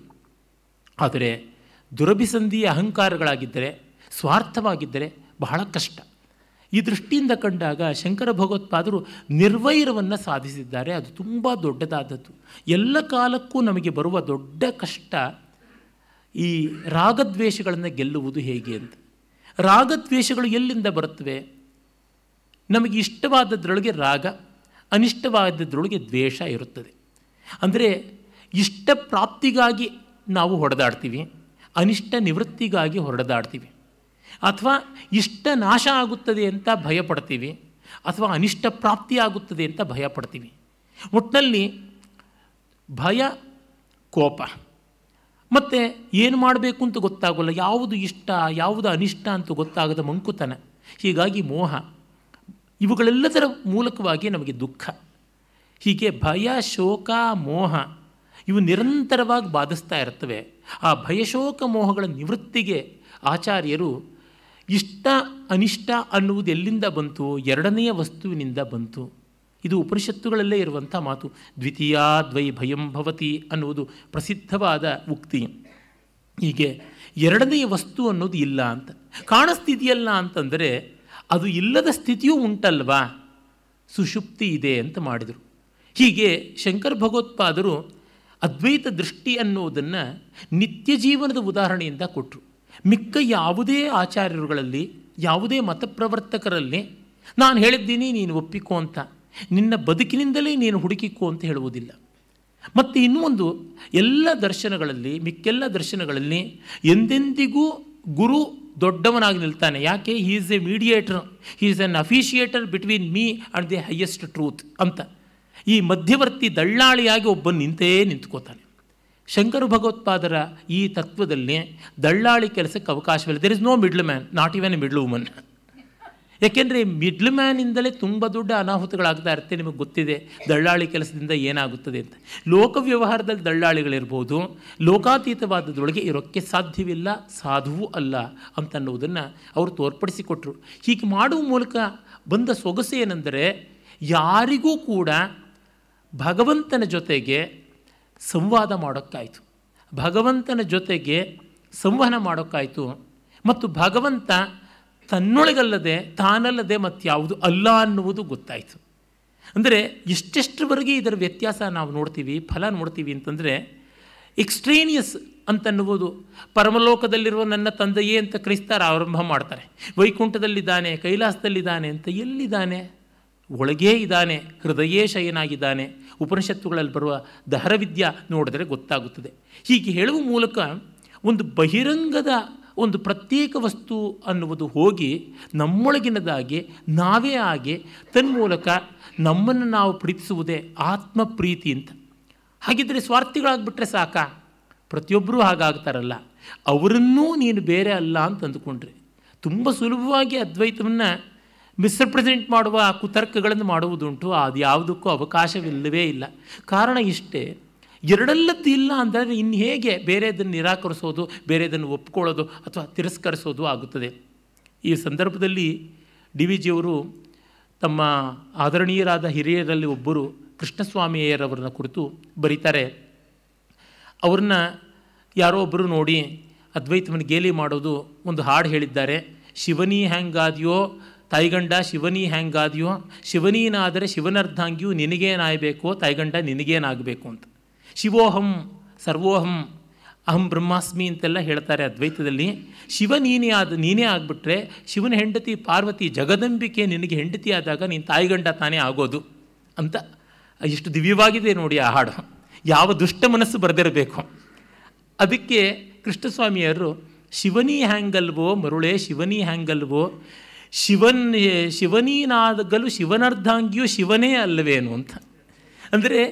[SPEAKER 2] ಆದರೆ ದುರಭಿಸಂಧಿ ಅಹಂಕಾರಗಳಾಗಿದ್ದರೆ ಸ್ವಾರ್ಥವಾಗಿದ್ದರೆ ಬಹಳ ಕಷ್ಟ ಈ ದೃಷ್ಟಿಯಿಂದ ಕಂಡಾಗ ಶಂಕರ ಭಗವತ್ಪಾದರು ನಿರ್ವೈರವನ್ನು ಸಾಧಿಸಿದ್ದಾರೆ ಅದು ತುಂಬ ದೊಡ್ಡದಾದದ್ದು ಎಲ್ಲ ಕಾಲಕ್ಕೂ ನಮಗೆ ಬರುವ ದೊಡ್ಡ ಕಷ್ಟ ಈ ರಾಗದ್ವೇಷಗಳನ್ನು ಗೆಲ್ಲುವುದು ಹೇಗೆ ಅಂತ ರಾಗದ್ವೇಷಗಳು ಎಲ್ಲಿಂದ ಬರುತ್ತವೆ ನಮಗೆ ಇಷ್ಟವಾದದ್ರೊಳಗೆ ರಾಗ ಅನಿಷ್ಟವಾದದ್ರೊಳಗೆ ದ್ವೇಷ ಇರುತ್ತದೆ ಅಂದರೆ ಇಷ್ಟ ಪ್ರಾಪ್ತಿಗಾಗಿ ನಾವು ಹೊಡೆದಾಡ್ತೀವಿ ಅನಿಷ್ಟ ನಿವೃತ್ತಿಗಾಗಿ ಹೊಡೆದಾಡ್ತೀವಿ ಅಥವಾ ಇಷ್ಟ ನಾಶ ಆಗುತ್ತದೆ ಅಂತ ಭಯಪಡ್ತೀವಿ ಅಥವಾ ಅನಿಷ್ಟ ಪ್ರಾಪ್ತಿಯಾಗುತ್ತದೆ ಅಂತ ಭಯಪಡ್ತೀವಿ ಒಟ್ಟಿನಲ್ಲಿ ಭಯ ಕೋಪ ಮತ್ತು ಏನು ಮಾಡಬೇಕು ಅಂತ ಗೊತ್ತಾಗೋಲ್ಲ ಯಾವುದು ಇಷ್ಟ ಯಾವುದು ಅನಿಷ್ಟ ಅಂತ ಗೊತ್ತಾಗದ ಮಂಕುತನ ಹೀಗಾಗಿ ಮೋಹ ಇವುಗಳೆಲ್ಲದರ ಮೂಲಕವಾಗಿ ನಮಗೆ ದುಃಖ ಹೀಗೆ ಭಯ ಶೋಕ ಮೋಹ ಇವು ನಿರಂತರವಾಗಿ ಬಾಧಿಸ್ತಾ ಇರ್ತವೆ ಆ ಭಯಶೋಕ ಮೋಹಗಳ ನಿವೃತ್ತಿಗೆ ಆಚಾರ್ಯರು ಇಷ್ಟ ಅನಿಷ್ಟ ಅನ್ನುವುದು ಎಲ್ಲಿಂದ ಬಂತು ಎರಡನೆಯ ವಸ್ತುವಿನಿಂದ ಬಂತು ಇದು ಉಪನಿಷತ್ತುಗಳಲ್ಲೇ ಇರುವಂಥ ಮಾತು ದ್ವಿತೀಯಾ ದ್ವೈ ಭಯಂ ಭವತಿ ಅನ್ನುವುದು ಪ್ರಸಿದ್ಧವಾದ ಉಕ್ತಿ ಹೀಗೆ ಎರಡನೆಯ ವಸ್ತು ಅನ್ನೋದು ಇಲ್ಲ ಅಂತ ಕಾಣಿಸ್ತಿದೆಯಲ್ಲ ಅಂತಂದರೆ ಅದು ಇಲ್ಲದ ಸ್ಥಿತಿಯೂ ಉಂಟಲ್ವಾ ಸುಷುಪ್ತಿ ಇದೆ ಅಂತ ಮಾಡಿದರು ಹೀಗೆ ಶಂಕರ ಭಗವತ್ಪಾದರು ಅದ್ವೈತ ದೃಷ್ಟಿ ಅನ್ನುವುದನ್ನು ನಿತ್ಯ ಜೀವನದ ಉದಾಹರಣೆಯಿಂದ ಕೊಟ್ಟರು ಮಿಕ್ಕ ಯಾವುದೇ ಆಚಾರ್ಯರುಗಳಲ್ಲಿ ಯಾವುದೇ ಮತಪ್ರವರ್ತಕರಲ್ಲಿ ನಾನು ಹೇಳಿದ್ದೀನಿ ನೀನು ಒಪ್ಪಿಕೋ ಅಂತ ನಿನ್ನ ಬದುಕಿನಿಂದಲೇ ನೀನು ಹುಡುಕಿಕೋ ಅಂತ ಹೇಳುವುದಿಲ್ಲ ಮತ್ತು ಇನ್ನೂ ಒಂದು ಎಲ್ಲ ದರ್ಶನಗಳಲ್ಲಿ ಮಿಕ್ಕೆಲ್ಲ ದರ್ಶನಗಳಲ್ಲಿ ಎಂದೆಂದಿಗೂ ಗುರು ದೊಡ್ಡವನಾಗಿ ನಿಲ್ತಾನೆ ಯಾಕೆ he is a mediator he is an officiator between me and the highest truth ಅಂತ ಈ ಮಧ್ಯವರ್ತಿ ದಳ್ಳಾಳಿಯಾಗಿ ಒಬ್ಬನು ನಿಂತೇ ನಿಂತ್ಕೋತಾನೆ ಶಂಕರ ಭಗವತ್ಪಾದರ ಈ ತತ್ವದಲ್ಲಿ ದಳ್ಳಾಳಿ ಕೆಲಸಕ್ಕೆ ಅವಕಾಶವಿಲ್ಲ there is no middle man not even a middle woman ಯಾಕೆಂದರೆ ಮಿಡ್ಲ್ ಮ್ಯಾನಿಂದಲೇ ತುಂಬ ದೊಡ್ಡ ಅನಾಹುತಗಳಾಗ್ತಾ ಇರುತ್ತೆ ನಿಮಗೆ ಗೊತ್ತಿದೆ ದಳ್ಳಾಳಿ ಕೆಲಸದಿಂದ ಏನಾಗುತ್ತದೆ ಅಂತ ಲೋಕ ವ್ಯವಹಾರದಲ್ಲಿ ದಳ್ಳಾಳಿಗಳಿರ್ಬೋದು ಲೋಕಾತೀತವಾದದೊಳಗೆ ಇರೋಕ್ಕೆ ಸಾಧ್ಯವಿಲ್ಲ ಸಾಧುವೂ ಅಲ್ಲ ಅಂತನ್ನುವುದನ್ನು ಅವರು ತೋರ್ಪಡಿಸಿಕೊಟ್ರು ಹೀಗೆ ಮಾಡುವ ಮೂಲಕ ಬಂದ ಸೊಗಸು ಏನೆಂದರೆ ಯಾರಿಗೂ ಕೂಡ ಭಗವಂತನ ಜೊತೆಗೆ ಸಂವಾದ ಮಾಡೋಕ್ಕಾಯಿತು ಭಗವಂತನ ಜೊತೆಗೆ ಸಂವಹನ ಮಾಡೋಕ್ಕಾಯಿತು ಮತ್ತು ಭಗವಂತ ತನ್ನೊಳಗಲ್ಲದೆ ತಾನಲ್ಲದೆ ಮತ್ತಾವುದು ಅಲ್ಲ ಅನ್ನುವುದು ಗೊತ್ತಾಯಿತು ಅಂದರೆ ಎಷ್ಟೆಷ್ಟರವರೆಗೆ ಇದರ ವ್ಯತ್ಯಾಸ ನಾವು ನೋಡ್ತೀವಿ ಫಲ ನೋಡ್ತೀವಿ ಅಂತಂದರೆ ಎಕ್ಸ್ಟ್ರೇನಿಯಸ್ ಅಂತನ್ನುವುದು ಪರಮಲೋಕದಲ್ಲಿರುವ ನನ್ನ ತಂದೆಯೇ ಅಂತ ಕ್ರೈಸ್ತರ ಆರಂಭ ಮಾಡ್ತಾರೆ ವೈಕುಂಠದಲ್ಲಿದ್ದಾನೆ ಕೈಲಾಸದಲ್ಲಿದ್ದಾನೆ ಅಂತ ಎಲ್ಲಿದ್ದಾನೆ ಒಳಗೇ ಇದ್ದಾನೆ ಹೃದಯೇ ಶಯನಾಗಿದ್ದಾನೆ ಉಪನಿಷತ್ತುಗಳಲ್ಲಿ ಬರುವ ದಹರವಿದ್ಯ ನೋಡಿದರೆ ಗೊತ್ತಾಗುತ್ತದೆ ಹೀಗೆ ಹೇಳುವ ಮೂಲಕ ಒಂದು ಬಹಿರಂಗದ ಒಂದು ಪ್ರತ್ಯೇಕ ವಸ್ತು ಅನ್ನುವುದು ಹೋಗಿ ನಮ್ಮೊಳಗಿನದಾಗಿ ನಾವೇ ಆಗಿ ತನ್ಮೂಲಕ ನಮ್ಮನ್ನು ನಾವು ಪ್ರೀತಿಸುವುದೇ ಆತ್ಮ ಪ್ರೀತಿ ಅಂತ ಹಾಗಿದ್ದರೆ ಸ್ವಾರ್ಥಿಗಳಾಗ್ಬಿಟ್ರೆ ಸಾಕಾ ಪ್ರತಿಯೊಬ್ಬರೂ ಹಾಗಾಗ್ತಾರಲ್ಲ ಅವರನ್ನೂ ನೀನು ಬೇರೆ ಅಲ್ಲ ಅಂತ ಅಂದುಕೊಂಡ್ರೆ ತುಂಬ ಸುಲಭವಾಗಿ ಅದ್ವೈತವನ್ನು ಮಿಸ್ರೆಪ್ರೆಸೆಂಟ್ ಮಾಡುವ ಕುತರ್ಕಗಳನ್ನು ಮಾಡುವುದುಂಟು ಅದು ಯಾವುದಕ್ಕೂ ಅವಕಾಶವಿಲ್ಲವೇ ಇಲ್ಲ ಕಾರಣ ಇಷ್ಟೇ ಎರಡಲ್ಲದ್ದು ಇಲ್ಲ ಅಂದರೆ ಇನ್ನು ಹೇಗೆ ಬೇರೆದನ್ನು ನಿರಾಕರಿಸೋದು ಬೇರೆದನ್ನು ಒಪ್ಕೊಳ್ಳೋದು ಅಥವಾ ತಿರಸ್ಕರಿಸೋದು ಆಗುತ್ತದೆ ಈ ಸಂದರ್ಭದಲ್ಲಿ ಡಿ ವಿ ಜಿಯವರು ತಮ್ಮ ಆದರಣೀಯರಾದ ಹಿರಿಯರಲ್ಲಿ ಒಬ್ಬರು ಕೃಷ್ಣಸ್ವಾಮಿಯರವರನ್ನ ಕುರಿತು ಬರೀತಾರೆ ಅವ್ರನ್ನ ಯಾರೋ ಒಬ್ಬರು ನೋಡಿ ಅದ್ವೈತವನ್ನು ಗೇಲಿ ಮಾಡೋದು ಒಂದು ಹಾಡು ಹೇಳಿದ್ದಾರೆ ಶಿವನಿ ಹ್ಯಾಂಗಾದ್ಯೋ ತಾಯಿಗಂಡ ಶಿವನಿ ಹ್ಯಾಂಗಾದ್ಯೋ ಶಿವನೀನಾದರೆ ಶಿವನರ್ಧಾಂಗಿಯು ನಿನಗೇನಾಗಬೇಕು ತಾಯಿಗಂಡ ನಿನಗೇನಾಗಬೇಕು ಅಂತ ಶಿವೋಹಂ ಸರ್ವೋಹಂ ಅಹಂ ಬ್ರಹ್ಮಾಸ್ಮಿ ಅಂತೆಲ್ಲ ಹೇಳ್ತಾರೆ ಅದ್ವೈತದಲ್ಲಿ ಶಿವ ನೀನೇ ಆದ ನೀನೇ ಆಗಿಬಿಟ್ರೆ ಶಿವನ ಹೆಂಡತಿ ಪಾರ್ವತಿ ಜಗದಂಬಿಕೆ ನಿನಗೆ ಹೆಂಡತಿ ಆದಾಗ ನೀನು ತಾಯಿಗಂಡ ತಾನೇ ಆಗೋದು ಅಂತ ಎಷ್ಟು ದಿವ್ಯವಾಗಿದೆ ನೋಡಿ ಆ ಹಾಡು ಯಾವ ದುಷ್ಟ ಮನಸ್ಸು ಬರೆದಿರಬೇಕು ಅದಕ್ಕೆ ಕೃಷ್ಣಸ್ವಾಮಿಯವರು ಶಿವನಿ ಹ್ಯಾಂಗಲ್ವೋ ಮರುಳೆ ಶಿವನಿ ಹ್ಯಾಂಗಲ್ವೋ ಶಿವನ್ ಶಿವನೀನಾಗಲು ಶಿವನರ್ಧಾಂಗಿಯು ಶಿವನೇ ಅಲ್ಲವೇನು ಅಂತ ಅಂದರೆ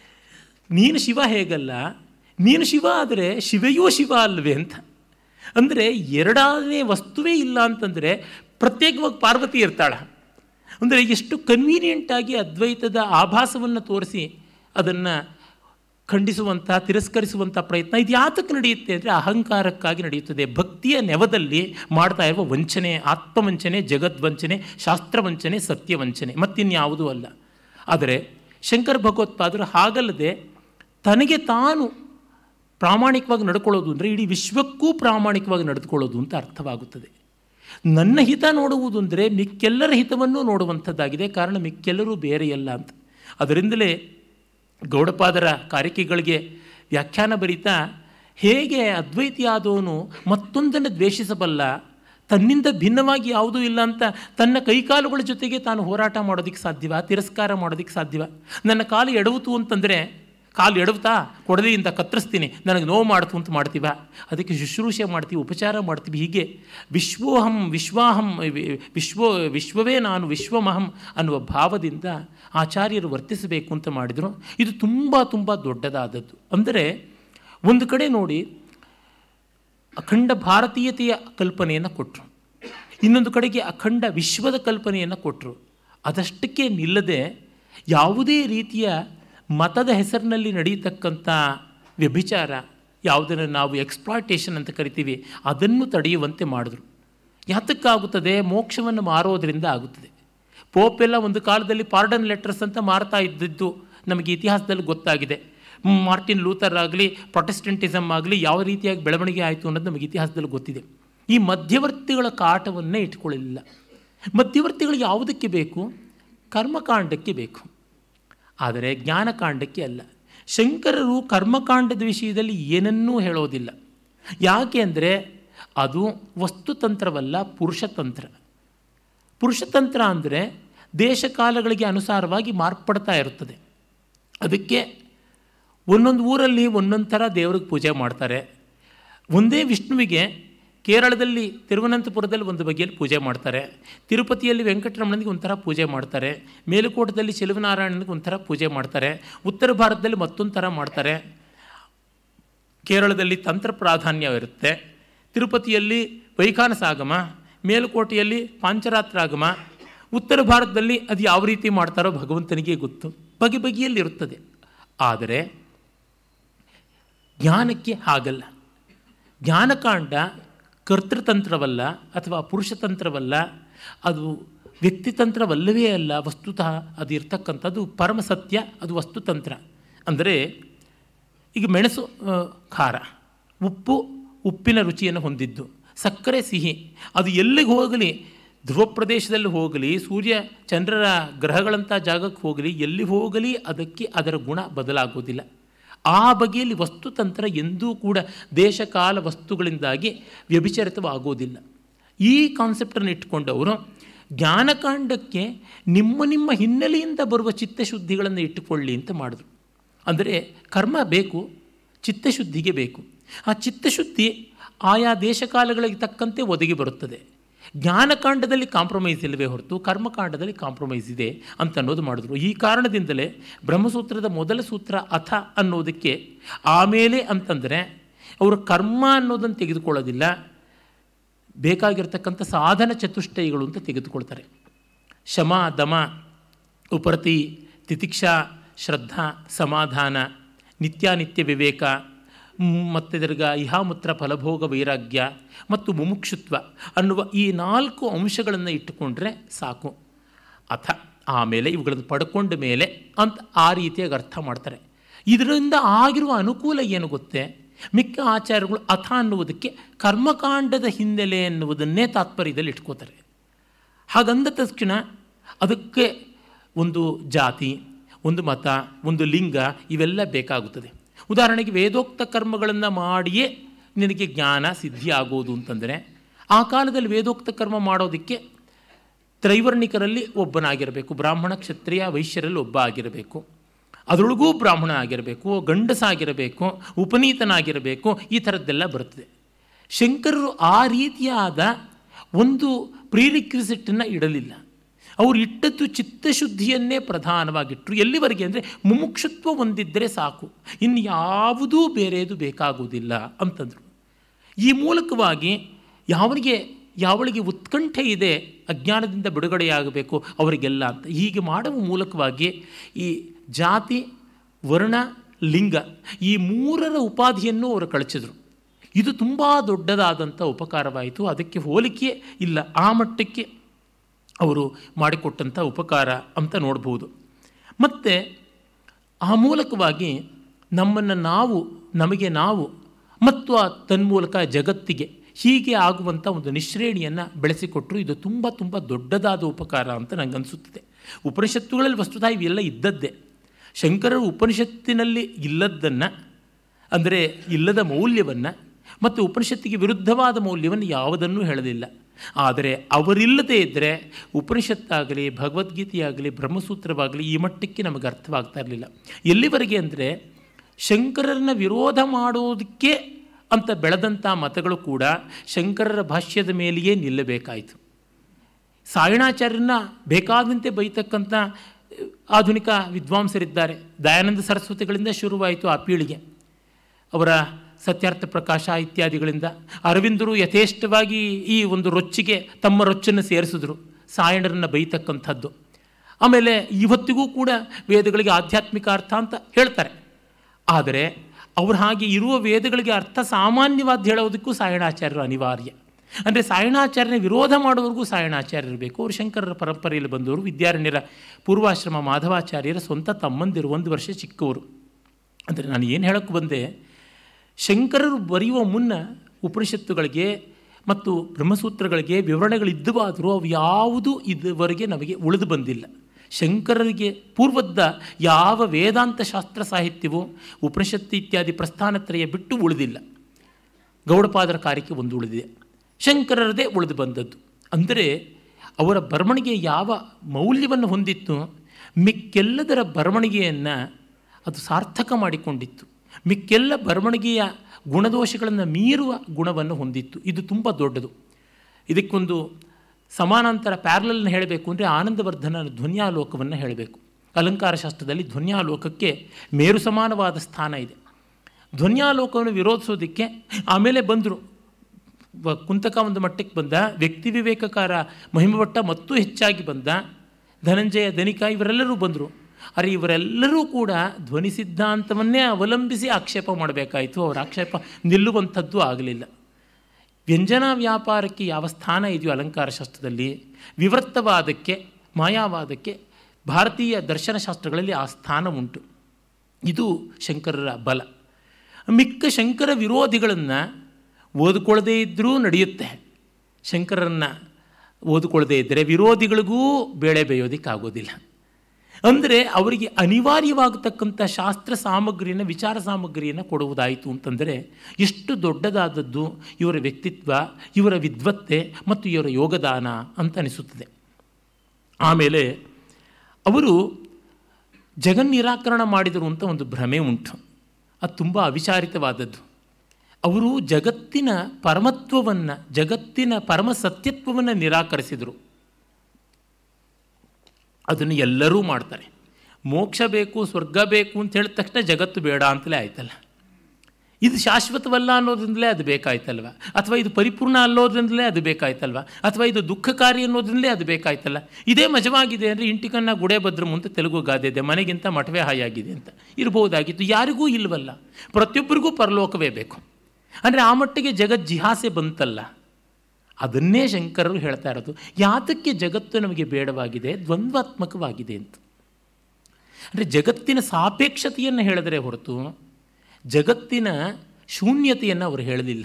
[SPEAKER 2] ನೀನು ಶಿವ ಹೇಗಲ್ಲ ನೀನು ಶಿವ ಆದರೆ ಶಿವೆಯೂ ಶಿವ ಅಲ್ವೇ ಅಂತ ಅಂದರೆ ಎರಡನೇ ವಸ್ತುವೇ ಇಲ್ಲ ಅಂತಂದರೆ ಪ್ರತ್ಯೇಕವಾಗಿ ಪಾರ್ವತಿ ಇರ್ತಾಳೆ ಅಂದರೆ ಎಷ್ಟು ಕನ್ವೀನಿಯೆಂಟಾಗಿ ಅದ್ವೈತದ ಆಭಾಸವನ್ನು ತೋರಿಸಿ ಅದನ್ನು ಖಂಡಿಸುವಂಥ ತಿರಸ್ಕರಿಸುವಂಥ ಪ್ರಯತ್ನ ಇದು ಯಾತಕ್ಕೆ ನಡೆಯುತ್ತೆ ಅಂದರೆ ಅಹಂಕಾರಕ್ಕಾಗಿ ನಡೆಯುತ್ತದೆ ಭಕ್ತಿಯ ನೆವದಲ್ಲಿ ಮಾಡ್ತಾ ಇರುವ ವಂಚನೆ ಆತ್ಮವಂಚನೆ ಜಗದ್ವಂಚನೆ ಶಾಸ್ತ್ರವಂಚನೆ ಸತ್ಯವಂಚನೆ ಮತ್ತಿನ್ಯಾವುದೂ ಅಲ್ಲ ಆದರೆ ಶಂಕರ ಭಗವತ್ಪಾದರು ಹಾಗಲ್ಲದೆ ತನಗೆ ತಾನು ಪ್ರಾಮಾಣಿಕವಾಗಿ ನಡ್ಕೊಳ್ಳೋದು ಅಂದರೆ ಇಡೀ ವಿಶ್ವಕ್ಕೂ ಪ್ರಾಮಾಣಿಕವಾಗಿ ನಡೆದುಕೊಳ್ಳೋದು ಅಂತ ಅರ್ಥವಾಗುತ್ತದೆ ನನ್ನ ಹಿತ ನೋಡುವುದು ಅಂದರೆ ಮಿಕ್ಕೆಲ್ಲರ ಹಿತವನ್ನು ನೋಡುವಂಥದ್ದಾಗಿದೆ ಕಾರಣ ಮಿಕ್ಕೆಲ್ಲರೂ ಬೇರೆಯಲ್ಲ ಅಂತ ಅದರಿಂದಲೇ ಗೌಡಪಾದರ ಕಾರಿಕೆಗಳಿಗೆ ವ್ಯಾಖ್ಯಾನ ಬರೀತಾ ಹೇಗೆ ಅದ್ವೈತಿಯಾದವನು ಮತ್ತೊಂದನ್ನು ದ್ವೇಷಿಸಬಲ್ಲ ತನ್ನಿಂದ ಭಿನ್ನವಾಗಿ ಯಾವುದೂ ಇಲ್ಲ ಅಂತ ತನ್ನ ಕೈಕಾಲುಗಳ ಜೊತೆಗೆ ತಾನು ಹೋರಾಟ ಮಾಡೋದಕ್ಕೆ ಸಾಧ್ಯವ ತಿರಸ್ಕಾರ ಮಾಡೋದಕ್ಕೆ ಸಾಧ್ಯವ ನನ್ನ ಕಾಲು ಎಡವುತು ಅಂತಂದರೆ ಕಾಲು ಎಡವುತ್ತಾ ಕೊಡಲಿಯಿಂದ ಕತ್ತರಿಸ್ತೀನಿ ನನಗೆ ನೋವು ಮಾಡ್ತು ಅಂತ ಮಾಡ್ತೀವ ಅದಕ್ಕೆ ಶುಶ್ರೂಷೆ ಮಾಡ್ತೀವಿ ಉಪಚಾರ ಮಾಡ್ತೀವಿ ಹೀಗೆ ವಿಶ್ವೋಹಂ ವಿಶ್ವಾಹಂ ವಿಶ್ವ ವಿಶ್ವವೇ ನಾನು ವಿಶ್ವಮಹಂ ಅನ್ನುವ ಭಾವದಿಂದ ಆಚಾರ್ಯರು ವರ್ತಿಸಬೇಕು ಅಂತ ಮಾಡಿದರು ಇದು ತುಂಬ ತುಂಬ ದೊಡ್ಡದಾದದ್ದು ಅಂದರೆ ಒಂದು ಕಡೆ ನೋಡಿ ಅಖಂಡ ಭಾರತೀಯತೆಯ ಕಲ್ಪನೆಯನ್ನು ಕೊಟ್ಟರು ಇನ್ನೊಂದು ಕಡೆಗೆ ಅಖಂಡ ವಿಶ್ವದ ಕಲ್ಪನೆಯನ್ನು ಕೊಟ್ಟರು ಅದಷ್ಟಕ್ಕೆ ನಿಲ್ಲದೆ ಯಾವುದೇ ರೀತಿಯ ಮತದ ಹೆಸರಿನಲ್ಲಿ ನಡೆಯತಕ್ಕಂಥ ವ್ಯಭಿಚಾರ ಯಾವುದನ್ನು ನಾವು ಎಕ್ಸ್ಪ್ಲಾಯ್ಟೇಷನ್ ಅಂತ ಕರಿತೀವಿ ಅದನ್ನು ತಡೆಯುವಂತೆ ಮಾಡಿದ್ರು ಯಾತಕ್ಕಾಗುತ್ತದೆ ಮೋಕ್ಷವನ್ನು ಮಾರೋದರಿಂದ ಆಗುತ್ತದೆ ಪೋಪೆಲ್ಲ ಒಂದು ಕಾಲದಲ್ಲಿ ಪಾರ್ಡನ್ ಲೆಟರ್ಸ್ ಅಂತ ಮಾರ್ತಾ ಇದ್ದಿದ್ದು ನಮಗೆ ಇತಿಹಾಸದಲ್ಲಿ ಗೊತ್ತಾಗಿದೆ ಮಾರ್ಟಿನ್ ಲೂಥರ್ ಆಗಲಿ ಪ್ರೊಟೆಸ್ಟೆಂಟಿಸಮ್ ಆಗಲಿ ಯಾವ ರೀತಿಯಾಗಿ ಬೆಳವಣಿಗೆ ಆಯಿತು ಅನ್ನೋದು ನಮಗೆ ಇತಿಹಾಸದಲ್ಲಿ ಗೊತ್ತಿದೆ ಈ ಮಧ್ಯವರ್ತಿಗಳ ಕಾಟವನ್ನೇ ಇಟ್ಕೊಳ್ಳಲಿಲ್ಲ ಮಧ್ಯವರ್ತಿಗಳು ಯಾವುದಕ್ಕೆ ಬೇಕು ಕರ್ಮಕಾಂಡಕ್ಕೆ ಬೇಕು ಆದರೆ ಜ್ಞಾನಕಾಂಡಕ್ಕೆ ಅಲ್ಲ ಶಂಕರರು ಕರ್ಮಕಾಂಡದ ವಿಷಯದಲ್ಲಿ ಏನನ್ನೂ ಹೇಳೋದಿಲ್ಲ ಯಾಕೆ ಅಂದರೆ ಅದು ವಸ್ತುತಂತ್ರವಲ್ಲ ಪುರುಷತಂತ್ರ ಪುರುಷತಂತ್ರ ಅಂದರೆ ದೇಶಕಾಲಗಳಿಗೆ ಅನುಸಾರವಾಗಿ ಮಾರ್ಪಡ್ತಾ ಇರುತ್ತದೆ ಅದಕ್ಕೆ ಒಂದೊಂದು ಊರಲ್ಲಿ ಒಂದೊಂದು ಥರ ದೇವ್ರಿಗೆ ಪೂಜೆ ಮಾಡ್ತಾರೆ ಒಂದೇ ವಿಷ್ಣುವಿಗೆ ಕೇರಳದಲ್ಲಿ ತಿರುವನಂತಪುರದಲ್ಲಿ ಒಂದು ಬಗೆಯಲ್ಲಿ ಪೂಜೆ ಮಾಡ್ತಾರೆ ತಿರುಪತಿಯಲ್ಲಿ ವೆಂಕಟರಮಣನಿಗೆ ಒಂಥರ ಪೂಜೆ ಮಾಡ್ತಾರೆ ಮೇಲುಕೋಟದಲ್ಲಿ ಚೆಲುವನಾರಾಯಣನಿಗೆ ಒಂಥರ ಪೂಜೆ ಮಾಡ್ತಾರೆ ಉತ್ತರ ಭಾರತದಲ್ಲಿ ಮತ್ತೊಂದು ಥರ ಮಾಡ್ತಾರೆ ಕೇರಳದಲ್ಲಿ ತಂತ್ರ ಪ್ರಾಧಾನ್ಯವಿರುತ್ತೆ ತಿರುಪತಿಯಲ್ಲಿ ವೈಖಾನಸಾಗಮ ಮೇಲುಕೋಟೆಯಲ್ಲಿ ಪಾಂಚರಾತ್ರಾಗಮ ಉತ್ತರ ಭಾರತದಲ್ಲಿ ಅದು ಯಾವ ರೀತಿ ಮಾಡ್ತಾರೋ ಭಗವಂತನಿಗೆ ಗೊತ್ತು ಬಗೆ ಬಗೆಯಲ್ಲಿರುತ್ತದೆ ಆದರೆ ಜ್ಞಾನಕ್ಕೆ ಹಾಗಲ್ಲ ಜ್ಞಾನಕಾಂಡ ಕರ್ತೃತಂತ್ರವಲ್ಲ ಅಥವಾ ಪುರುಷತಂತ್ರವಲ್ಲ ಅದು ವ್ಯಕ್ತಿತಂತ್ರವಲ್ಲವೇ ಅಲ್ಲ ವಸ್ತುತಃ ಅದು ಇರ್ತಕ್ಕಂಥದ್ದು ಪರಮ ಸತ್ಯ ಅದು ವಸ್ತುತಂತ್ರ ಅಂದರೆ ಈಗ ಮೆಣಸು ಆ, ಖಾರ ಉಪ್ಪು ಉಪ್ಪಿನ ರುಚಿಯನ್ನು ಹೊಂದಿದ್ದು ಸಕ್ಕರೆ ಸಿಹಿ ಅದು ಎಲ್ಲಿಗೆ ಹೋಗಲಿ ಧ್ರುವ ಪ್ರದೇಶದಲ್ಲಿ ಹೋಗಲಿ ಸೂರ್ಯ ಚಂದ್ರರ ಗ್ರಹಗಳಂಥ ಜಾಗಕ್ಕೆ ಹೋಗಲಿ ಎಲ್ಲಿ ಹೋಗಲಿ ಅದಕ್ಕೆ ಅದರ ಗುಣ ಬದಲಾಗೋದಿಲ್ಲ ಆ ಬಗೆಯಲ್ಲಿ ವಸ್ತುತಂತ್ರ ಎಂದೂ ಕೂಡ ದೇಶಕಾಲ ವಸ್ತುಗಳಿಂದಾಗಿ ವ್ಯಭಿಚರಿತವಾಗೋದಿಲ್ಲ ಈ ಕಾನ್ಸೆಪ್ಟನ್ನು ಇಟ್ಟುಕೊಂಡವರು ಜ್ಞಾನಕಾಂಡಕ್ಕೆ ನಿಮ್ಮ ನಿಮ್ಮ ಹಿನ್ನೆಲೆಯಿಂದ ಬರುವ ಚಿತ್ತಶುದ್ಧಿಗಳನ್ನು ಇಟ್ಟುಕೊಳ್ಳಿ ಅಂತ ಮಾಡಿದ್ರು ಅಂದರೆ ಕರ್ಮ ಬೇಕು ಚಿತ್ತಶುದ್ಧಿಗೆ ಬೇಕು ಆ ಚಿತ್ತಶುದ್ಧಿ ಆಯಾ ದೇಶಕಾಲಗಳಿಗೆ ತಕ್ಕಂತೆ ಒದಗಿ ಬರುತ್ತದೆ ಜ್ಞಾನಕಾಂಡದಲ್ಲಿ ಕಾಂಪ್ರಮೈಸ್ ಇಲ್ಲವೇ ಹೊರತು ಕರ್ಮಕಾಂಡದಲ್ಲಿ ಕಾಂಪ್ರಮೈಸ್ ಇದೆ ಅಂತ ಅನ್ನೋದು ಮಾಡಿದ್ರು ಈ ಕಾರಣದಿಂದಲೇ ಬ್ರಹ್ಮಸೂತ್ರದ ಮೊದಲ ಸೂತ್ರ ಅಥ ಅನ್ನೋದಕ್ಕೆ ಆಮೇಲೆ ಅಂತಂದರೆ ಅವರು ಕರ್ಮ ಅನ್ನೋದನ್ನು ತೆಗೆದುಕೊಳ್ಳೋದಿಲ್ಲ ಬೇಕಾಗಿರ್ತಕ್ಕಂಥ ಸಾಧನ ಚತುಷ್ಟಯಗಳು ಅಂತ ತೆಗೆದುಕೊಳ್ತಾರೆ ಶಮ ದಮ ಉಪರತಿ ತಿತಿಕ್ಷಾ ಶ್ರದ್ಧಾ ಸಮಾಧಾನ ನಿತ್ಯಾನಿತ್ಯ ವಿವೇಕ ಮತ್ತು ತಿರ್ಗ ಇಹಾಮೂತ್ರ ಫಲಭೋಗ ವೈರಾಗ್ಯ ಮತ್ತು ಮುಮುಕ್ಷುತ್ವ ಅನ್ನುವ ಈ ನಾಲ್ಕು ಅಂಶಗಳನ್ನು ಇಟ್ಟುಕೊಂಡ್ರೆ ಸಾಕು ಅಥ ಆಮೇಲೆ ಇವುಗಳನ್ನು ಪಡ್ಕೊಂಡ ಮೇಲೆ ಅಂತ ಆ ರೀತಿಯಾಗಿ ಅರ್ಥ ಮಾಡ್ತಾರೆ ಇದರಿಂದ ಆಗಿರುವ ಅನುಕೂಲ ಏನು ಗೊತ್ತೇ ಮಿಕ್ಕ ಆಚಾರ್ಯಗಳು ಅಥ ಅನ್ನುವುದಕ್ಕೆ ಕರ್ಮಕಾಂಡದ ಹಿನ್ನೆಲೆ ಎನ್ನುವುದನ್ನೇ ತಾತ್ಪರ್ಯದಲ್ಲಿ ಇಟ್ಕೋತಾರೆ ಹಾಗಂದ ತಕ್ಷಣ ಅದಕ್ಕೆ ಒಂದು ಜಾತಿ ಒಂದು ಮತ ಒಂದು ಲಿಂಗ ಇವೆಲ್ಲ ಬೇಕಾಗುತ್ತದೆ ಉದಾಹರಣೆಗೆ ವೇದೋಕ್ತ ಕರ್ಮಗಳನ್ನು ಮಾಡಿಯೇ ನಿನಗೆ ಜ್ಞಾನ ಸಿದ್ಧಿ ಆಗೋದು ಅಂತಂದರೆ ಆ ಕಾಲದಲ್ಲಿ ವೇದೋಕ್ತ ಕರ್ಮ ಮಾಡೋದಕ್ಕೆ ತ್ರೈವರ್ಣಿಕರಲ್ಲಿ ಒಬ್ಬನಾಗಿರಬೇಕು ಬ್ರಾಹ್ಮಣ ಕ್ಷತ್ರಿಯ ವೈಶ್ಯರಲ್ಲಿ ಒಬ್ಬ ಆಗಿರಬೇಕು ಅದರೊಳಗೂ ಬ್ರಾಹ್ಮಣ ಆಗಿರಬೇಕು ಗಂಡಸಾಗಿರಬೇಕು ಉಪನೀತನಾಗಿರಬೇಕು ಈ ಥರದ್ದೆಲ್ಲ ಬರುತ್ತದೆ ಶಂಕರರು ಆ ರೀತಿಯಾದ ಒಂದು ಪ್ರೀರಿಕ್ವಿಸಿಟನ್ನು ಇಡಲಿಲ್ಲ ಅವರು ಇಟ್ಟದ್ದು ಚಿತ್ತಶುದ್ಧಿಯನ್ನೇ ಪ್ರಧಾನವಾಗಿಟ್ಟರು ಎಲ್ಲಿವರೆಗೆ ಅಂದರೆ ಮುಮುಕ್ಷುತ್ವ ಹೊಂದಿದ್ದರೆ ಸಾಕು ಇನ್ನು ಯಾವುದೂ ಬೇರೆಯದು ಬೇಕಾಗುವುದಿಲ್ಲ ಅಂತಂದರು ಈ ಮೂಲಕವಾಗಿ ಯಾವನಿಗೆ ಯಾವಳಿಗೆ ಉತ್ಕಂಠೆ ಇದೆ ಅಜ್ಞಾನದಿಂದ ಬಿಡುಗಡೆಯಾಗಬೇಕು ಅವರಿಗೆಲ್ಲ ಅಂತ ಹೀಗೆ ಮಾಡುವ ಮೂಲಕವಾಗಿ ಈ ಜಾತಿ ವರ್ಣ ಲಿಂಗ ಈ ಮೂರರ ಉಪಾಧಿಯನ್ನು ಅವರು ಕಳಚಿದ್ರು ಇದು ತುಂಬ ದೊಡ್ಡದಾದಂಥ ಉಪಕಾರವಾಯಿತು ಅದಕ್ಕೆ ಹೋಲಿಕೆ ಇಲ್ಲ ಆ ಮಟ್ಟಕ್ಕೆ ಅವರು ಮಾಡಿಕೊಟ್ಟಂಥ ಉಪಕಾರ ಅಂತ ನೋಡ್ಬೋದು ಮತ್ತು ಆ ಮೂಲಕವಾಗಿ ನಮ್ಮನ್ನು ನಾವು ನಮಗೆ ನಾವು ಮತ್ತು ಆ ತನ್ಮೂಲಕ ಜಗತ್ತಿಗೆ ಹೀಗೆ ಆಗುವಂಥ ಒಂದು ನಿಶ್ರೇಣಿಯನ್ನು ಬೆಳೆಸಿಕೊಟ್ಟರು ಇದು ತುಂಬ ತುಂಬ ದೊಡ್ಡದಾದ ಉಪಕಾರ ಅಂತ ನನಗೆ ಅನಿಸುತ್ತದೆ ಉಪನಿಷತ್ತುಗಳಲ್ಲಿ ವಸ್ತುತಃ ಇವೆಲ್ಲ ಇದ್ದದ್ದೇ ಶಂಕರರು ಉಪನಿಷತ್ತಿನಲ್ಲಿ ಇಲ್ಲದ್ದನ್ನು ಅಂದರೆ ಇಲ್ಲದ ಮೌಲ್ಯವನ್ನು ಮತ್ತು ಉಪನಿಷತ್ತಿಗೆ ವಿರುದ್ಧವಾದ ಮೌಲ್ಯವನ್ನು ಯಾವುದನ್ನೂ ಹೇಳಲಿಲ್ಲ ಆದರೆ ಅವರಿಲ್ಲದೇ ಇದ್ದರೆ ಉಪನಿಷತ್ತಾಗಲಿ ಭಗವದ್ಗೀತೆಯಾಗಲಿ ಬ್ರಹ್ಮಸೂತ್ರವಾಗಲಿ ಈ ಮಟ್ಟಕ್ಕೆ ನಮಗೆ ಅರ್ಥವಾಗ್ತಾ ಇರಲಿಲ್ಲ ಎಲ್ಲಿವರೆಗೆ ಅಂದರೆ ಶಂಕರರನ್ನ ವಿರೋಧ ಮಾಡೋದಕ್ಕೆ ಅಂತ ಬೆಳೆದಂಥ ಮತಗಳು ಕೂಡ ಶಂಕರರ ಭಾಷ್ಯದ ಮೇಲೆಯೇ ನಿಲ್ಲಬೇಕಾಯಿತು ಸಾಯಣಾಚಾರ್ಯರನ್ನ ಬೇಕಾದಂತೆ ಬೈತಕ್ಕಂಥ ಆಧುನಿಕ ವಿದ್ವಾಂಸರಿದ್ದಾರೆ ದಯಾನಂದ ಸರಸ್ವತಿಗಳಿಂದ ಶುರುವಾಯಿತು ಆ ಪೀಳಿಗೆ ಅವರ ಸತ್ಯಾರ್ಥ ಪ್ರಕಾಶ ಇತ್ಯಾದಿಗಳಿಂದ ಅರವಿಂದರು ಯಥೇಷ್ಟವಾಗಿ ಈ ಒಂದು ರೊಚ್ಚಿಗೆ ತಮ್ಮ ರೊಚ್ಚನ್ನು ಸೇರಿಸಿದ್ರು ಸಾಯಣರನ್ನು ಬೈತಕ್ಕಂಥದ್ದು ಆಮೇಲೆ ಇವತ್ತಿಗೂ ಕೂಡ ವೇದಗಳಿಗೆ ಆಧ್ಯಾತ್ಮಿಕ ಅರ್ಥ ಅಂತ ಹೇಳ್ತಾರೆ ಆದರೆ ಅವ್ರು ಹಾಗೆ ಇರುವ ವೇದಗಳಿಗೆ ಅರ್ಥ ಸಾಮಾನ್ಯವಾದ ಹೇಳೋದಕ್ಕೂ ಸಾಯಣಾಚಾರ್ಯರು ಅನಿವಾರ್ಯ ಅಂದರೆ ಸಾಯಣಾಚಾರ್ಯನ ವಿರೋಧ ಮಾಡೋವರೆಗೂ ಸಾಯಣಾಚಾರ್ಯರು ಬೇಕು ಅವರು ಶಂಕರರ ಪರಂಪರೆಯಲ್ಲಿ ಬಂದವರು ವಿದ್ಯಾರಣ್ಯರ ಪೂರ್ವಾಶ್ರಮ ಮಾಧವಾಚಾರ್ಯರ ಸ್ವಂತ ತಮ್ಮಂದಿರು ಒಂದು ವರ್ಷ ಚಿಕ್ಕವರು ಅಂದರೆ ನಾನು ಏನು ಹೇಳೋಕ್ಕೆ ಬಂದೆ ಶಂಕರರು ಬರೆಯುವ ಮುನ್ನ ಉಪನಿಷತ್ತುಗಳಿಗೆ ಮತ್ತು ಬ್ರಹ್ಮಸೂತ್ರಗಳಿಗೆ ವಿವರಣೆಗಳಿದ್ದವಾದರೂ ಅವು ಯಾವುದೂ ಇದುವರೆಗೆ ನಮಗೆ ಉಳಿದು ಬಂದಿಲ್ಲ ಶಂಕರರಿಗೆ ಪೂರ್ವದ ಯಾವ ವೇದಾಂತ ಶಾಸ್ತ್ರ ಸಾಹಿತ್ಯವೂ ಉಪನಿಷತ್ತು ಇತ್ಯಾದಿ ಪ್ರಸ್ಥಾನತ್ರಯ ಬಿಟ್ಟು ಉಳಿದಿಲ್ಲ ಗೌಡಪಾದರ ಕಾರ್ಯಕ್ಕೆ ಒಂದು ಉಳಿದಿದೆ ಶಂಕರರದೇ ಉಳಿದು ಬಂದದ್ದು ಅಂದರೆ ಅವರ ಬರವಣಿಗೆ ಯಾವ ಮೌಲ್ಯವನ್ನು ಹೊಂದಿತ್ತು ಮಿಕ್ಕೆಲ್ಲದರ ಬರವಣಿಗೆಯನ್ನು ಅದು ಸಾರ್ಥಕ ಮಾಡಿಕೊಂಡಿತ್ತು ಮಿಕ್ಕೆಲ್ಲ ಬರವಣಿಗೆಯ ಗುಣದೋಷಗಳನ್ನು ಮೀರುವ ಗುಣವನ್ನು ಹೊಂದಿತ್ತು ಇದು ತುಂಬ ದೊಡ್ಡದು ಇದಕ್ಕೊಂದು ಸಮಾನಾಂತರ ಪ್ಯಾರಲನ್ನು ಹೇಳಬೇಕು ಅಂದರೆ ಆನಂದವರ್ಧನ ಧ್ವನ್ಯಾಲೋಕವನ್ನು ಹೇಳಬೇಕು ಅಲಂಕಾರ ಶಾಸ್ತ್ರದಲ್ಲಿ ಧ್ವನ್ಯಾಲೋಕಕ್ಕೆ ಮೇರು ಸಮಾನವಾದ ಸ್ಥಾನ ಇದೆ ಧ್ವನ್ಯಾಲೋಕವನ್ನು ವಿರೋಧಿಸೋದಕ್ಕೆ ಆಮೇಲೆ ಬಂದರು ವ- ಕುಂತಕ ಒಂದು ಮಟ್ಟಕ್ಕೆ ಬಂದ ವ್ಯಕ್ತಿ ವಿವೇಕಕಾರ ಮಹಿಮಭಟ್ಟ ಮತ್ತೂ ಹೆಚ್ಚಾಗಿ ಬಂದ ಧನಂಜಯ ಧನಿಕ ಇವರೆಲ್ಲರೂ ಬಂದರು ಆದರೆ ಇವರೆಲ್ಲರೂ ಕೂಡ ಧ್ವನಿ ಸಿದ್ಧಾಂತವನ್ನೇ ಅವಲಂಬಿಸಿ ಆಕ್ಷೇಪ ಮಾಡಬೇಕಾಯಿತು ಅವರ ಆಕ್ಷೇಪ ನಿಲ್ಲುವಂಥದ್ದು ಆಗಲಿಲ್ಲ ವ್ಯಂಜನಾ ವ್ಯಾಪಾರಕ್ಕೆ ಯಾವ ಸ್ಥಾನ ಇದೆಯೋ ಅಲಂಕಾರ ಶಾಸ್ತ್ರದಲ್ಲಿ ವಿವೃತ್ತವಾದಕ್ಕೆ ಮಾಯಾವಾದಕ್ಕೆ ಭಾರತೀಯ ದರ್ಶನಶಾಸ್ತ್ರಗಳಲ್ಲಿ ಆ ಸ್ಥಾನ ಉಂಟು ಇದು ಶಂಕರರ ಬಲ ಮಿಕ್ಕ ಶಂಕರ ವಿರೋಧಿಗಳನ್ನು ಓದಿಕೊಳ್ಳದೇ ಇದ್ದರೂ ನಡೆಯುತ್ತೆ ಶಂಕರರನ್ನು ಓದಿಕೊಳ್ಳದೇ ಇದ್ದರೆ ವಿರೋಧಿಗಳಿಗೂ ಬೇಳೆ ಬೇಯೋದಕ್ಕಾಗೋದಿಲ್ಲ ಅಂದರೆ ಅವರಿಗೆ ಅನಿವಾರ್ಯವಾಗತಕ್ಕಂಥ ಶಾಸ್ತ್ರ ಸಾಮಗ್ರಿಯನ್ನು ವಿಚಾರ ಸಾಮಗ್ರಿಯನ್ನು ಕೊಡುವುದಾಯಿತು ಅಂತಂದರೆ ಎಷ್ಟು ದೊಡ್ಡದಾದದ್ದು ಇವರ ವ್ಯಕ್ತಿತ್ವ ಇವರ ವಿದ್ವತ್ತೆ ಮತ್ತು ಇವರ ಯೋಗದಾನ ಅಂತ ಅನಿಸುತ್ತದೆ ಆಮೇಲೆ ಅವರು ಜಗನ್ನಿರಾಕರಣ ಮಾಡಿದರು ಅಂತ ಒಂದು ಭ್ರಮೆ ಉಂಟು ಅದು ತುಂಬ ಅವಿಚಾರಿತವಾದದ್ದು ಅವರು ಜಗತ್ತಿನ ಪರಮತ್ವವನ್ನು ಜಗತ್ತಿನ ಪರಮ ಸತ್ಯತ್ವವನ್ನು ನಿರಾಕರಿಸಿದರು ಅದನ್ನು ಎಲ್ಲರೂ ಮಾಡ್ತಾರೆ ಮೋಕ್ಷ ಬೇಕು ಸ್ವರ್ಗ ಬೇಕು ಅಂತ ಹೇಳಿದ ತಕ್ಷಣ ಜಗತ್ತು ಬೇಡ ಅಂತಲೇ ಆಯ್ತಲ್ಲ ಇದು ಶಾಶ್ವತವಲ್ಲ ಅನ್ನೋದ್ರಿಂದಲೇ ಅದು ಬೇಕಾಯ್ತಲ್ವ ಅಥವಾ ಇದು ಪರಿಪೂರ್ಣ ಅಲ್ಲೋದ್ರಿಂದಲೇ ಅದು ಬೇಕಾಯ್ತಲ್ವ ಅಥವಾ ಇದು ದುಃಖಕಾರಿ ಅನ್ನೋದ್ರಿಂದಲೇ ಅದು ಬೇಕಾಯ್ತಲ್ಲ ಇದೇ ಮಜವಾಗಿದೆ ಅಂದರೆ ಇಂಟಿಕನ್ನ ಗುಡೆ ಭದ್ರಮು ಅಂತ ತೆಲುಗು ಗಾದೆ ಇದೆ ಮನೆಗಿಂತ ಮಠವೇ ಹಾಯಾಗಿದೆ ಅಂತ ಇರ್ಬೋದಾಗಿತ್ತು ಯಾರಿಗೂ ಇಲ್ವಲ್ಲ ಪ್ರತಿಯೊಬ್ಬರಿಗೂ ಪರಲೋಕವೇ ಬೇಕು ಅಂದರೆ ಆ ಮಟ್ಟಿಗೆ ಜಗತ್ ಜಿಹಾಸೆ ಬಂತಲ್ಲ ಅದನ್ನೇ ಶಂಕರರು ಹೇಳ್ತಾ ಇರೋದು ಯಾತಕ್ಕೆ ಜಗತ್ತು ನಮಗೆ ಬೇಡವಾಗಿದೆ ದ್ವಂದ್ವಾತ್ಮಕವಾಗಿದೆ ಅಂತ ಅಂದರೆ ಜಗತ್ತಿನ ಸಾಪೇಕ್ಷತೆಯನ್ನು ಹೇಳಿದರೆ ಹೊರತು ಜಗತ್ತಿನ ಶೂನ್ಯತೆಯನ್ನು ಅವರು ಹೇಳಲಿಲ್ಲ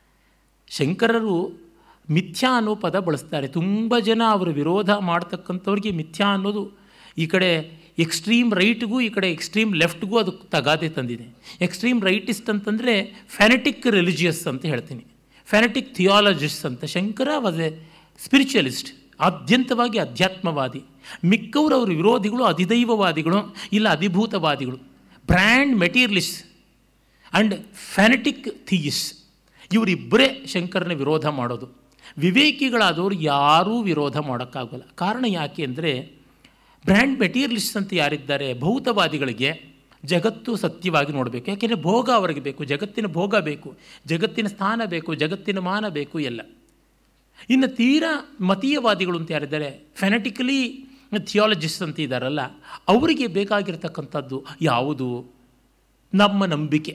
[SPEAKER 2] ಶಂಕರರು ಮಿಥ್ಯಾ ಅನ್ನೋ ಪದ ಬಳಸ್ತಾರೆ ತುಂಬ ಜನ ಅವರು ವಿರೋಧ ಮಾಡ್ತಕ್ಕಂಥವ್ರಿಗೆ ಮಿಥ್ಯಾ ಅನ್ನೋದು ಈ ಕಡೆ ಎಕ್ಸ್ಟ್ರೀಮ್ ರೈಟ್ಗೂ ಈ ಕಡೆ ಎಕ್ಸ್ಟ್ರೀಮ್ ಲೆಫ್ಟ್ಗೂ ಅದು ತಗಾದೆ ತಂದಿದೆ ಎಕ್ಸ್ಟ್ರೀಮ್ ರೈಟಿಸ್ಟ್ ಅಂತಂದರೆ ಫ್ಯಾನೆಟಿಕ್ ರಿಲಿಜಿಯಸ್ ಅಂತ ಹೇಳ್ತೀನಿ ಫ್ಯಾನೆಟಿಕ್ ಥಿಯಾಲಜಿಸ್ಟ್ ಅಂತ ಶಂಕರ ವಾಸ್ ಎ ಸ್ಪಿರಿಚುವಲಿಸ್ಟ್ ಆದ್ಯಂತವಾಗಿ ಅಧ್ಯಾತ್ಮವಾದಿ ಮಿಕ್ಕವರು ಅವರ ವಿರೋಧಿಗಳು ಅಧಿದೈವವಾದಿಗಳು ಇಲ್ಲ ಅಧಿಭೂತವಾದಿಗಳು brand materialist and fanatic theist ಇವರಿಬ್ಬರೇ ಶಂಕರನ ವಿರೋಧ ಮಾಡೋದು ವಿವೇಕಿಗಳಾದವರು ಯಾರೂ ವಿರೋಧ ಮಾಡೋಕ್ಕಾಗಲ್ಲ ಕಾರಣ ಯಾಕೆ ಅಂದರೆ ಬ್ರ್ಯಾಂಡ್ ಮೆಟೀರಿಯಲಿಸ್ಟ್ ಅಂತ ಯಾರಿದ್ದಾರೆ ಭೌತವಾದಿಗಳಿಗೆ ಜಗತ್ತು ಸತ್ಯವಾಗಿ ನೋಡಬೇಕು ಯಾಕೆಂದರೆ ಭೋಗ ಅವರಿಗೆ ಬೇಕು ಜಗತ್ತಿನ ಭೋಗ ಬೇಕು ಜಗತ್ತಿನ ಸ್ಥಾನ ಬೇಕು ಜಗತ್ತಿನ ಮಾನ ಬೇಕು ಎಲ್ಲ ಇನ್ನು ತೀರಾ ಮತೀಯವಾದಿಗಳು ಅಂತ ಯಾರಿದ್ದಾರೆ ಫೆನೆಟಿಕಲಿ ಥಿಯಾಲಜಿಸ್ಟ್ ಅಂತ ಇದ್ದಾರಲ್ಲ ಅವರಿಗೆ ಬೇಕಾಗಿರ್ತಕ್ಕಂಥದ್ದು ಯಾವುದು ನಮ್ಮ ನಂಬಿಕೆ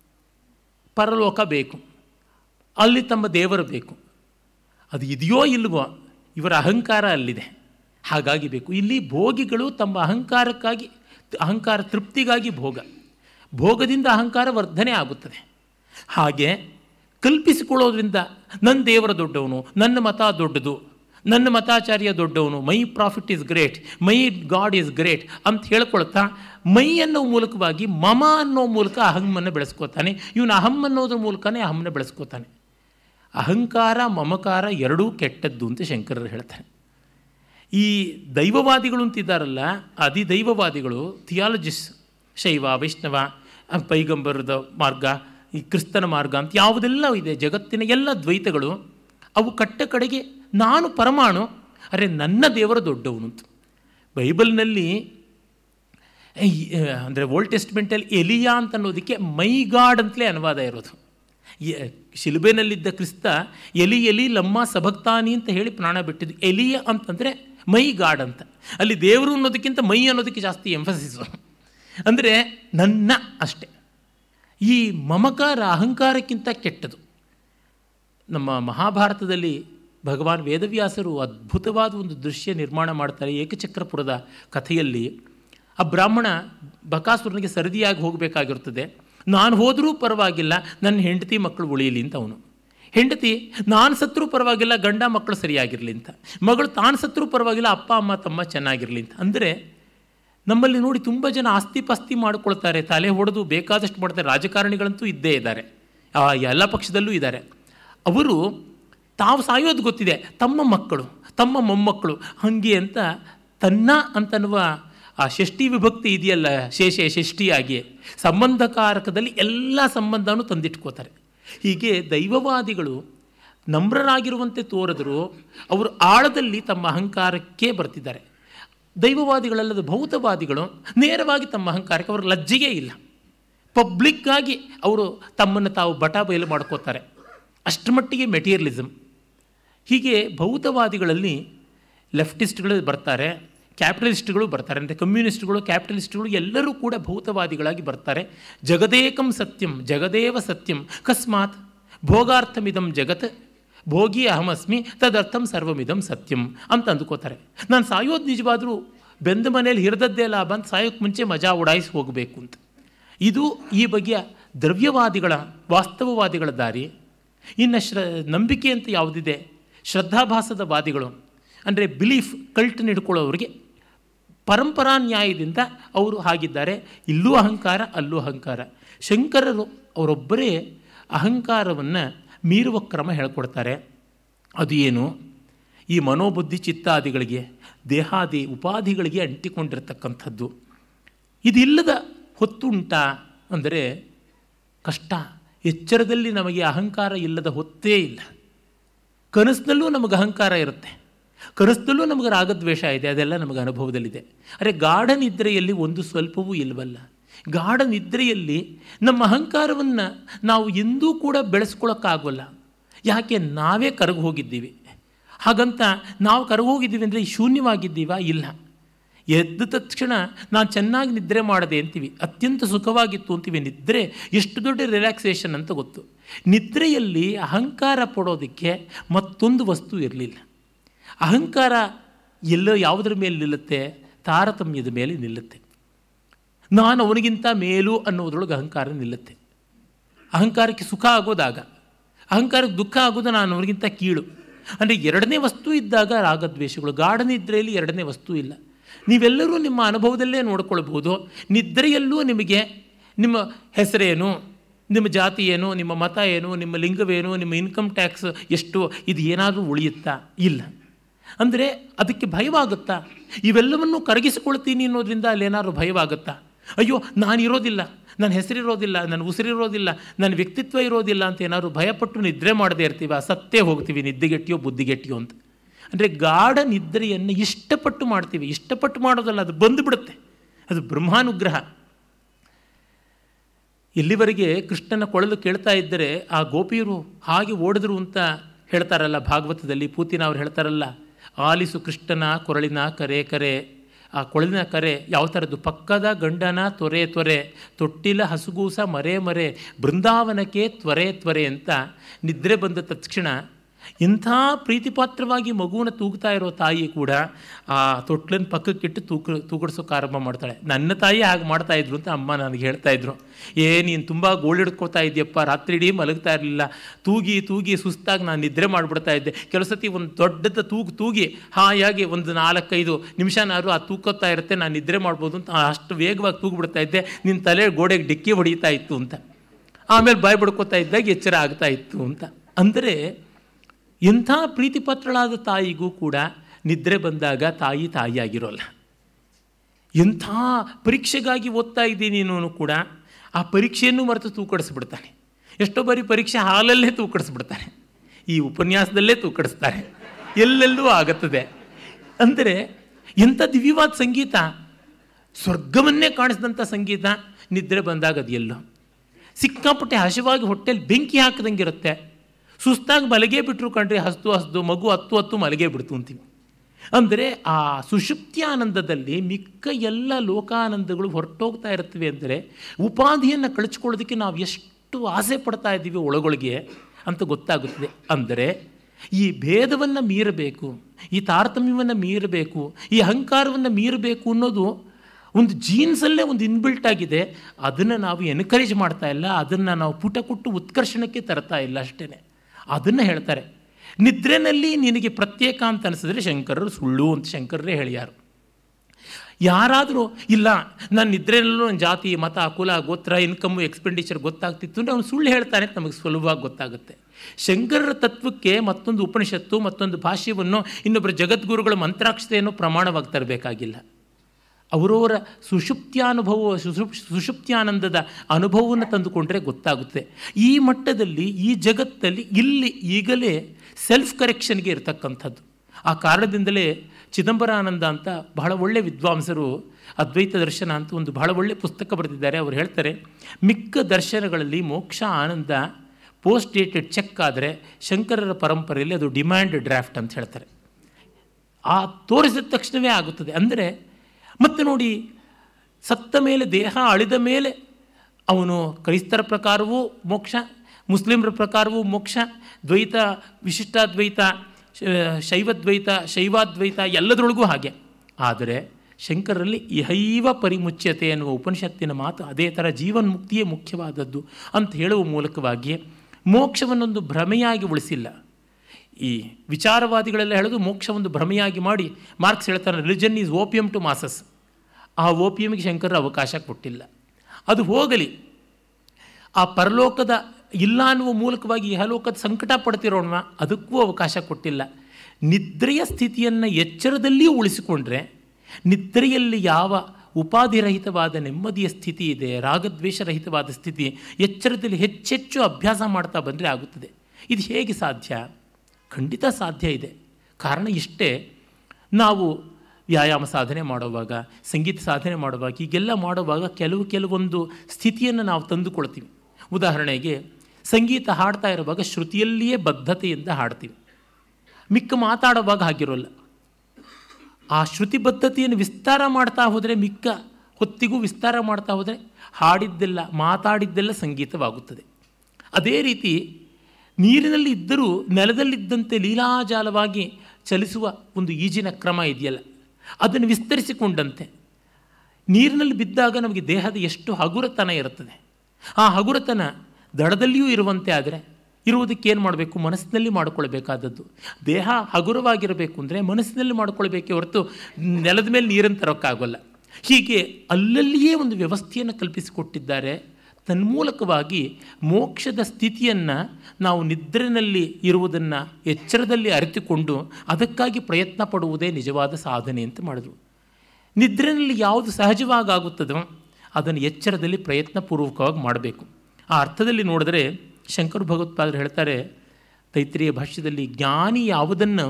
[SPEAKER 2] ಪರಲೋಕ ಬೇಕು ಅಲ್ಲಿ ತಮ್ಮ ದೇವರು ಬೇಕು ಅದು ಇದೆಯೋ ಇಲ್ವೋ ಇವರ ಅಹಂಕಾರ ಅಲ್ಲಿದೆ ಹಾಗಾಗಿ ಬೇಕು ಇಲ್ಲಿ ಭೋಗಿಗಳು ತಮ್ಮ ಅಹಂಕಾರಕ್ಕಾಗಿ ಅಹಂಕಾರ ತೃಪ್ತಿಗಾಗಿ ಭೋಗ ಭೋಗದಿಂದ ಅಹಂಕಾರ ವರ್ಧನೆ ಆಗುತ್ತದೆ ಹಾಗೆ ಕಲ್ಪಿಸಿಕೊಳ್ಳೋದ್ರಿಂದ ನನ್ನ ದೇವರ ದೊಡ್ಡವನು ನನ್ನ ಮತ ದೊಡ್ಡದು ನನ್ನ ಮತಾಚಾರ್ಯ ದೊಡ್ಡವನು my prophet is great my god is great ಅಂತ ಹೇಳ್ಕೊಳ್ತಾ ಮೈ ಅನ್ನೋ ಮೂಲಕವಾಗಿ ಮಮ ಅನ್ನೋ ಮೂಲಕ ಅಹಮ್ಮನ್ನು ಬೆಳೆಸ್ಕೋತಾನೆ ಇವನು ಅಹಂ ಅನ್ನೋದ್ರ ಮೂಲಕನೇ ಅಹಮ್ಮನ್ನು ಬೆಳೆಸ್ಕೋತಾನೆ ಅಹಂಕಾರ ಮಮಕಾರ ಎರಡೂ ಕೆಟ್ಟದ್ದು ಅಂತ ಶಂಕರರು ಹೇಳ್ತಾರೆ ಈ ದೈವವಾದಿಗಳು ಅಂತಿದ್ದಾರಲ್ಲ ಅಧಿದೈವವಾದಿಗಳು ಥಿಯಾಲಜಿಸ್ ಶೈವ ವೈಷ್ಣವ ಪೈಗಂಬರದ ಮಾರ್ಗ ಈ ಕ್ರಿಸ್ತನ ಮಾರ್ಗ ಅಂತ ಯಾವುದೆಲ್ಲ ಇದೆ ಜಗತ್ತಿನ ಎಲ್ಲ ದ್ವೈತಗಳು ಅವು ಕಟ್ಟ ಕಡೆಗೆ ನಾನು ಪರಮಾಣು ಅರೆ ನನ್ನ ದೇವರ ದೊಡ್ಡವನು ಅಂತ ಬೈಬಲ್ನಲ್ಲಿ ಅಂದರೆ ಓಲ್ಡ್ ಟೆಸ್ಟ್ಮೆಂಟಲ್ಲಿ ಎಲಿಯಾ ಅಂತ ಅನ್ನೋದಕ್ಕೆ ಮೈ ಗಾಡ್ ಅಂತಲೇ ಅನುವಾದ ಇರೋದು ಶಿಲುಬೆನಲ್ಲಿದ್ದ ಕ್ರಿಸ್ತ ಎಲಿ ಎಲಿ ಲಮ್ಮ ಸಭಕ್ತಾನಿ ಅಂತ ಹೇಳಿ ಪ್ರಾಣ ಬಿಟ್ಟಿದ್ದು ಎಲಿಯ ಅಂತಂದರೆ ಮೈ ಗಾಡ್ ಅಂತ ಅಲ್ಲಿ ದೇವರು ಅನ್ನೋದಕ್ಕಿಂತ ಮೈ ಅನ್ನೋದಕ್ಕೆ ಜಾಸ್ತಿ ಎಂಫಸಿಸು ಅಂದರೆ ನನ್ನ ಅಷ್ಟೆ ಈ ಮಮಕಾರ ಅಹಂಕಾರಕ್ಕಿಂತ ಕೆಟ್ಟದು ನಮ್ಮ ಮಹಾಭಾರತದಲ್ಲಿ ಭಗವಾನ್ ವೇದವ್ಯಾಸರು ಅದ್ಭುತವಾದ ಒಂದು ದೃಶ್ಯ ನಿರ್ಮಾಣ ಮಾಡ್ತಾರೆ ಏಕಚಕ್ರಪುರದ ಕಥೆಯಲ್ಲಿ ಆ ಬ್ರಾಹ್ಮಣ ಬಕಾಸುರನಿಗೆ ಸರದಿಯಾಗಿ ಹೋಗಬೇಕಾಗಿರ್ತದೆ ನಾನು ಹೋದರೂ ಪರವಾಗಿಲ್ಲ ನನ್ನ ಹೆಂಡತಿ ಮಕ್ಕಳು ಉಳಿಯಲಿ ಅಂತ ಅವನು ಹೆಂಡತಿ ನಾನು ಸತ್ರೂ ಪರವಾಗಿಲ್ಲ ಗಂಡ ಮಕ್ಕಳು ಸರಿಯಾಗಿರಲಿ ಅಂತ ಮಗಳು ತಾನು ಸತ್ರೂ ಪರವಾಗಿಲ್ಲ ಅಪ್ಪ ಅಮ್ಮ ತಮ್ಮ ಚೆನ್ನಾಗಿರಲಿ ಅಂತ ಅಂದರೆ ನಮ್ಮಲ್ಲಿ ನೋಡಿ ತುಂಬ ಜನ ಆಸ್ತಿ ಪಾಸ್ತಿ ಮಾಡ್ಕೊಳ್ತಾರೆ ತಲೆ ಹೊಡೆದು ಬೇಕಾದಷ್ಟು ಮಾಡ್ತಾರೆ ರಾಜಕಾರಣಿಗಳಂತೂ ಇದ್ದೇ ಇದ್ದಾರೆ ಆ ಎಲ್ಲ ಪಕ್ಷದಲ್ಲೂ ಇದ್ದಾರೆ ಅವರು ತಾವು ಸಾಯೋದು ಗೊತ್ತಿದೆ ತಮ್ಮ ಮಕ್ಕಳು ತಮ್ಮ ಮೊಮ್ಮಕ್ಕಳು ಹಾಗೆ ಅಂತ ತನ್ನ ಅಂತನ್ನುವ ಆ ಷಷ್ಠಿ ವಿಭಕ್ತಿ ಇದೆಯಲ್ಲ ಶೇಷೆ ಷಷ್ಠಿಯಾಗಿ ಸಂಬಂಧಕಾರಕದಲ್ಲಿ ಎಲ್ಲ ಸಂಬಂಧನೂ ತಂದಿಟ್ಕೋತಾರೆ ಹೀಗೆ ದೈವವಾದಿಗಳು ನಮ್ರರಾಗಿರುವಂತೆ ತೋರಿದ್ರು ಅವರು ಆಳದಲ್ಲಿ ತಮ್ಮ ಅಹಂಕಾರಕ್ಕೆ ಬರ್ತಿದ್ದಾರೆ ದೈವವಾದಿಗಳಲ್ಲದ ಭೌತವಾದಿಗಳು ನೇರವಾಗಿ ತಮ್ಮ ಅಹಂಕಾರಕ್ಕೆ ಅವರ ಲಜ್ಜೆಯೇ ಇಲ್ಲ ಪಬ್ಲಿಕ್ಕಾಗಿ ಅವರು ತಮ್ಮನ್ನು ತಾವು ಬಟ ಬಯಲು ಮಾಡ್ಕೋತಾರೆ ಅಷ್ಟರ ಮಟ್ಟಿಗೆ ಮೆಟೀರಿಯಲಿಸಮ್ ಹೀಗೆ ಭೌತವಾದಿಗಳಲ್ಲಿ ಲೆಫ್ಟಿಸ್ಟ್ಗಳು ಬರ್ತಾರೆ ಕ್ಯಾಪಿಟಲಿಸ್ಟ್ಗಳು ಬರ್ತಾರೆ ಅಂದರೆ ಕಮ್ಯುನಿಸ್ಟ್ಗಳು ಕ್ಯಾಪಿಟಲಿಸ್ಟ್ಗಳು ಎಲ್ಲರೂ ಕೂಡ ಭೌತವಾದಿಗಳಾಗಿ ಬರ್ತಾರೆ ಜಗದೇಕಂ ಸತ್ಯಂ ಜಗದೇವ ಸತ್ಯಂ ಕಸ್ಮಾತ್ ಭೋಗಾರ್ಥಮಿದಂ ಜಗತ್ ಭೋಗಿ ಅಹಮಸ್ಮಿ ತದರ್ಥಂ ಸರ್ವಮಿದಂ ಸತ್ಯಂ ಅಂತ ಅಂದ್ಕೋತಾರೆ ನಾನು ಸಾಯೋದು ನಿಜವಾದರೂ ಬೆಂದ ಮನೇಲಿ ಹಿರಿದದ್ದೇ ಲಾಭ ಅಂತ ಸಾಯೋಕ್ಕೆ ಮುಂಚೆ ಮಜಾ ಉಡಾಯಿಸಿ ಹೋಗಬೇಕು ಅಂತ ಇದು ಈ ಬಗೆಯ ದ್ರವ್ಯವಾದಿಗಳ ವಾಸ್ತವವಾದಿಗಳ ದಾರಿ ಇನ್ನು ಶ್ರ ನಂಬಿಕೆ ಅಂತ ಯಾವುದಿದೆ ಶ್ರದ್ಧಾಭಾಸದ ವಾದಿಗಳು ಅಂದರೆ ಬಿಲೀಫ್ ಕಲ್ಟ್ ಹಿಡ್ಕೊಳ್ಳೋರಿಗೆ ಪರಂಪರಾ ನ್ಯಾಯದಿಂದ ಅವರು ಹಾಗಿದ್ದಾರೆ ಇಲ್ಲೂ ಅಹಂಕಾರ ಅಲ್ಲೂ ಅಹಂಕಾರ ಶಂಕರರು ಅವರೊಬ್ಬರೇ ಅಹಂಕಾರವನ್ನು ಮೀರುವ ಕ್ರಮ ಹೇಳ್ಕೊಡ್ತಾರೆ ಅದು ಏನು ಈ ಮನೋಬುದ್ಧಿ ಚಿತ್ತಾದಿಗಳಿಗೆ ದೇಹಾದಿ ಉಪಾಧಿಗಳಿಗೆ ಅಂಟಿಕೊಂಡಿರ್ತಕ್ಕಂಥದ್ದು ಇದಿಲ್ಲದ ಹೊತ್ತುಂಟಾ ಅಂದರೆ ಕಷ್ಟ ಎಚ್ಚರದಲ್ಲಿ ನಮಗೆ ಅಹಂಕಾರ ಇಲ್ಲದ ಹೊತ್ತೇ ಇಲ್ಲ ಕನಸಿನಲ್ಲೂ ನಮಗೆ ಅಹಂಕಾರ ಇರುತ್ತೆ ಕನಸಿನಲ್ಲೂ ನಮಗೆ ರಾಗದ್ವೇಷ ಇದೆ ಅದೆಲ್ಲ ನಮಗೆ ಅನುಭವದಲ್ಲಿದೆ ಅರೆ ಗಾಢ ನಿದ್ರೆಯಲ್ಲಿ ಒಂದು ಸ್ವಲ್ಪವೂ ಇಲ್ವಲ್ಲ ಗಾಢ ನಿದ್ರೆಯಲ್ಲಿ ನಮ್ಮ ಅಹಂಕಾರವನ್ನು ನಾವು ಎಂದೂ ಕೂಡ ಬೆಳೆಸ್ಕೊಳ್ಳೋಕ್ಕಾಗೋಲ್ಲ ಯಾಕೆ ನಾವೇ ಕರಗಿ ಹೋಗಿದ್ದೀವಿ ಹಾಗಂತ ನಾವು ಕರಗಿ ಹೋಗಿದ್ದೀವಿ ಅಂದರೆ ಶೂನ್ಯವಾಗಿದ್ದೀವಾ ಇಲ್ಲ ಎದ್ದ ತಕ್ಷಣ ನಾನು ಚೆನ್ನಾಗಿ ನಿದ್ರೆ ಮಾಡಿದೆ ಅಂತೀವಿ ಅತ್ಯಂತ ಸುಖವಾಗಿತ್ತು ಅಂತೀವಿ ನಿದ್ರೆ ಎಷ್ಟು ದೊಡ್ಡ ರಿಲ್ಯಾಕ್ಸೇಷನ್ ಅಂತ ಗೊತ್ತು ನಿದ್ರೆಯಲ್ಲಿ ಅಹಂಕಾರ ಪಡೋದಕ್ಕೆ ಮತ್ತೊಂದು ವಸ್ತು ಇರಲಿಲ್ಲ ಅಹಂಕಾರ ಎಲ್ಲೋ ಯಾವುದರ ಮೇಲೆ ನಿಲ್ಲುತ್ತೆ ತಾರತಮ್ಯದ ಮೇಲೆ ನಿಲ್ಲುತ್ತೆ ನಾನು ಅವನಿಗಿಂತ ಮೇಲು ಅನ್ನೋದ್ರೊಳಗೆ ಅಹಂಕಾರ ನಿಲ್ಲುತ್ತೆ ಅಹಂಕಾರಕ್ಕೆ ಸುಖ ಆಗೋದಾಗ ಅಹಂಕಾರಕ್ಕೆ ದುಃಖ ಆಗೋದು ನಾನು ಅವರಿಗಿಂತ ಕೀಳು ಅಂದರೆ ಎರಡನೇ ವಸ್ತು ಇದ್ದಾಗ ರಾಗದ್ವೇಷಗಳು ಗಾಢ ನಿದ್ರೆಯಲ್ಲಿ ಎರಡನೇ ವಸ್ತು ಇಲ್ಲ ನೀವೆಲ್ಲರೂ ನಿಮ್ಮ ಅನುಭವದಲ್ಲೇ ನೋಡ್ಕೊಳ್ಬೋದು ನಿದ್ರೆಯಲ್ಲೂ ನಿಮಗೆ ನಿಮ್ಮ ಹೆಸರೇನು ನಿಮ್ಮ ಜಾತಿ ಏನು ನಿಮ್ಮ ಮತ ಏನು ನಿಮ್ಮ ಲಿಂಗವೇನು ನಿಮ್ಮ ಇನ್ಕಮ್ ಟ್ಯಾಕ್ಸ್ ಎಷ್ಟು ಇದು ಏನಾದರೂ ಉಳಿಯುತ್ತಾ ಇಲ್ಲ ಅಂದರೆ ಅದಕ್ಕೆ ಭಯವಾಗುತ್ತಾ ಇವೆಲ್ಲವನ್ನು ಕರಗಿಸಿಕೊಳ್ತೀನಿ ಅನ್ನೋದ್ರಿಂದ ಅಲ್ಲೇನಾದ್ರು ಭಯವಾಗುತ್ತಾ ಅಯ್ಯೋ ನಾನು ಇರೋದಿಲ್ಲ ನನ್ನ ಹೆಸರಿರೋದಿಲ್ಲ ನನ್ನ ಉಸಿರಿರೋದಿಲ್ಲ ನನ್ನ ವ್ಯಕ್ತಿತ್ವ ಇರೋದಿಲ್ಲ ಅಂತ ಏನಾದ್ರು ಭಯಪಟ್ಟು ನಿದ್ರೆ ಮಾಡದೇ ಇರ್ತೀವಿ ಸತ್ತೇ ಹೋಗ್ತೀವಿ ನಿದ್ದೆಗೆಟ್ಟಿಯೋ ಬುದ್ಧಿಗೆಟ್ಟಿಯೋ ಅಂತ ಅಂದರೆ ಗಾಢ ನಿದ್ರೆಯನ್ನು ಇಷ್ಟಪಟ್ಟು ಮಾಡ್ತೀವಿ ಇಷ್ಟಪಟ್ಟು ಮಾಡೋದಲ್ಲ ಅದು ಬಂದುಬಿಡುತ್ತೆ ಅದು ಬ್ರಹ್ಮಾನುಗ್ರಹ ಎಲ್ಲಿವರೆಗೆ ಕೃಷ್ಣನ ಕೊಳಲು ಕೇಳ್ತಾ ಇದ್ದರೆ ಆ ಗೋಪಿಯರು ಹಾಗೆ ಓಡಿದ್ರು ಅಂತ ಹೇಳ್ತಾರಲ್ಲ ಭಾಗವತದಲ್ಲಿ ಪೂತಿನ ಅವ್ರು ಹೇಳ್ತಾರಲ್ಲ ಆಲಿಸು ಕೃಷ್ಣನ ಕೊರಳಿನ ಕರೆ ಕರೆ ಆ ಕೊಳಲಿನ ಕರೆ ಯಾವ ಥರದ್ದು ಪಕ್ಕದ ಗಂಡನ ತೊರೆ ತೊರೆ ತೊಟ್ಟಿಲ ಹಸುಗೂಸ ಮರೆ ಮರೆ ಬೃಂದಾವನಕ್ಕೆ ತ್ವರೆ ತ್ವರೆ ಅಂತ ನಿದ್ರೆ ಬಂದ ತಕ್ಷಣ ಇಂಥ ಪ್ರೀತಿಪಾತ್ರವಾಗಿ ಮಗುವನ್ನು ತೂಗ್ತಾ ಇರೋ ತಾಯಿ ಕೂಡ ಆ ತೊಟ್ಲನ್ನ ಪಕ್ಕಕ್ಕಿಟ್ಟು ತೂಕ ತೂಗಡಿಸೋಕೆ ಆರಂಭ ಮಾಡ್ತಾಳೆ ನನ್ನ ತಾಯಿ ಹಾಗೆ ಮಾಡ್ತಾ ಇದ್ರು ಅಂತ ಅಮ್ಮ ನನಗೆ ಹೇಳ್ತಾ ಇದ್ರು ಏ ನೀನು ತುಂಬ ಗೋಳಿಡ್ಕೋತಾ ಇದೆಯಪ್ಪ ರಾತ್ರಿ ಇಡೀ ಮಲಗ್ತಾ ಇರಲಿಲ್ಲ ತೂಗಿ ತೂಗಿ ಸುಸ್ತಾಗಿ ನಾನು ನಿದ್ರೆ ಮಾಡಿಬಿಡ್ತಾ ಇದ್ದೆ ಕೆಲವು ಸತಿ ಒಂದು ದೊಡ್ಡದ ತೂಗು ತೂಗಿ ಹಾಯಾಗಿ ಒಂದು ನಾಲ್ಕೈದು ನಿಮಿಷನಾದ್ರು ಆ ತೂಕೋತಾ ಇರುತ್ತೆ ನಾನು ನಿದ್ರೆ ಮಾಡ್ಬೋದು ಅಂತ ಅಷ್ಟು ವೇಗವಾಗಿ ತೂಗ್ಬಿಡ್ತಾ ಇದ್ದೆ ನಿನ್ನ ತಲೆ ಗೋಡೆಗೆ ಡಿಕ್ಕಿ ಹೊಡಿತಾ ಇತ್ತು ಅಂತ ಆಮೇಲೆ ಬಾಯ್ ಬಿಡ್ಕೋತಾ ಇದ್ದಾಗ ಎಚ್ಚರ ಆಗ್ತಾ ಇತ್ತು ಅಂತ ಅಂದರೆ ಎಂಥ ಪ್ರೀತಿಪತ್ರಳಾದ ತಾಯಿಗೂ ಕೂಡ ನಿದ್ರೆ ಬಂದಾಗ ತಾಯಿ ತಾಯಿಯಾಗಿರೋಲ್ಲ ಎಂಥ ಪರೀಕ್ಷೆಗಾಗಿ ಓದ್ತಾ ಇದ್ದೀನಿ ನೀನು ಕೂಡ ಆ ಪರೀಕ್ಷೆಯನ್ನು ಮರೆತು ತೂಕಡಿಸ್ಬಿಡ್ತಾನೆ ಎಷ್ಟೋ ಬಾರಿ ಪರೀಕ್ಷೆ ಹಾಲಲ್ಲೇ ತೂಕಡಿಸ್ಬಿಡ್ತಾನೆ ಈ ಉಪನ್ಯಾಸದಲ್ಲೇ ತೂಕಡಿಸ್ತಾರೆ ಎಲ್ಲೆಲ್ಲೂ ಆಗುತ್ತದೆ ಅಂದರೆ ಎಂಥ ದಿವ್ಯವಾದ ಸಂಗೀತ ಸ್ವರ್ಗವನ್ನೇ ಕಾಣಿಸಿದಂಥ ಸಂಗೀತ ನಿದ್ರೆ ಬಂದಾಗ ಅದು ಎಲ್ಲೋ ಸಿಕ್ಕಾಪಟ್ಟೆ ಹಸಿವಾಗಿ ಹೊಟ್ಟೆಲಿ ಬೆಂಕಿ ಹಾಕದಂಗಿರುತ್ತೆ ಸುಸ್ತಾಗಿ ಮಲಗೇ ಬಿಟ್ಟರು ಕಂಡ್ರೆ ಹಸ್ತು ಹಸ್ದು ಮಗು ಹತ್ತು ಹತ್ತು ಮಲಗೇ ಬಿಡ್ತು ಅಂತೀವಿ ಅಂದರೆ ಆ ಸುಷುಪ್ತ್ಯಾನಂದದಲ್ಲಿ ಮಿಕ್ಕ ಎಲ್ಲ ಲೋಕಾನಂದಗಳು ಹೊರಟೋಗ್ತಾ ಇರ್ತವೆ ಅಂದರೆ ಉಪಾಧಿಯನ್ನು ಕಳಚ್ಕೊಳ್ಳೋದಕ್ಕೆ ನಾವು ಎಷ್ಟು ಆಸೆ ಪಡ್ತಾ ಇದ್ದೀವಿ ಒಳಗೊಳಗೆ ಅಂತ ಗೊತ್ತಾಗುತ್ತದೆ ಅಂದರೆ ಈ ಭೇದವನ್ನು ಮೀರಬೇಕು ಈ ತಾರತಮ್ಯವನ್ನು ಮೀರಬೇಕು ಈ ಅಹಂಕಾರವನ್ನು ಮೀರಬೇಕು ಅನ್ನೋದು ಒಂದು ಜೀನ್ಸಲ್ಲೇ ಒಂದು ಇನ್ಬಿಲ್ಟ್ ಆಗಿದೆ ಅದನ್ನು ನಾವು ಎನ್ಕರೇಜ್ ಮಾಡ್ತಾ ಇಲ್ಲ ಅದನ್ನು ನಾವು ಪುಟ ಕೊಟ್ಟು ಉತ್ಕರ್ಷಣಕ್ಕೆ ತರ್ತಾ ಇಲ್ಲ ಅಷ್ಟೇ ಅದನ್ನು ಹೇಳ್ತಾರೆ ನಿದ್ರೆನಲ್ಲಿ ನಿನಗೆ ಪ್ರತ್ಯೇಕ ಅಂತ ಅನಿಸಿದ್ರೆ ಶಂಕರರು ಸುಳ್ಳು ಅಂತ ಶಂಕರರೇ ಹೇಳ್ಯಾರು ಯಾರಾದರೂ ಇಲ್ಲ ನಾನು ನಿದ್ರೆಯಲ್ಲೂ ನನ್ನ ಜಾತಿ ಮತ ಕುಲ ಗೋತ್ರ ಇನ್ಕಮ್ಮು ಎಕ್ಸ್ಪೆಂಡಿಚರ್ ಗೊತ್ತಾಗ್ತಿತ್ತು ಅಂದರೆ ಅವನು ಸುಳ್ಳು ಹೇಳ್ತಾನೆ ಅಂತ ನಮಗೆ ಸುಲಭವಾಗಿ ಗೊತ್ತಾಗುತ್ತೆ ಶಂಕರರ ತತ್ವಕ್ಕೆ ಮತ್ತೊಂದು ಉಪನಿಷತ್ತು ಮತ್ತೊಂದು ಭಾಷ್ಯವನ್ನು ಇನ್ನೊಬ್ಬರ ಜಗದ್ಗುರುಗಳ ಮಂತ್ರಾಕ್ಷತೆಯನ್ನು ಪ್ರಮಾಣವಾಗಿ ತರಬೇಕಾಗಿಲ್ಲ ಅವರವರ ಸುಷುಪ್ತ್ಯಾನುಭವ ಸುಷುಪ್ ಸುಷುಪ್ತ್ಯಾನಂದದ ಅನುಭವವನ್ನು ತಂದುಕೊಂಡ್ರೆ ಗೊತ್ತಾಗುತ್ತೆ ಈ ಮಟ್ಟದಲ್ಲಿ ಈ ಜಗತ್ತಲ್ಲಿ ಇಲ್ಲಿ ಈಗಲೇ ಸೆಲ್ಫ್ ಕರೆಕ್ಷನ್ಗೆ ಇರತಕ್ಕಂಥದ್ದು ಆ ಕಾರಣದಿಂದಲೇ ಚಿದಂಬರಾನಂದ ಅಂತ ಬಹಳ ಒಳ್ಳೆಯ ವಿದ್ವಾಂಸರು ಅದ್ವೈತ ದರ್ಶನ ಅಂತ ಒಂದು ಬಹಳ ಒಳ್ಳೆಯ ಪುಸ್ತಕ ಬರೆದಿದ್ದಾರೆ ಅವರು ಹೇಳ್ತಾರೆ ಮಿಕ್ಕ ದರ್ಶನಗಳಲ್ಲಿ ಮೋಕ್ಷ ಆನಂದ ಪೋಸ್ಟ್ ಡೇಟೆಡ್ ಚೆಕ್ ಆದರೆ ಶಂಕರರ ಪರಂಪರೆಯಲ್ಲಿ ಅದು ಡಿಮ್ಯಾಂಡ್ ಡ್ರಾಫ್ಟ್ ಅಂತ ಹೇಳ್ತಾರೆ ಆ ತೋರಿಸಿದ ತಕ್ಷಣವೇ ಆಗುತ್ತದೆ ಅಂದರೆ ಮತ್ತೆ ನೋಡಿ ಸತ್ತ ಮೇಲೆ ದೇಹ ಅಳಿದ ಮೇಲೆ ಅವನು ಕ್ರೈಸ್ತರ ಪ್ರಕಾರವೂ ಮೋಕ್ಷ ಮುಸ್ಲಿಮರ ಪ್ರಕಾರವೂ ಮೋಕ್ಷ ದ್ವೈತ ವಿಶಿಷ್ಟಾದ್ವೈತ ಶೈವದ್ವೈತ ಶೈವಾದ್ವೈತ ಎಲ್ಲದರೊಳಗೂ ಹಾಗೆ ಆದರೆ ಶಂಕರಲ್ಲಿ ಇಹೈವ ಪರಿಮುಚ್ಯತೆ ಎನ್ನುವ ಉಪನಿಷತ್ತಿನ ಮಾತು ಅದೇ ಥರ ಜೀವನ್ಮುಕ್ತಿಯೇ ಮುಖ್ಯವಾದದ್ದು ಅಂತ ಹೇಳುವ ಮೂಲಕವಾಗಿ ಮೋಕ್ಷವನ್ನೊಂದು ಭ್ರಮೆಯಾಗಿ ಉಳಿಸಿಲ್ಲ ಈ ವಿಚಾರವಾದಿಗಳೆಲ್ಲ ಹೇಳೋದು ಮೋಕ್ಷವೊಂದು ಭ್ರಮೆಯಾಗಿ ಮಾಡಿ ಮಾರ್ಕ್ಸ್ ಹೇಳ್ತಾರೆ religion is opium to masses ಆ ಓಪಿಯಮಿಗೆ ಶಂಕರರು ಅವಕಾಶ ಕೊಟ್ಟಿಲ್ಲ ಅದು ಹೋಗಲಿ ಆ ಪರಲೋಕದ ಇಲ್ಲ ಅನ್ನುವ ಮೂಲಕವಾಗಿ ಇಹಲೋಕದ ಸಂಕಟ ಪಡ್ತಿರೋಣ ಅದಕ್ಕೂ ಅವಕಾಶ ಕೊಟ್ಟಿಲ್ಲ ನಿದ್ರೆಯ ಸ್ಥಿತಿಯನ್ನು ಎಚ್ಚರದಲ್ಲಿಯೂ ಉಳಿಸಿಕೊಂಡ್ರೆ ನಿದ್ರೆಯಲ್ಲಿ ಯಾವ ಉಪಾಧಿರಹಿತವಾದ ನೆಮ್ಮದಿಯ ಸ್ಥಿತಿ ಇದೆ ರಾಗದ್ವೇಷರಹಿತವಾದ ಸ್ಥಿತಿ ಎಚ್ಚರದಲ್ಲಿ ಹೆಚ್ಚೆಚ್ಚು ಅಭ್ಯಾಸ ಮಾಡ್ತಾ ಬಂದರೆ ಆಗುತ್ತದೆ ಇದು ಹೇಗೆ ಸಾಧ್ಯ ಖಂಡಿತ ಸಾಧ್ಯ ಇದೆ ಕಾರಣ ಇಷ್ಟೇ ನಾವು ವ್ಯಾಯಾಮ ಸಾಧನೆ ಮಾಡುವಾಗ ಸಂಗೀತ ಸಾಧನೆ ಮಾಡುವಾಗ ಹೀಗೆಲ್ಲ ಮಾಡುವಾಗ ಕೆಲವು ಕೆಲವೊಂದು ಸ್ಥಿತಿಯನ್ನು ನಾವು ತಂದುಕೊಳ್ತೀವಿ ಉದಾಹರಣೆಗೆ ಸಂಗೀತ ಹಾಡ್ತಾ ಇರುವಾಗ ಶ್ರುತಿಯಲ್ಲಿಯೇ ಬದ್ಧತೆಯಿಂದ ಹಾಡ್ತೀವಿ ಮಿಕ್ಕ ಮಾತಾಡುವಾಗ ಹಾಗಿರೋಲ್ಲ ಆ ಶ್ರುತಿಬದ್ಧತೆಯನ್ನು ವಿಸ್ತಾರ ಮಾಡ್ತಾ ಹೋದರೆ ಮಿಕ್ಕ ಹೊತ್ತಿಗೂ ವಿಸ್ತಾರ ಮಾಡ್ತಾ ಹೋದರೆ ಹಾಡಿದ್ದೆಲ್ಲ ಮಾತಾಡಿದ್ದೆಲ್ಲ ಸಂಗೀತವಾಗುತ್ತದೆ ಅದೇ ರೀತಿ ನೀರಿನಲ್ಲಿ ಇದ್ದರೂ ನೆಲದಲ್ಲಿದ್ದಂತೆ ಲೀಲಾಜಾಲವಾಗಿ ಚಲಿಸುವ ಒಂದು ಈಜಿನ ಕ್ರಮ ಇದೆಯಲ್ಲ ಅದನ್ನು ವಿಸ್ತರಿಸಿಕೊಂಡಂತೆ ನೀರಿನಲ್ಲಿ ಬಿದ್ದಾಗ ನಮಗೆ ದೇಹದ ಎಷ್ಟು ಹಗುರತನ ಇರುತ್ತದೆ ಆ ಹಗುರತನ ದಡದಲ್ಲಿಯೂ ಇರುವಂತೆ ಆದರೆ ಇರುವುದಕ್ಕೆ ಏನು ಮಾಡಬೇಕು ಮನಸ್ಸಿನಲ್ಲಿ ಮಾಡಿಕೊಳ್ಬೇಕಾದದ್ದು ದೇಹ ಹಗುರವಾಗಿರಬೇಕು ಅಂದರೆ ಮನಸ್ಸಿನಲ್ಲಿ ಮಾಡಿಕೊಳ್ಬೇಕೇ ಹೊರತು ನೆಲದ ಮೇಲೆ ನೀರನ್ನು ತರೋಕ್ಕಾಗೋಲ್ಲ ಹೀಗೆ ಅಲ್ಲಲ್ಲಿಯೇ ಒಂದು ವ್ಯವಸ್ಥೆಯನ್ನು ಕಲ್ಪಿಸಿಕೊಟ್ಟಿದ್ದಾರೆ ತನ್ಮೂಲಕವಾಗಿ ಮೋಕ್ಷದ ಸ್ಥಿತಿಯನ್ನು ನಾವು ನಿದ್ರೆನಲ್ಲಿ ಇರುವುದನ್ನು ಎಚ್ಚರದಲ್ಲಿ ಅರಿತುಕೊಂಡು ಅದಕ್ಕಾಗಿ ಪ್ರಯತ್ನ ಪಡುವುದೇ ನಿಜವಾದ ಸಾಧನೆ ಅಂತ ಮಾಡಿದ್ರು ನಿದ್ರೆಯಲ್ಲಿ ಯಾವುದು ಸಹಜವಾಗಿ ಆಗುತ್ತದೋ ಅದನ್ನು ಎಚ್ಚರದಲ್ಲಿ ಪ್ರಯತ್ನಪೂರ್ವಕವಾಗಿ ಮಾಡಬೇಕು ಆ ಅರ್ಥದಲ್ಲಿ ನೋಡಿದ್ರೆ ಶಂಕರ ಭಗವತ್ಪಾದರು ಹೇಳ್ತಾರೆ ತೈತ್ರಿಯ ಭಾಷ್ಯದಲ್ಲಿ ಜ್ಞಾನಿ ಯಾವುದನ್ನು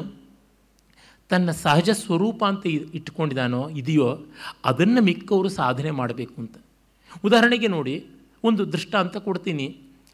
[SPEAKER 2] ತನ್ನ ಸಹಜ ಸ್ವರೂಪ ಅಂತ ಇಟ್ಕೊಂಡಿದ್ದಾನೋ ಇದೆಯೋ ಅದನ್ನು ಮಿಕ್ಕವರು ಸಾಧನೆ ಮಾಡಬೇಕು ಅಂತ ಉದಾಹರಣೆಗೆ ನೋಡಿ ಒಂದು ದೃಷ್ಟಾಂತ ಕೊಡ್ತೀನಿ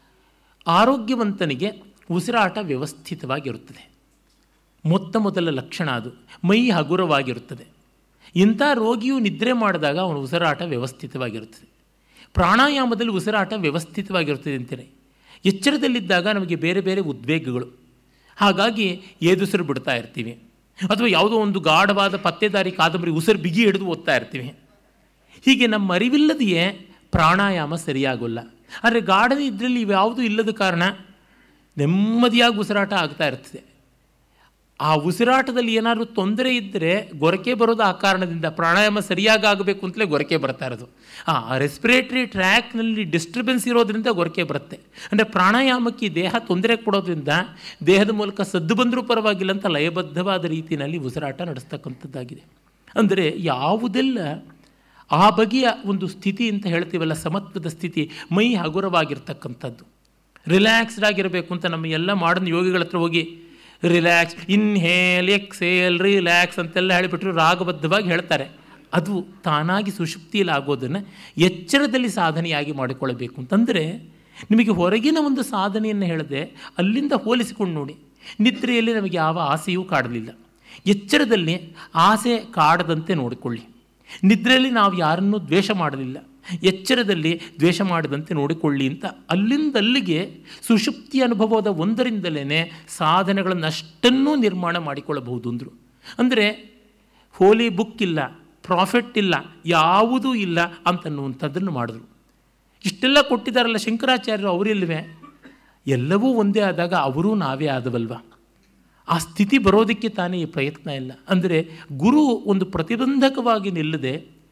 [SPEAKER 2] ಆರೋಗ್ಯವಂತನಿಗೆ ಉಸಿರಾಟ ವ್ಯವಸ್ಥಿತವಾಗಿರುತ್ತದೆ ಮೊತ್ತ ಮೊದಲ ಲಕ್ಷಣ ಅದು ಮೈ ಹಗುರವಾಗಿರುತ್ತದೆ ಇಂಥ ರೋಗಿಯು ನಿದ್ರೆ ಮಾಡಿದಾಗ ಅವನ ಉಸಿರಾಟ ವ್ಯವಸ್ಥಿತವಾಗಿರುತ್ತದೆ ಪ್ರಾಣಾಯಾಮದಲ್ಲಿ ಉಸಿರಾಟ ವ್ಯವಸ್ಥಿತವಾಗಿರುತ್ತದೆ ಅಂತಾರೆ ಎಚ್ಚರದಲ್ಲಿದ್ದಾಗ ನಮಗೆ ಬೇರೆ ಬೇರೆ ಉದ್ವೇಗಗಳು ಹಾಗಾಗಿ ಏದುಸಿರು ಬಿಡ್ತಾ ಇರ್ತೀವಿ ಅಥವಾ ಯಾವುದೋ ಒಂದು ಗಾಢವಾದ ಪತ್ತೆದಾರಿ ಕಾದಂಬರಿ ಉಸಿರು ಬಿಗಿ ಹಿಡಿದು ಓದ್ತಾ ಇರ್ತೀವಿ ಹೀಗೆ ನಮ್ಮ ಅರಿವಿಲ್ಲದೆಯೇ ಪ್ರಾಣಾಯಾಮ ಸರಿಯಾಗೋಲ್ಲ ಆದರೆ ಗಾಢನೆ ಇದರಲ್ಲಿ ಇವ್ಯಾವುದೂ ಇಲ್ಲದ ಕಾರಣ ನೆಮ್ಮದಿಯಾಗಿ ಉಸಿರಾಟ ಆಗ್ತಾ ಇರ್ತದೆ ಆ ಉಸಿರಾಟದಲ್ಲಿ ಏನಾದರೂ ತೊಂದರೆ ಇದ್ದರೆ ಗೊರಕೆ ಬರೋದು ಆ ಕಾರಣದಿಂದ ಪ್ರಾಣಾಯಾಮ ಸರಿಯಾಗಿ ಆಗಬೇಕು ಅಂತಲೇ ಗೊರಕೆ ಬರ್ತಾ ಇರೋದು ಆ ರೆಸ್ಪಿರೇಟರಿ ಟ್ರ್ಯಾಕ್ನಲ್ಲಿ ಡಿಸ್ಟರ್ಬೆನ್ಸ್ ಇರೋದ್ರಿಂದ ಗೊರಕೆ ಬರುತ್ತೆ ಅಂದರೆ ಪ್ರಾಣಾಯಾಮಕ್ಕೆ ದೇಹ ತೊಂದರೆ ಕೊಡೋದ್ರಿಂದ ದೇಹದ ಮೂಲಕ ಸದ್ದು ಬಂದರೂ ಪರವಾಗಿಲ್ಲ ಅಂತ ಲಯಬದ್ಧವಾದ ರೀತಿಯಲ್ಲಿ ಉಸಿರಾಟ ನಡೆಸ್ತಕ್ಕಂಥದ್ದಾಗಿದೆ ಅಂದರೆ ಯಾವುದೆಲ್ಲ ಆ ಬಗೆಯ ಒಂದು ಸ್ಥಿತಿ ಅಂತ ಹೇಳ್ತೀವಲ್ಲ ಸಮತ್ವದ ಸ್ಥಿತಿ ಮೈ ಹಗುರವಾಗಿರ್ತಕ್ಕಂಥದ್ದು ರಿಲ್ಯಾಕ್ಸ್ಡ್ ಆಗಿರಬೇಕು ಅಂತ ನಮ್ಮ ಎಲ್ಲ ಮಾಡರ್ನ್ ಯೋಗಿಗಳ ಹತ್ರ ಹೋಗಿ ರಿಲ್ಯಾಕ್ಸ್ ಇನ್ಹೇಲ್ ಎಕ್ಸೇಲ್ ರಿಲ್ಯಾಕ್ಸ್ ಅಂತೆಲ್ಲ ಹೇಳಿಬಿಟ್ರು ರಾಗಬದ್ಧವಾಗಿ ಹೇಳ್ತಾರೆ ಅದು ತಾನಾಗಿ ಸುಷುಪ್ತಿಯಲ್ಲಿ ಆಗೋದನ್ನು ಎಚ್ಚರದಲ್ಲಿ ಸಾಧನೆಯಾಗಿ ಮಾಡಿಕೊಳ್ಳಬೇಕು ಅಂತಂದರೆ ನಿಮಗೆ ಹೊರಗಿನ ಒಂದು ಸಾಧನೆಯನ್ನು ಹೇಳಿದೆ ಅಲ್ಲಿಂದ ಹೋಲಿಸಿಕೊಂಡು ನೋಡಿ ನಿದ್ರೆಯಲ್ಲಿ ನಮಗೆ ಯಾವ ಆಸೆಯೂ ಕಾಡಲಿಲ್ಲ ಎಚ್ಚರದಲ್ಲಿ ಆಸೆ ಕಾಡದಂತೆ ನೋಡಿಕೊಳ್ಳಿ ನಿದ್ರೆಯಲ್ಲಿ ನಾವು ಯಾರನ್ನೂ ದ್ವೇಷ ಮಾಡಲಿಲ್ಲ ಎಚ್ಚರದಲ್ಲಿ ದ್ವೇಷ ಮಾಡದಂತೆ ನೋಡಿಕೊಳ್ಳಿ ಅಂತ ಅಲ್ಲಿಂದ ಅಲ್ಲಿಗೆ ಸುಷುಪ್ತಿ ಅನುಭವದ ಒಂದರಿಂದಲೇ ಸಾಧನೆಗಳನ್ನು ಅಷ್ಟನ್ನೂ ನಿರ್ಮಾಣ ಮಾಡಿಕೊಳ್ಳಬಹುದು ಅಂದರು ಅಂದರೆ ಹೋಲಿ ಬುಕ್ ಇಲ್ಲ ಪ್ರಾಫಿಟ್ ಇಲ್ಲ ಯಾವುದೂ ಇಲ್ಲ ಅಂತನ್ನುವಂಥದ್ದನ್ನು ಮಾಡಿದ್ರು ಇಷ್ಟೆಲ್ಲ ಕೊಟ್ಟಿದ್ದಾರಲ್ಲ ಶಂಕರಾಚಾರ್ಯರು ಅವರಿಲ್ವೇ ಎಲ್ಲವೂ ಒಂದೇ ಆದಾಗ ಅವರೂ ನಾವೇ ಆದವಲ್ವ ಆ ಸ್ಥಿತಿ ಬರೋದಕ್ಕೆ ತಾನೇ ಈ ಪ್ರಯತ್ನ ಇಲ್ಲ ಅಂದರೆ ಗುರು ಒಂದು ಪ್ರತಿಬಂಧಕವಾಗಿ ನಿಲ್ಲದೆ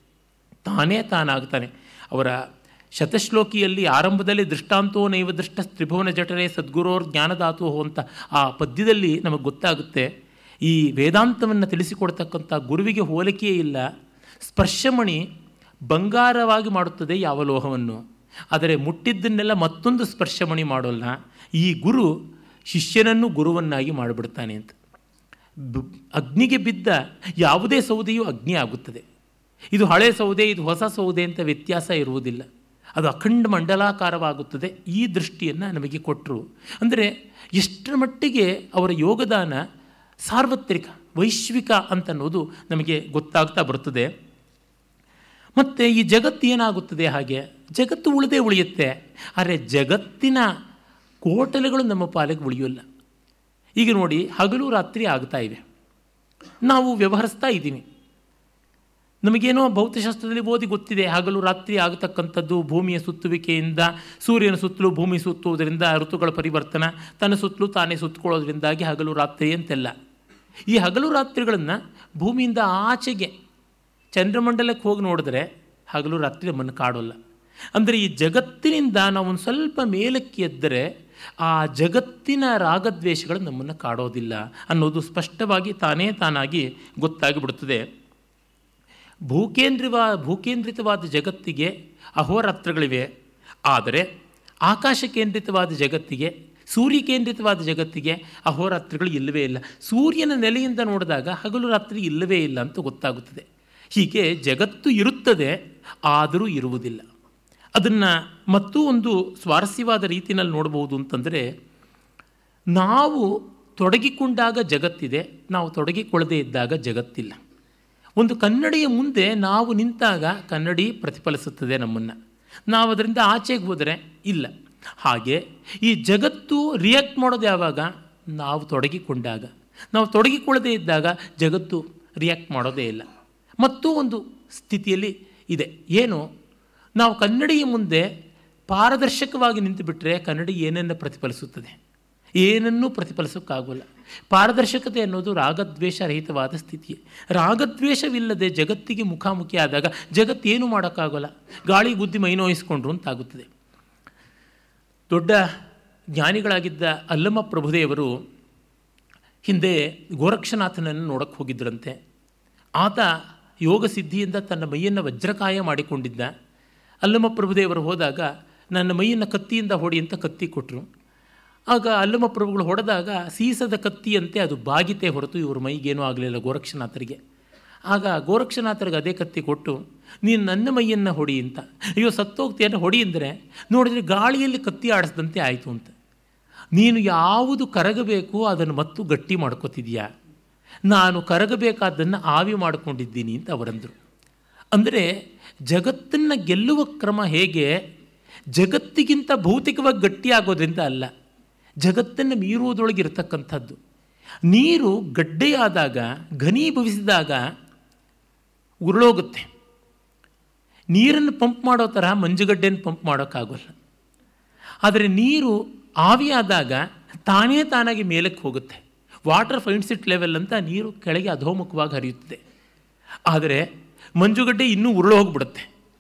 [SPEAKER 2] ತಾನೇ ತಾನಾಗ್ತಾನೆ ಅವರ ಶತಶ್ಲೋಕಿಯಲ್ಲಿ ಆರಂಭದಲ್ಲಿ ದೃಷ್ಟಾಂತೋ ನೈವ ದೃಷ್ಟ ತ್ರಿಭುವನ ಜಠರೆ ಸದ್ಗುರೋರ್ ಜ್ಞಾನದಾತೋ ಅಂತ ಆ ಪದ್ಯದಲ್ಲಿ ನಮಗೆ ಗೊತ್ತಾಗುತ್ತೆ ಈ ವೇದಾಂತವನ್ನು ತಿಳಿಸಿಕೊಡ್ತಕ್ಕಂಥ ಗುರುವಿಗೆ ಹೋಲಿಕೆಯೇ ಇಲ್ಲ ಸ್ಪರ್ಶಮಣಿ ಬಂಗಾರವಾಗಿ ಮಾಡುತ್ತದೆ ಯಾವ ಲೋಹವನ್ನು ಆದರೆ ಮುಟ್ಟಿದ್ದನ್ನೆಲ್ಲ ಮತ್ತೊಂದು ಸ್ಪರ್ಶಮಣಿ ಮಾಡೋಲ್ಲ ಈ ಗುರು ಶಿಷ್ಯನನ್ನು ಗುರುವನ್ನಾಗಿ ಮಾಡಿಬಿಡ್ತಾನೆ ಅಂತ ಅಗ್ನಿಗೆ ಬಿದ್ದ ಯಾವುದೇ ಸೌದೆಯೂ ಅಗ್ನಿ ಆಗುತ್ತದೆ ಇದು ಹಳೆ ಸೌದೆ ಇದು ಹೊಸ ಸೌದೆ ಅಂತ ವ್ಯತ್ಯಾಸ ಇರುವುದಿಲ್ಲ ಅದು ಅಖಂಡ ಮಂಡಲಾಕಾರವಾಗುತ್ತದೆ ಈ ದೃಷ್ಟಿಯನ್ನು ನಮಗೆ ಕೊಟ್ಟರು ಅಂದರೆ ಎಷ್ಟರ ಮಟ್ಟಿಗೆ ಅವರ ಯೋಗದಾನ ಸಾರ್ವತ್ರಿಕ ವೈಶ್ವಿಕ ಅಂತನ್ನೋದು ನಮಗೆ ಗೊತ್ತಾಗ್ತಾ ಬರುತ್ತದೆ ಮತ್ತು ಈ ಜಗತ್ತು ಏನಾಗುತ್ತದೆ ಹಾಗೆ ಜಗತ್ತು ಉಳಿದೇ ಉಳಿಯುತ್ತೆ ಆದರೆ ಜಗತ್ತಿನ ಕೋಟಲೆಗಳು ನಮ್ಮ ಪಾಲಿಗೆ ಉಳಿಯೋಲ್ಲ ಈಗ ನೋಡಿ ಹಗಲು ರಾತ್ರಿ ಆಗ್ತಾ ಇವೆ ನಾವು ವ್ಯವಹರಿಸ್ತಾ ಇದ್ದೀವಿ ನಮಗೇನೋ ಭೌತಶಾಸ್ತ್ರದಲ್ಲಿ ಓದಿ ಗೊತ್ತಿದೆ ಹಗಲು ರಾತ್ರಿ ಆಗತಕ್ಕಂಥದ್ದು ಭೂಮಿಯ ಸುತ್ತುವಿಕೆಯಿಂದ ಸೂರ್ಯನ ಸುತ್ತಲೂ ಭೂಮಿ ಸುತ್ತುವುದರಿಂದ ಋತುಗಳ ಪರಿವರ್ತನ ತನ್ನ ಸುತ್ತಲೂ ತಾನೇ ಸುತ್ತಕೊಳ್ಳೋದ್ರಿಂದಾಗಿ ಹಗಲು ರಾತ್ರಿ ಅಂತೆಲ್ಲ ಈ ಹಗಲು ರಾತ್ರಿಗಳನ್ನು ಭೂಮಿಯಿಂದ ಆಚೆಗೆ ಚಂದ್ರಮಂಡಲಕ್ಕೆ ಹೋಗಿ ನೋಡಿದ್ರೆ ಹಗಲು ರಾತ್ರಿ ನಮ್ಮನ್ನು ಕಾಡೋಲ್ಲ ಅಂದರೆ ಈ ಜಗತ್ತಿನಿಂದ ನಾವು ಒಂದು ಸ್ವಲ್ಪ ಮೇಲಕ್ಕೆ ಎದ್ದರೆ ಆ ಜಗತ್ತಿನ ರಾಗದ್ವೇಷಗಳು ನಮ್ಮನ್ನು ಕಾಡೋದಿಲ್ಲ ಅನ್ನೋದು ಸ್ಪಷ್ಟವಾಗಿ ತಾನೇ ತಾನಾಗಿ ಗೊತ್ತಾಗಿಬಿಡುತ್ತದೆ ಭೂಕೇಂದ್ರವಾ ಭೂಕೇಂದ್ರಿತವಾದ ಜಗತ್ತಿಗೆ ಅಹೋರಾತ್ರಗಳಿವೆ ಆದರೆ ಆಕಾಶ ಕೇಂದ್ರಿತವಾದ ಜಗತ್ತಿಗೆ ಸೂರ್ಯ ಕೇಂದ್ರಿತವಾದ ಜಗತ್ತಿಗೆ ಅಹೋರಾತ್ರಿಗಳು ಇಲ್ಲವೇ ಇಲ್ಲ ಸೂರ್ಯನ ನೆಲೆಯಿಂದ ನೋಡಿದಾಗ ಹಗಲು ರಾತ್ರಿ ಇಲ್ಲವೇ ಇಲ್ಲ ಅಂತ ಗೊತ್ತಾಗುತ್ತದೆ ಹೀಗೆ ಜಗತ್ತು ಇರುತ್ತದೆ ಆದರೂ ಇರುವುದಿಲ್ಲ ಅದನ್ನು ಮತ್ತೂ ಒಂದು ಸ್ವಾರಸ್ಯವಾದ ರೀತಿಯಲ್ಲಿ ನೋಡ್ಬೋದು ಅಂತಂದರೆ ನಾವು ತೊಡಗಿಕೊಂಡಾಗ ಜಗತ್ತಿದೆ ನಾವು ತೊಡಗಿಕೊಳ್ಳದೇ ಇದ್ದಾಗ ಜಗತ್ತಿಲ್ಲ ಒಂದು ಕನ್ನಡಿಯ ಮುಂದೆ ನಾವು ನಿಂತಾಗ ಕನ್ನಡಿ ಪ್ರತಿಫಲಿಸುತ್ತದೆ ನಮ್ಮನ್ನು ನಾವು ಅದರಿಂದ ಆಚೆಗೆ ಹೋದರೆ ಇಲ್ಲ ಹಾಗೆ ಈ ಜಗತ್ತು ರಿಯಾಕ್ಟ್ ಮಾಡೋದು ಯಾವಾಗ ನಾವು ತೊಡಗಿಕೊಂಡಾಗ ನಾವು ತೊಡಗಿಕೊಳ್ಳದೇ ಇದ್ದಾಗ ಜಗತ್ತು ರಿಯಾಕ್ಟ್ ಮಾಡೋದೇ ಇಲ್ಲ ಮತ್ತೂ ಒಂದು ಸ್ಥಿತಿಯಲ್ಲಿ ಇದೆ ಏನು ನಾವು ಕನ್ನಡಿಯ ಮುಂದೆ ಪಾರದರ್ಶಕವಾಗಿ ನಿಂತುಬಿಟ್ರೆ ಕನ್ನಡಿ ಏನನ್ನು ಪ್ರತಿಫಲಿಸುತ್ತದೆ ಏನನ್ನೂ ಪ್ರತಿಫಲಿಸೋಕ್ಕಾಗೋಲ್ಲ ಪಾರದರ್ಶಕತೆ ಅನ್ನೋದು ರಾಗದ್ವೇಷ ರಹಿತವಾದ ಸ್ಥಿತಿ ರಾಗದ್ವೇಷವಿಲ್ಲದೆ ಜಗತ್ತಿಗೆ ಮುಖಾಮುಖಿ ಆದಾಗ ಜಗತ್ತೇನು ಮಾಡೋಕ್ಕಾಗೋಲ್ಲ ಗಾಳಿ ಗುದ್ದಿ ಮೈನೋಯಿಸ್ಕೊಂಡ್ರು ಅಂತಾಗುತ್ತದೆ ದೊಡ್ಡ ಜ್ಞಾನಿಗಳಾಗಿದ್ದ ಅಲ್ಲಮ ಪ್ರಭುದೇವರು ಹಿಂದೆ ಗೋರಕ್ಷನಾಥನನ್ನು ನೋಡಕ್ಕೆ ಹೋಗಿದ್ದರಂತೆ ಆತ ಯೋಗ ಸಿದ್ಧಿಯಿಂದ ತನ್ನ ಮೈಯನ್ನು ವಜ್ರಕಾಯ ಮಾಡಿಕೊಂಡಿದ್ದ ಅಲ್ಲಮ ಪ್ರಭುದೇವರು ಹೋದಾಗ ನನ್ನ ಮೈಯನ್ನು ಕತ್ತಿಯಿಂದ ಹೊಡಿ ಅಂತ ಕತ್ತಿ ಕೊಟ್ಟರು ಆಗ ಅಲ್ಲಮ ಪ್ರಭುಗಳು ಹೊಡೆದಾಗ ಸೀಸದ ಕತ್ತಿಯಂತೆ ಅದು ಬಾಗಿತೆ ಹೊರತು ಇವ್ರ ಮೈಗೇನೂ ಆಗಲಿಲ್ಲ ಗೋರಕ್ಷನಾಥರಿಗೆ ಆಗ ಗೋರಕ್ಷನಾಥರಿಗೆ ಅದೇ ಕತ್ತಿ ಕೊಟ್ಟು ನೀನು ನನ್ನ ಮೈಯನ್ನು ಹೊಡಿ ಅಂತ ಅಯ್ಯೋ ಸತ್ತೋಗ್ತೀಯನ್ನ ಹೊಡಿ ಅಂದರೆ ನೋಡಿದರೆ ಗಾಳಿಯಲ್ಲಿ ಕತ್ತಿ ಆಡಿಸ್ದಂತೆ ಆಯಿತು ಅಂತ ನೀನು ಯಾವುದು ಕರಗಬೇಕು ಅದನ್ನು ಮತ್ತು ಗಟ್ಟಿ ಮಾಡ್ಕೋತಿದೆಯಾ ನಾನು ಕರಗಬೇಕಾದ್ದನ್ನು ಆವಿ ಮಾಡಿಕೊಂಡಿದ್ದೀನಿ ಅಂತ ಅವರಂದರು ಅಂದರೆ ಜಗತ್ತನ್ನು ಗೆಲ್ಲುವ ಕ್ರಮ ಹೇಗೆ ಜಗತ್ತಿಗಿಂತ ಭೌತಿಕವಾಗಿ ಗಟ್ಟಿಯಾಗೋದ್ರಿಂದ ಅಲ್ಲ ಜಗತ್ತನ್ನು ಮೀರುವುದರೊಳಗಿರ್ತಕ್ಕಂಥದ್ದು ನೀರು ಗಡ್ಡೆಯಾದಾಗ ಘನೀಭವಿಸಿದಾಗ ಉರುಳೋಗುತ್ತೆ ನೀರನ್ನು ಪಂಪ್ ಮಾಡೋ ಥರ ಮಂಜುಗಡ್ಡೆಯನ್ನು ಪಂಪ್ ಮಾಡೋಕ್ಕಾಗೋಲ್ಲ ಆದರೆ ನೀರು ಆವಿಯಾದಾಗ ತಾನೇ ತಾನಾಗಿ ಮೇಲಕ್ಕೆ ಹೋಗುತ್ತೆ ವಾಟರ್ ಫೈಂಡ್ಸ್ ಇಟ್ ಲೆವೆಲ್ ಅಂತ ನೀರು ಕೆಳಗೆ ಅಧೋಮುಖವಾಗಿ ಹರಿಯುತ್ತದೆ ಆದರೆ ಮಂಜುಗಡ್ಡೆ ಇನ್ನೂ ಉರುಳು ಹೋಗ್ಬಿಡುತ್ತೆ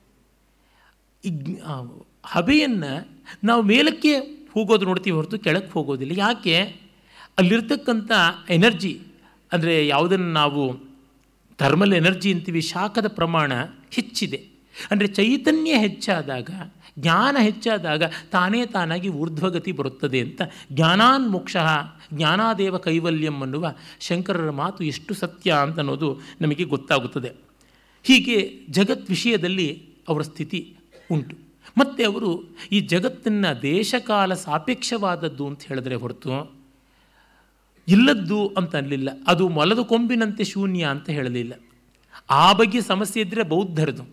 [SPEAKER 2] ಈ ಹಬೆಯನ್ನು ನಾವು ಮೇಲಕ್ಕೆ ಹೋಗೋದು ನೋಡ್ತೀವಿ ಹೊರತು ಕೆಳಕ್ಕೆ ಹೋಗೋದಿಲ್ಲ ಯಾಕೆ ಅಲ್ಲಿರ್ತಕ್ಕಂಥ ಎನರ್ಜಿ ಅಂದರೆ ಯಾವುದನ್ನು ನಾವು ಥರ್ಮಲ್ ಎನರ್ಜಿ ಅಂತೀವಿ ಶಾಖದ ಪ್ರಮಾಣ ಹೆಚ್ಚಿದೆ ಅಂದರೆ ಚೈತನ್ಯ ಹೆಚ್ಚಾದಾಗ ಜ್ಞಾನ ಹೆಚ್ಚಾದಾಗ ತಾನೇ ತಾನಾಗಿ ಊರ್ಧ್ವಗತಿ ಬರುತ್ತದೆ ಅಂತ ಜ್ಞಾನಾನ್ಮೋಕ್ಷ ಜ್ಞಾನಾದೇವ ಕೈವಲ್ಯಂ ಅನ್ನುವ ಶಂಕರರ ಮಾತು ಎಷ್ಟು ಸತ್ಯ ಅಂತ ಅನ್ನೋದು ನಮಗೆ ಗೊತ್ತಾಗುತ್ತದೆ ಹೀಗೆ ಜಗತ್ ವಿಷಯದಲ್ಲಿ ಅವರ ಸ್ಥಿತಿ ಉಂಟು ಮತ್ತು ಅವರು ಈ ಜಗತ್ತನ್ನು ದೇಶಕಾಲ ಸಾಪೇಕ್ಷವಾದದ್ದು ಅಂತ ಹೇಳಿದ್ರೆ ಹೊರತು ಇಲ್ಲದ್ದು ಅಂತ ಅನ್ನಲಿಲ್ಲ ಅದು ಮೊಲದ ಕೊಂಬಿನಂತೆ ಶೂನ್ಯ ಅಂತ ಹೇಳಲಿಲ್ಲ ಆ ಬಗ್ಗೆ ಸಮಸ್ಯೆ ಇದ್ದರೆ ಬೌದ್ಧರದು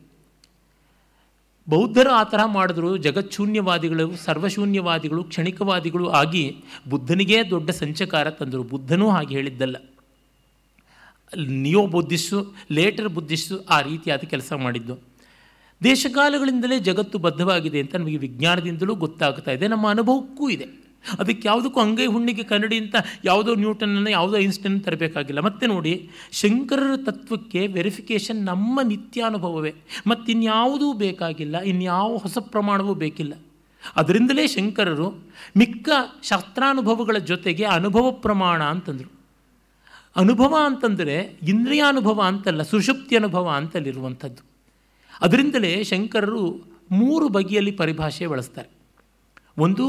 [SPEAKER 2] ಬೌದ್ಧರು ಆ ಥರ ಮಾಡಿದ್ರು ಜಗತ್ಶೂನ್ಯವಾದಿಗಳು ಸರ್ವಶೂನ್ಯವಾದಿಗಳು ಕ್ಷಣಿಕವಾದಿಗಳು ಆಗಿ ಬುದ್ಧನಿಗೇ ದೊಡ್ಡ ಸಂಚಕಾರ ತಂದರು ಬುದ್ಧನೂ ಹಾಗೆ ಹೇಳಿದ್ದಲ್ಲ ನಿಯೋ ಬುದ್ಧಿಸ್ಟು ಲೇಟರ್ ಬುದ್ಧಿಸ್ಟು ಆ ರೀತಿಯಾದ ಕೆಲಸ ಮಾಡಿದ್ದು ದೇಶಕಾಲಗಳಿಂದಲೇ ಜಗತ್ತು ಬದ್ಧವಾಗಿದೆ ಅಂತ ನಮಗೆ ವಿಜ್ಞಾನದಿಂದಲೂ ಗೊತ್ತಾಗ್ತಾ ಇದೆ ನಮ್ಮ ಅನುಭವಕ್ಕೂ ಇದೆ ಅದಕ್ಕೆ ಯಾವುದಕ್ಕೂ ಅಂಗೈ ಹುಣ್ಣಿಗೆ ಕನ್ನಡಿ ಅಂತ ಯಾವುದೋ ನ್ಯೂಟನನ್ನು ಯಾವುದೋ ಐನ್ಸ್ಟೈನ್ ತರಬೇಕಾಗಿಲ್ಲ ಮತ್ತೆ ನೋಡಿ ಶಂಕರರ ತತ್ವಕ್ಕೆ ವೆರಿಫಿಕೇಷನ್ ನಮ್ಮ ನಿತ್ಯಾನುಭವವೇ ಮತ್ತಿನ್ಯಾವುದೂ ಬೇಕಾಗಿಲ್ಲ ಇನ್ಯಾವ ಹೊಸ ಪ್ರಮಾಣವೂ ಬೇಕಿಲ್ಲ ಅದರಿಂದಲೇ ಶಂಕರರು ಮಿಕ್ಕ ಶಾಸ್ತ್ರಾನುಭವಗಳ ಜೊತೆಗೆ ಅನುಭವ ಪ್ರಮಾಣ ಅಂತಂದರು ಅನುಭವ ಅಂತಂದರೆ ಇಂದ್ರಿಯಾನುಭವ ಅಂತಲ್ಲ ಸುಷುಪ್ತಿ ಅನುಭವ ಅಂತಲ್ಲಿರುವಂಥದ್ದು ಅದರಿಂದಲೇ ಶಂಕರರು ಮೂರು ಬಗೆಯಲ್ಲಿ ಪರಿಭಾಷೆ ಬಳಸ್ತಾರೆ ಒಂದು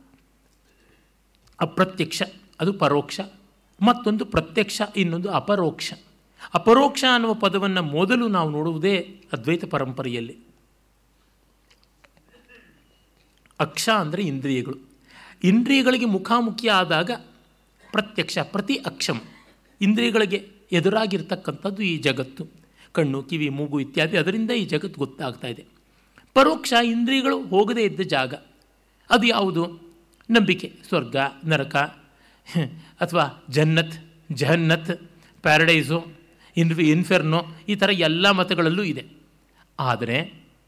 [SPEAKER 2] ಅಪ್ರತ್ಯಕ್ಷ ಅದು ಪರೋಕ್ಷ ಮತ್ತೊಂದು ಪ್ರತ್ಯಕ್ಷ ಇನ್ನೊಂದು ಅಪರೋಕ್ಷ ಅಪರೋಕ್ಷ ಅನ್ನುವ ಪದವನ್ನು ಮೊದಲು ನಾವು ನೋಡುವುದೇ ಅದ್ವೈತ ಪರಂಪರೆಯಲ್ಲಿ ಅಕ್ಷ ಅಂದರೆ ಇಂದ್ರಿಯಗಳು ಇಂದ್ರಿಯಗಳಿಗೆ ಮುಖಾಮುಖಿ ಆದಾಗ ಪ್ರತ್ಯಕ್ಷ ಪ್ರತಿ ಅಕ್ಷಂ ಇಂದ್ರಿಯಗಳಿಗೆ ಎದುರಾಗಿರ್ತಕ್ಕಂಥದ್ದು ಈ ಜಗತ್ತು ಕಣ್ಣು ಕಿವಿ ಮೂಗು ಇತ್ಯಾದಿ ಅದರಿಂದ ಈ ಜಗತ್ತು ಗೊತ್ತಾಗ್ತಾ ಇದೆ ಪರೋಕ್ಷ ಇಂದ್ರಿಯಗಳು ಹೋಗದೇ ಇದ್ದ ಜಾಗ ಅದು ಯಾವುದು ನಂಬಿಕೆ ಸ್ವರ್ಗ ನರಕ ಅಥವಾ ಜನ್ನತ್ ಜಹನ್ನತ್ ಪ್ಯಾರಡೈಸು ಇನ್ಫಿ ಇನ್ಫೆರ್ನೋ ಈ ಥರ ಎಲ್ಲ ಮತಗಳಲ್ಲೂ ಇದೆ ಆದರೆ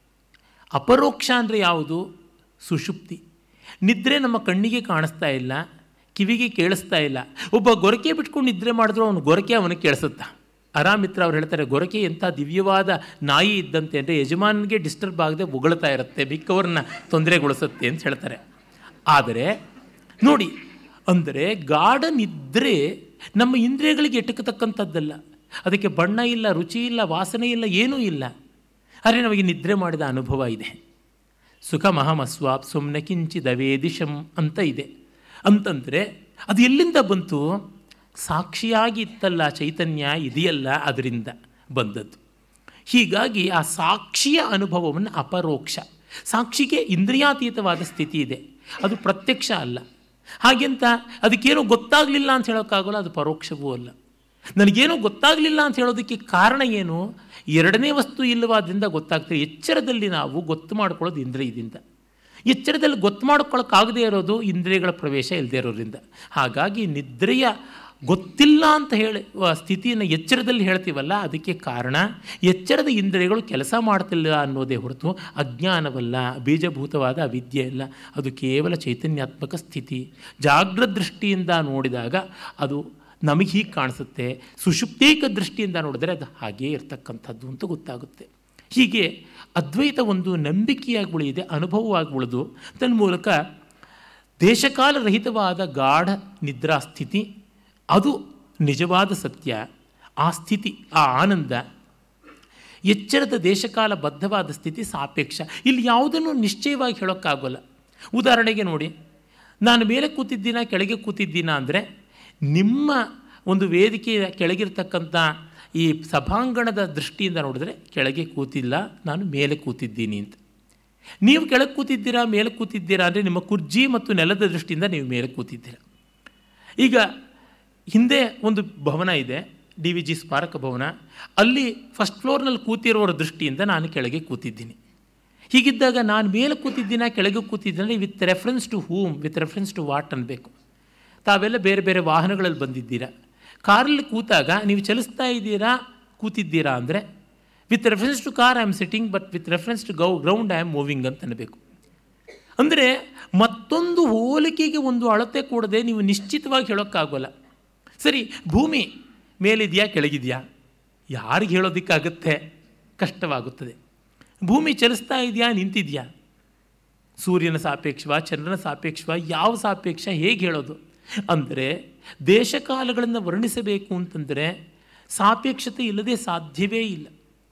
[SPEAKER 2] ಅಪರೋಕ್ಷ ಅಂದರೆ ಯಾವುದು ಸುಷುಪ್ತಿ ನಿದ್ರೆ ನಮ್ಮ ಕಣ್ಣಿಗೆ ಕಾಣಿಸ್ತಾ ಇಲ್ಲ ಕಿವಿಗೆ ಕೇಳಿಸ್ತಾ ಇಲ್ಲ ಒಬ್ಬ ಗೊರಕೆ ಬಿಟ್ಕೊಂಡು ನಿದ್ರೆ ಮಾಡಿದ್ರು ಅವನು ಗೊರಕೆ ಅವನಿಗೆ ಕೇಳಿಸುತ್ತಾ ಆರಾಮಿತ್ರ ಅವ್ರು ಹೇಳ್ತಾರೆ ಗೊರಕೆ ಎಂಥ ದಿವ್ಯವಾದ ನಾಯಿ ಇದ್ದಂತೆ ಅಂದರೆ ಯಜಮಾನಿಗೆ ಡಿಸ್ಟರ್ಬ್ ಆಗದೆ ಉಗುಳ್ತಾ ಇರುತ್ತೆ ಮಿಕ್ಕವ್ರನ್ನ ತೊಂದರೆಗೊಳಿಸುತ್ತೆ ಅಂತ ಹೇಳ್ತಾರೆ ಆದರೆ ನೋಡಿ ಅಂದರೆ ಗಾಢ ನಿದ್ರೆ ನಮ್ಮ ಇಂದ್ರಿಯಗಳಿಗೆ ಎಟಕತಕ್ಕಂಥದ್ದಲ್ಲ ಅದಕ್ಕೆ ಬಣ್ಣ ಇಲ್ಲ ರುಚಿ ಇಲ್ಲ ವಾಸನೆ ಇಲ್ಲ ಏನೂ ಇಲ್ಲ ಆದರೆ ನಮಗೆ ನಿದ್ರೆ ಮಾಡಿದ ಅನುಭವ ಇದೆ ಸುಖ ಮಹಮಸ್ವಾಪ್ ಸುಮ್ಮನೆ ಕಿಂಚಿದವೇದಿಶಂ ಅಂತ ಇದೆ ಅಂತಂದರೆ ಅದು ಎಲ್ಲಿಂದ ಬಂತು ಸಾಕ್ಷಿಯಾಗಿ ಇತ್ತಲ್ಲ ಚೈತನ್ಯ ಇದೆಯಲ್ಲ ಅದರಿಂದ ಬಂದದ್ದು ಹೀಗಾಗಿ ಆ ಸಾಕ್ಷಿಯ ಅನುಭವವನ್ನು ಅಪರೋಕ್ಷ ಸಾಕ್ಷಿಗೆ ಇಂದ್ರಿಯಾತೀತವಾದ ಸ್ಥಿತಿ ಇದೆ ಅದು ಪ್ರತ್ಯಕ್ಷ ಅಲ್ಲ ಹಾಗೆಂತ ಅದಕ್ಕೇನೋ ಗೊತ್ತಾಗಲಿಲ್ಲ ಅಂತ ಹೇಳೋಕ್ಕಾಗಲ್ಲ ಅದು ಪರೋಕ್ಷವೂ ಅಲ್ಲ ನನಗೇನೋ ಗೊತ್ತಾಗಲಿಲ್ಲ ಅಂತ ಹೇಳೋದಕ್ಕೆ ಕಾರಣ ಏನು ಎರಡನೇ ವಸ್ತು ಇಲ್ಲವಾದ್ರಿಂದ ಗೊತ್ತಾಗ್ತದೆ ಎಚ್ಚರದಲ್ಲಿ ನಾವು ಗೊತ್ತು ಮಾಡ್ಕೊಳ್ಳೋದು ಇಂದ್ರಿಯದಿಂದ ಎಚ್ಚರದಲ್ಲಿ ಗೊತ್ತು ಮಾಡ್ಕೊಳ್ಳೋಕ್ಕಾಗದೇ ಇರೋದು ಇಂದ್ರಿಯಗಳ ಪ್ರವೇಶ ಇಲ್ಲದೆ ಇರೋದ್ರಿಂದ ಹಾಗಾಗಿ ನಿದ್ರೆಯ ಗೊತ್ತಿಲ್ಲ ಅಂತ ಹೇಳಿ ಸ್ಥಿತಿಯನ್ನು ಎಚ್ಚರದಲ್ಲಿ ಹೇಳ್ತೀವಲ್ಲ ಅದಕ್ಕೆ ಕಾರಣ ಎಚ್ಚರದ ಇಂದ್ರಿಯಗಳು ಕೆಲಸ ಮಾಡ್ತಿಲ್ಲ ಅನ್ನೋದೇ ಹೊರತು ಅಜ್ಞಾನವಲ್ಲ ಬೀಜಭೂತವಾದ ಅವಿದ್ಯೆ ಅಲ್ಲ ಅದು ಕೇವಲ ಚೈತನ್ಯಾತ್ಮಕ ಸ್ಥಿತಿ ಜಾಗ್ರತ ದೃಷ್ಟಿಯಿಂದ ನೋಡಿದಾಗ ಅದು ನಮಗೆ ಹೀಗೆ ಕಾಣಿಸುತ್ತೆ ಸುಷುಪ್ತೇಕ ದೃಷ್ಟಿಯಿಂದ ನೋಡಿದರೆ ಅದು ಹಾಗೇ ಇರ್ತಕ್ಕಂಥದ್ದು ಅಂತ ಗೊತ್ತಾಗುತ್ತೆ ಹೀಗೆ ಅದ್ವೈತ ಒಂದು ನಂಬಿಕೆಯಾಗಿ ಉಳಿಯಿದೆ ಅನುಭವವಾಗಿ ಉಳಿದು ತನ್ನ ಮೂಲಕ ದೇಶಕಾಲ ರಹಿತವಾದ ಗಾಢ ನಿದ್ರಾ ಸ್ಥಿತಿ ಅದು ನಿಜವಾದ ಸತ್ಯ ಆ ಸ್ಥಿತಿ ಆ ಆನಂದ ಎಚ್ಚರದ ದೇಶಕಾಲ ಬದ್ಧವಾದ ಸ್ಥಿತಿ ಸಾಪೇಕ್ಷ ಇಲ್ಲಿ ಯಾವುದನ್ನು ನಿಶ್ಚಯವಾಗಿ ಹೇಳೋಕ್ಕಾಗೋಲ್ಲ ಉದಾಹರಣೆಗೆ ನೋಡಿ ನಾನು ಮೇಲೆ ಕೂತಿದ್ದೀನ ಕೆಳಗೆ ಕೂತಿದ್ದೀನ ಅಂದರೆ ನಿಮ್ಮ ಒಂದು ವೇದಿಕೆಯ ಕೆಳಗಿರ್ತಕ್ಕಂಥ ಈ ಸಭಾಂಗಣದ ದೃಷ್ಟಿಯಿಂದ ನೋಡಿದ್ರೆ ಕೆಳಗೆ ಕೂತಿಲ್ಲ ನಾನು ಮೇಲೆ ಕೂತಿದ್ದೀನಿ ಅಂತ ನೀವು ಕೆಳಗೆ ಕೂತಿದ್ದೀರಾ ಮೇಲೆ ಕೂತಿದ್ದೀರಾ ಅಂದರೆ ನಿಮ್ಮ ಕುರ್ಜಿ ಮತ್ತು ನೆಲದ ದೃಷ್ಟಿಯಿಂದ ನೀವು ಮೇಲೆ ಕೂತಿದ್ದೀರಾ ಈಗ ಹಿಂದೆ ಒಂದು ಭವನ ಇದೆ ಡಿ ವಿ ಜಿ ಸ್ಮಾರಕ ಭವನ ಅಲ್ಲಿ ಫಸ್ಟ್ ಫ್ಲೋರ್ನಲ್ಲಿ ಕೂತಿರೋರ ದೃಷ್ಟಿಯಿಂದ ನಾನು ಕೆಳಗೆ ಕೂತಿದ್ದೀನಿ ಹೀಗಿದ್ದಾಗ ನಾನು ಮೇಲೆ ಕೂತಿದ್ದೀನ ಕೆಳಗೆ ಕೂತಿದ್ದೀನಿ with reference to whom with reference to what ಅನ್ನಬೇಕು ತಾವೆಲ್ಲ ಬೇರೆ ಬೇರೆ ವಾಹನಗಳಲ್ಲಿ ಬಂದಿದ್ದೀರಾ ಕಾರಲ್ಲಿ ಕೂತಾಗ ನೀವು ಚಲಿಸ್ತಾ ಇದ್ದೀರಾ ಕೂತಿದ್ದೀರಾ ಅಂದರೆ with reference to car I am sitting but with reference to ಗೌ ಗ್ರೌಂಡ್ ಐ ಆಮ್ ಮೂವಿಂಗ್ ಅಂತ ಅನ್ನಬೇಕು ಅಂದರೆ ಮತ್ತೊಂದು ಹೋಲಿಕೆಗೆ ಒಂದು ಅಳತೆ ಕೂಡದೆ ನೀವು ನಿಶ್ಚಿತವಾಗಿ ಹೇಳೋಕ್ಕಾಗೋಲ್ಲ ಸರಿ ಭೂಮಿ ಮೇಲಿದೆಯಾ ಕೆಳಗಿದೆಯಾ ಯಾರಿಗೆ ಹೇಳೋದಕ್ಕಾಗುತ್ತೆ ಕಷ್ಟವಾಗುತ್ತದೆ ಭೂಮಿ ಚಲಿಸ್ತಾ ಇದೆಯಾ ನಿಂತಿದೆಯಾ ಸೂರ್ಯನ ಸಾಪೇಕ್ಷವ ಚಂದ್ರನ ಸಾಪೇಕ್ಷವ ಯಾವ ಸಾಪೇಕ್ಷ ಹೇಗೆ ಹೇಳೋದು ಅಂದರೆ ದೇಶಕಾಲಗಳನ್ನು ವರ್ಣಿಸಬೇಕು ಅಂತಂದರೆ ಸಾಪೇಕ್ಷತೆ ಇಲ್ಲದೆ ಸಾಧ್ಯವೇ ಇಲ್ಲ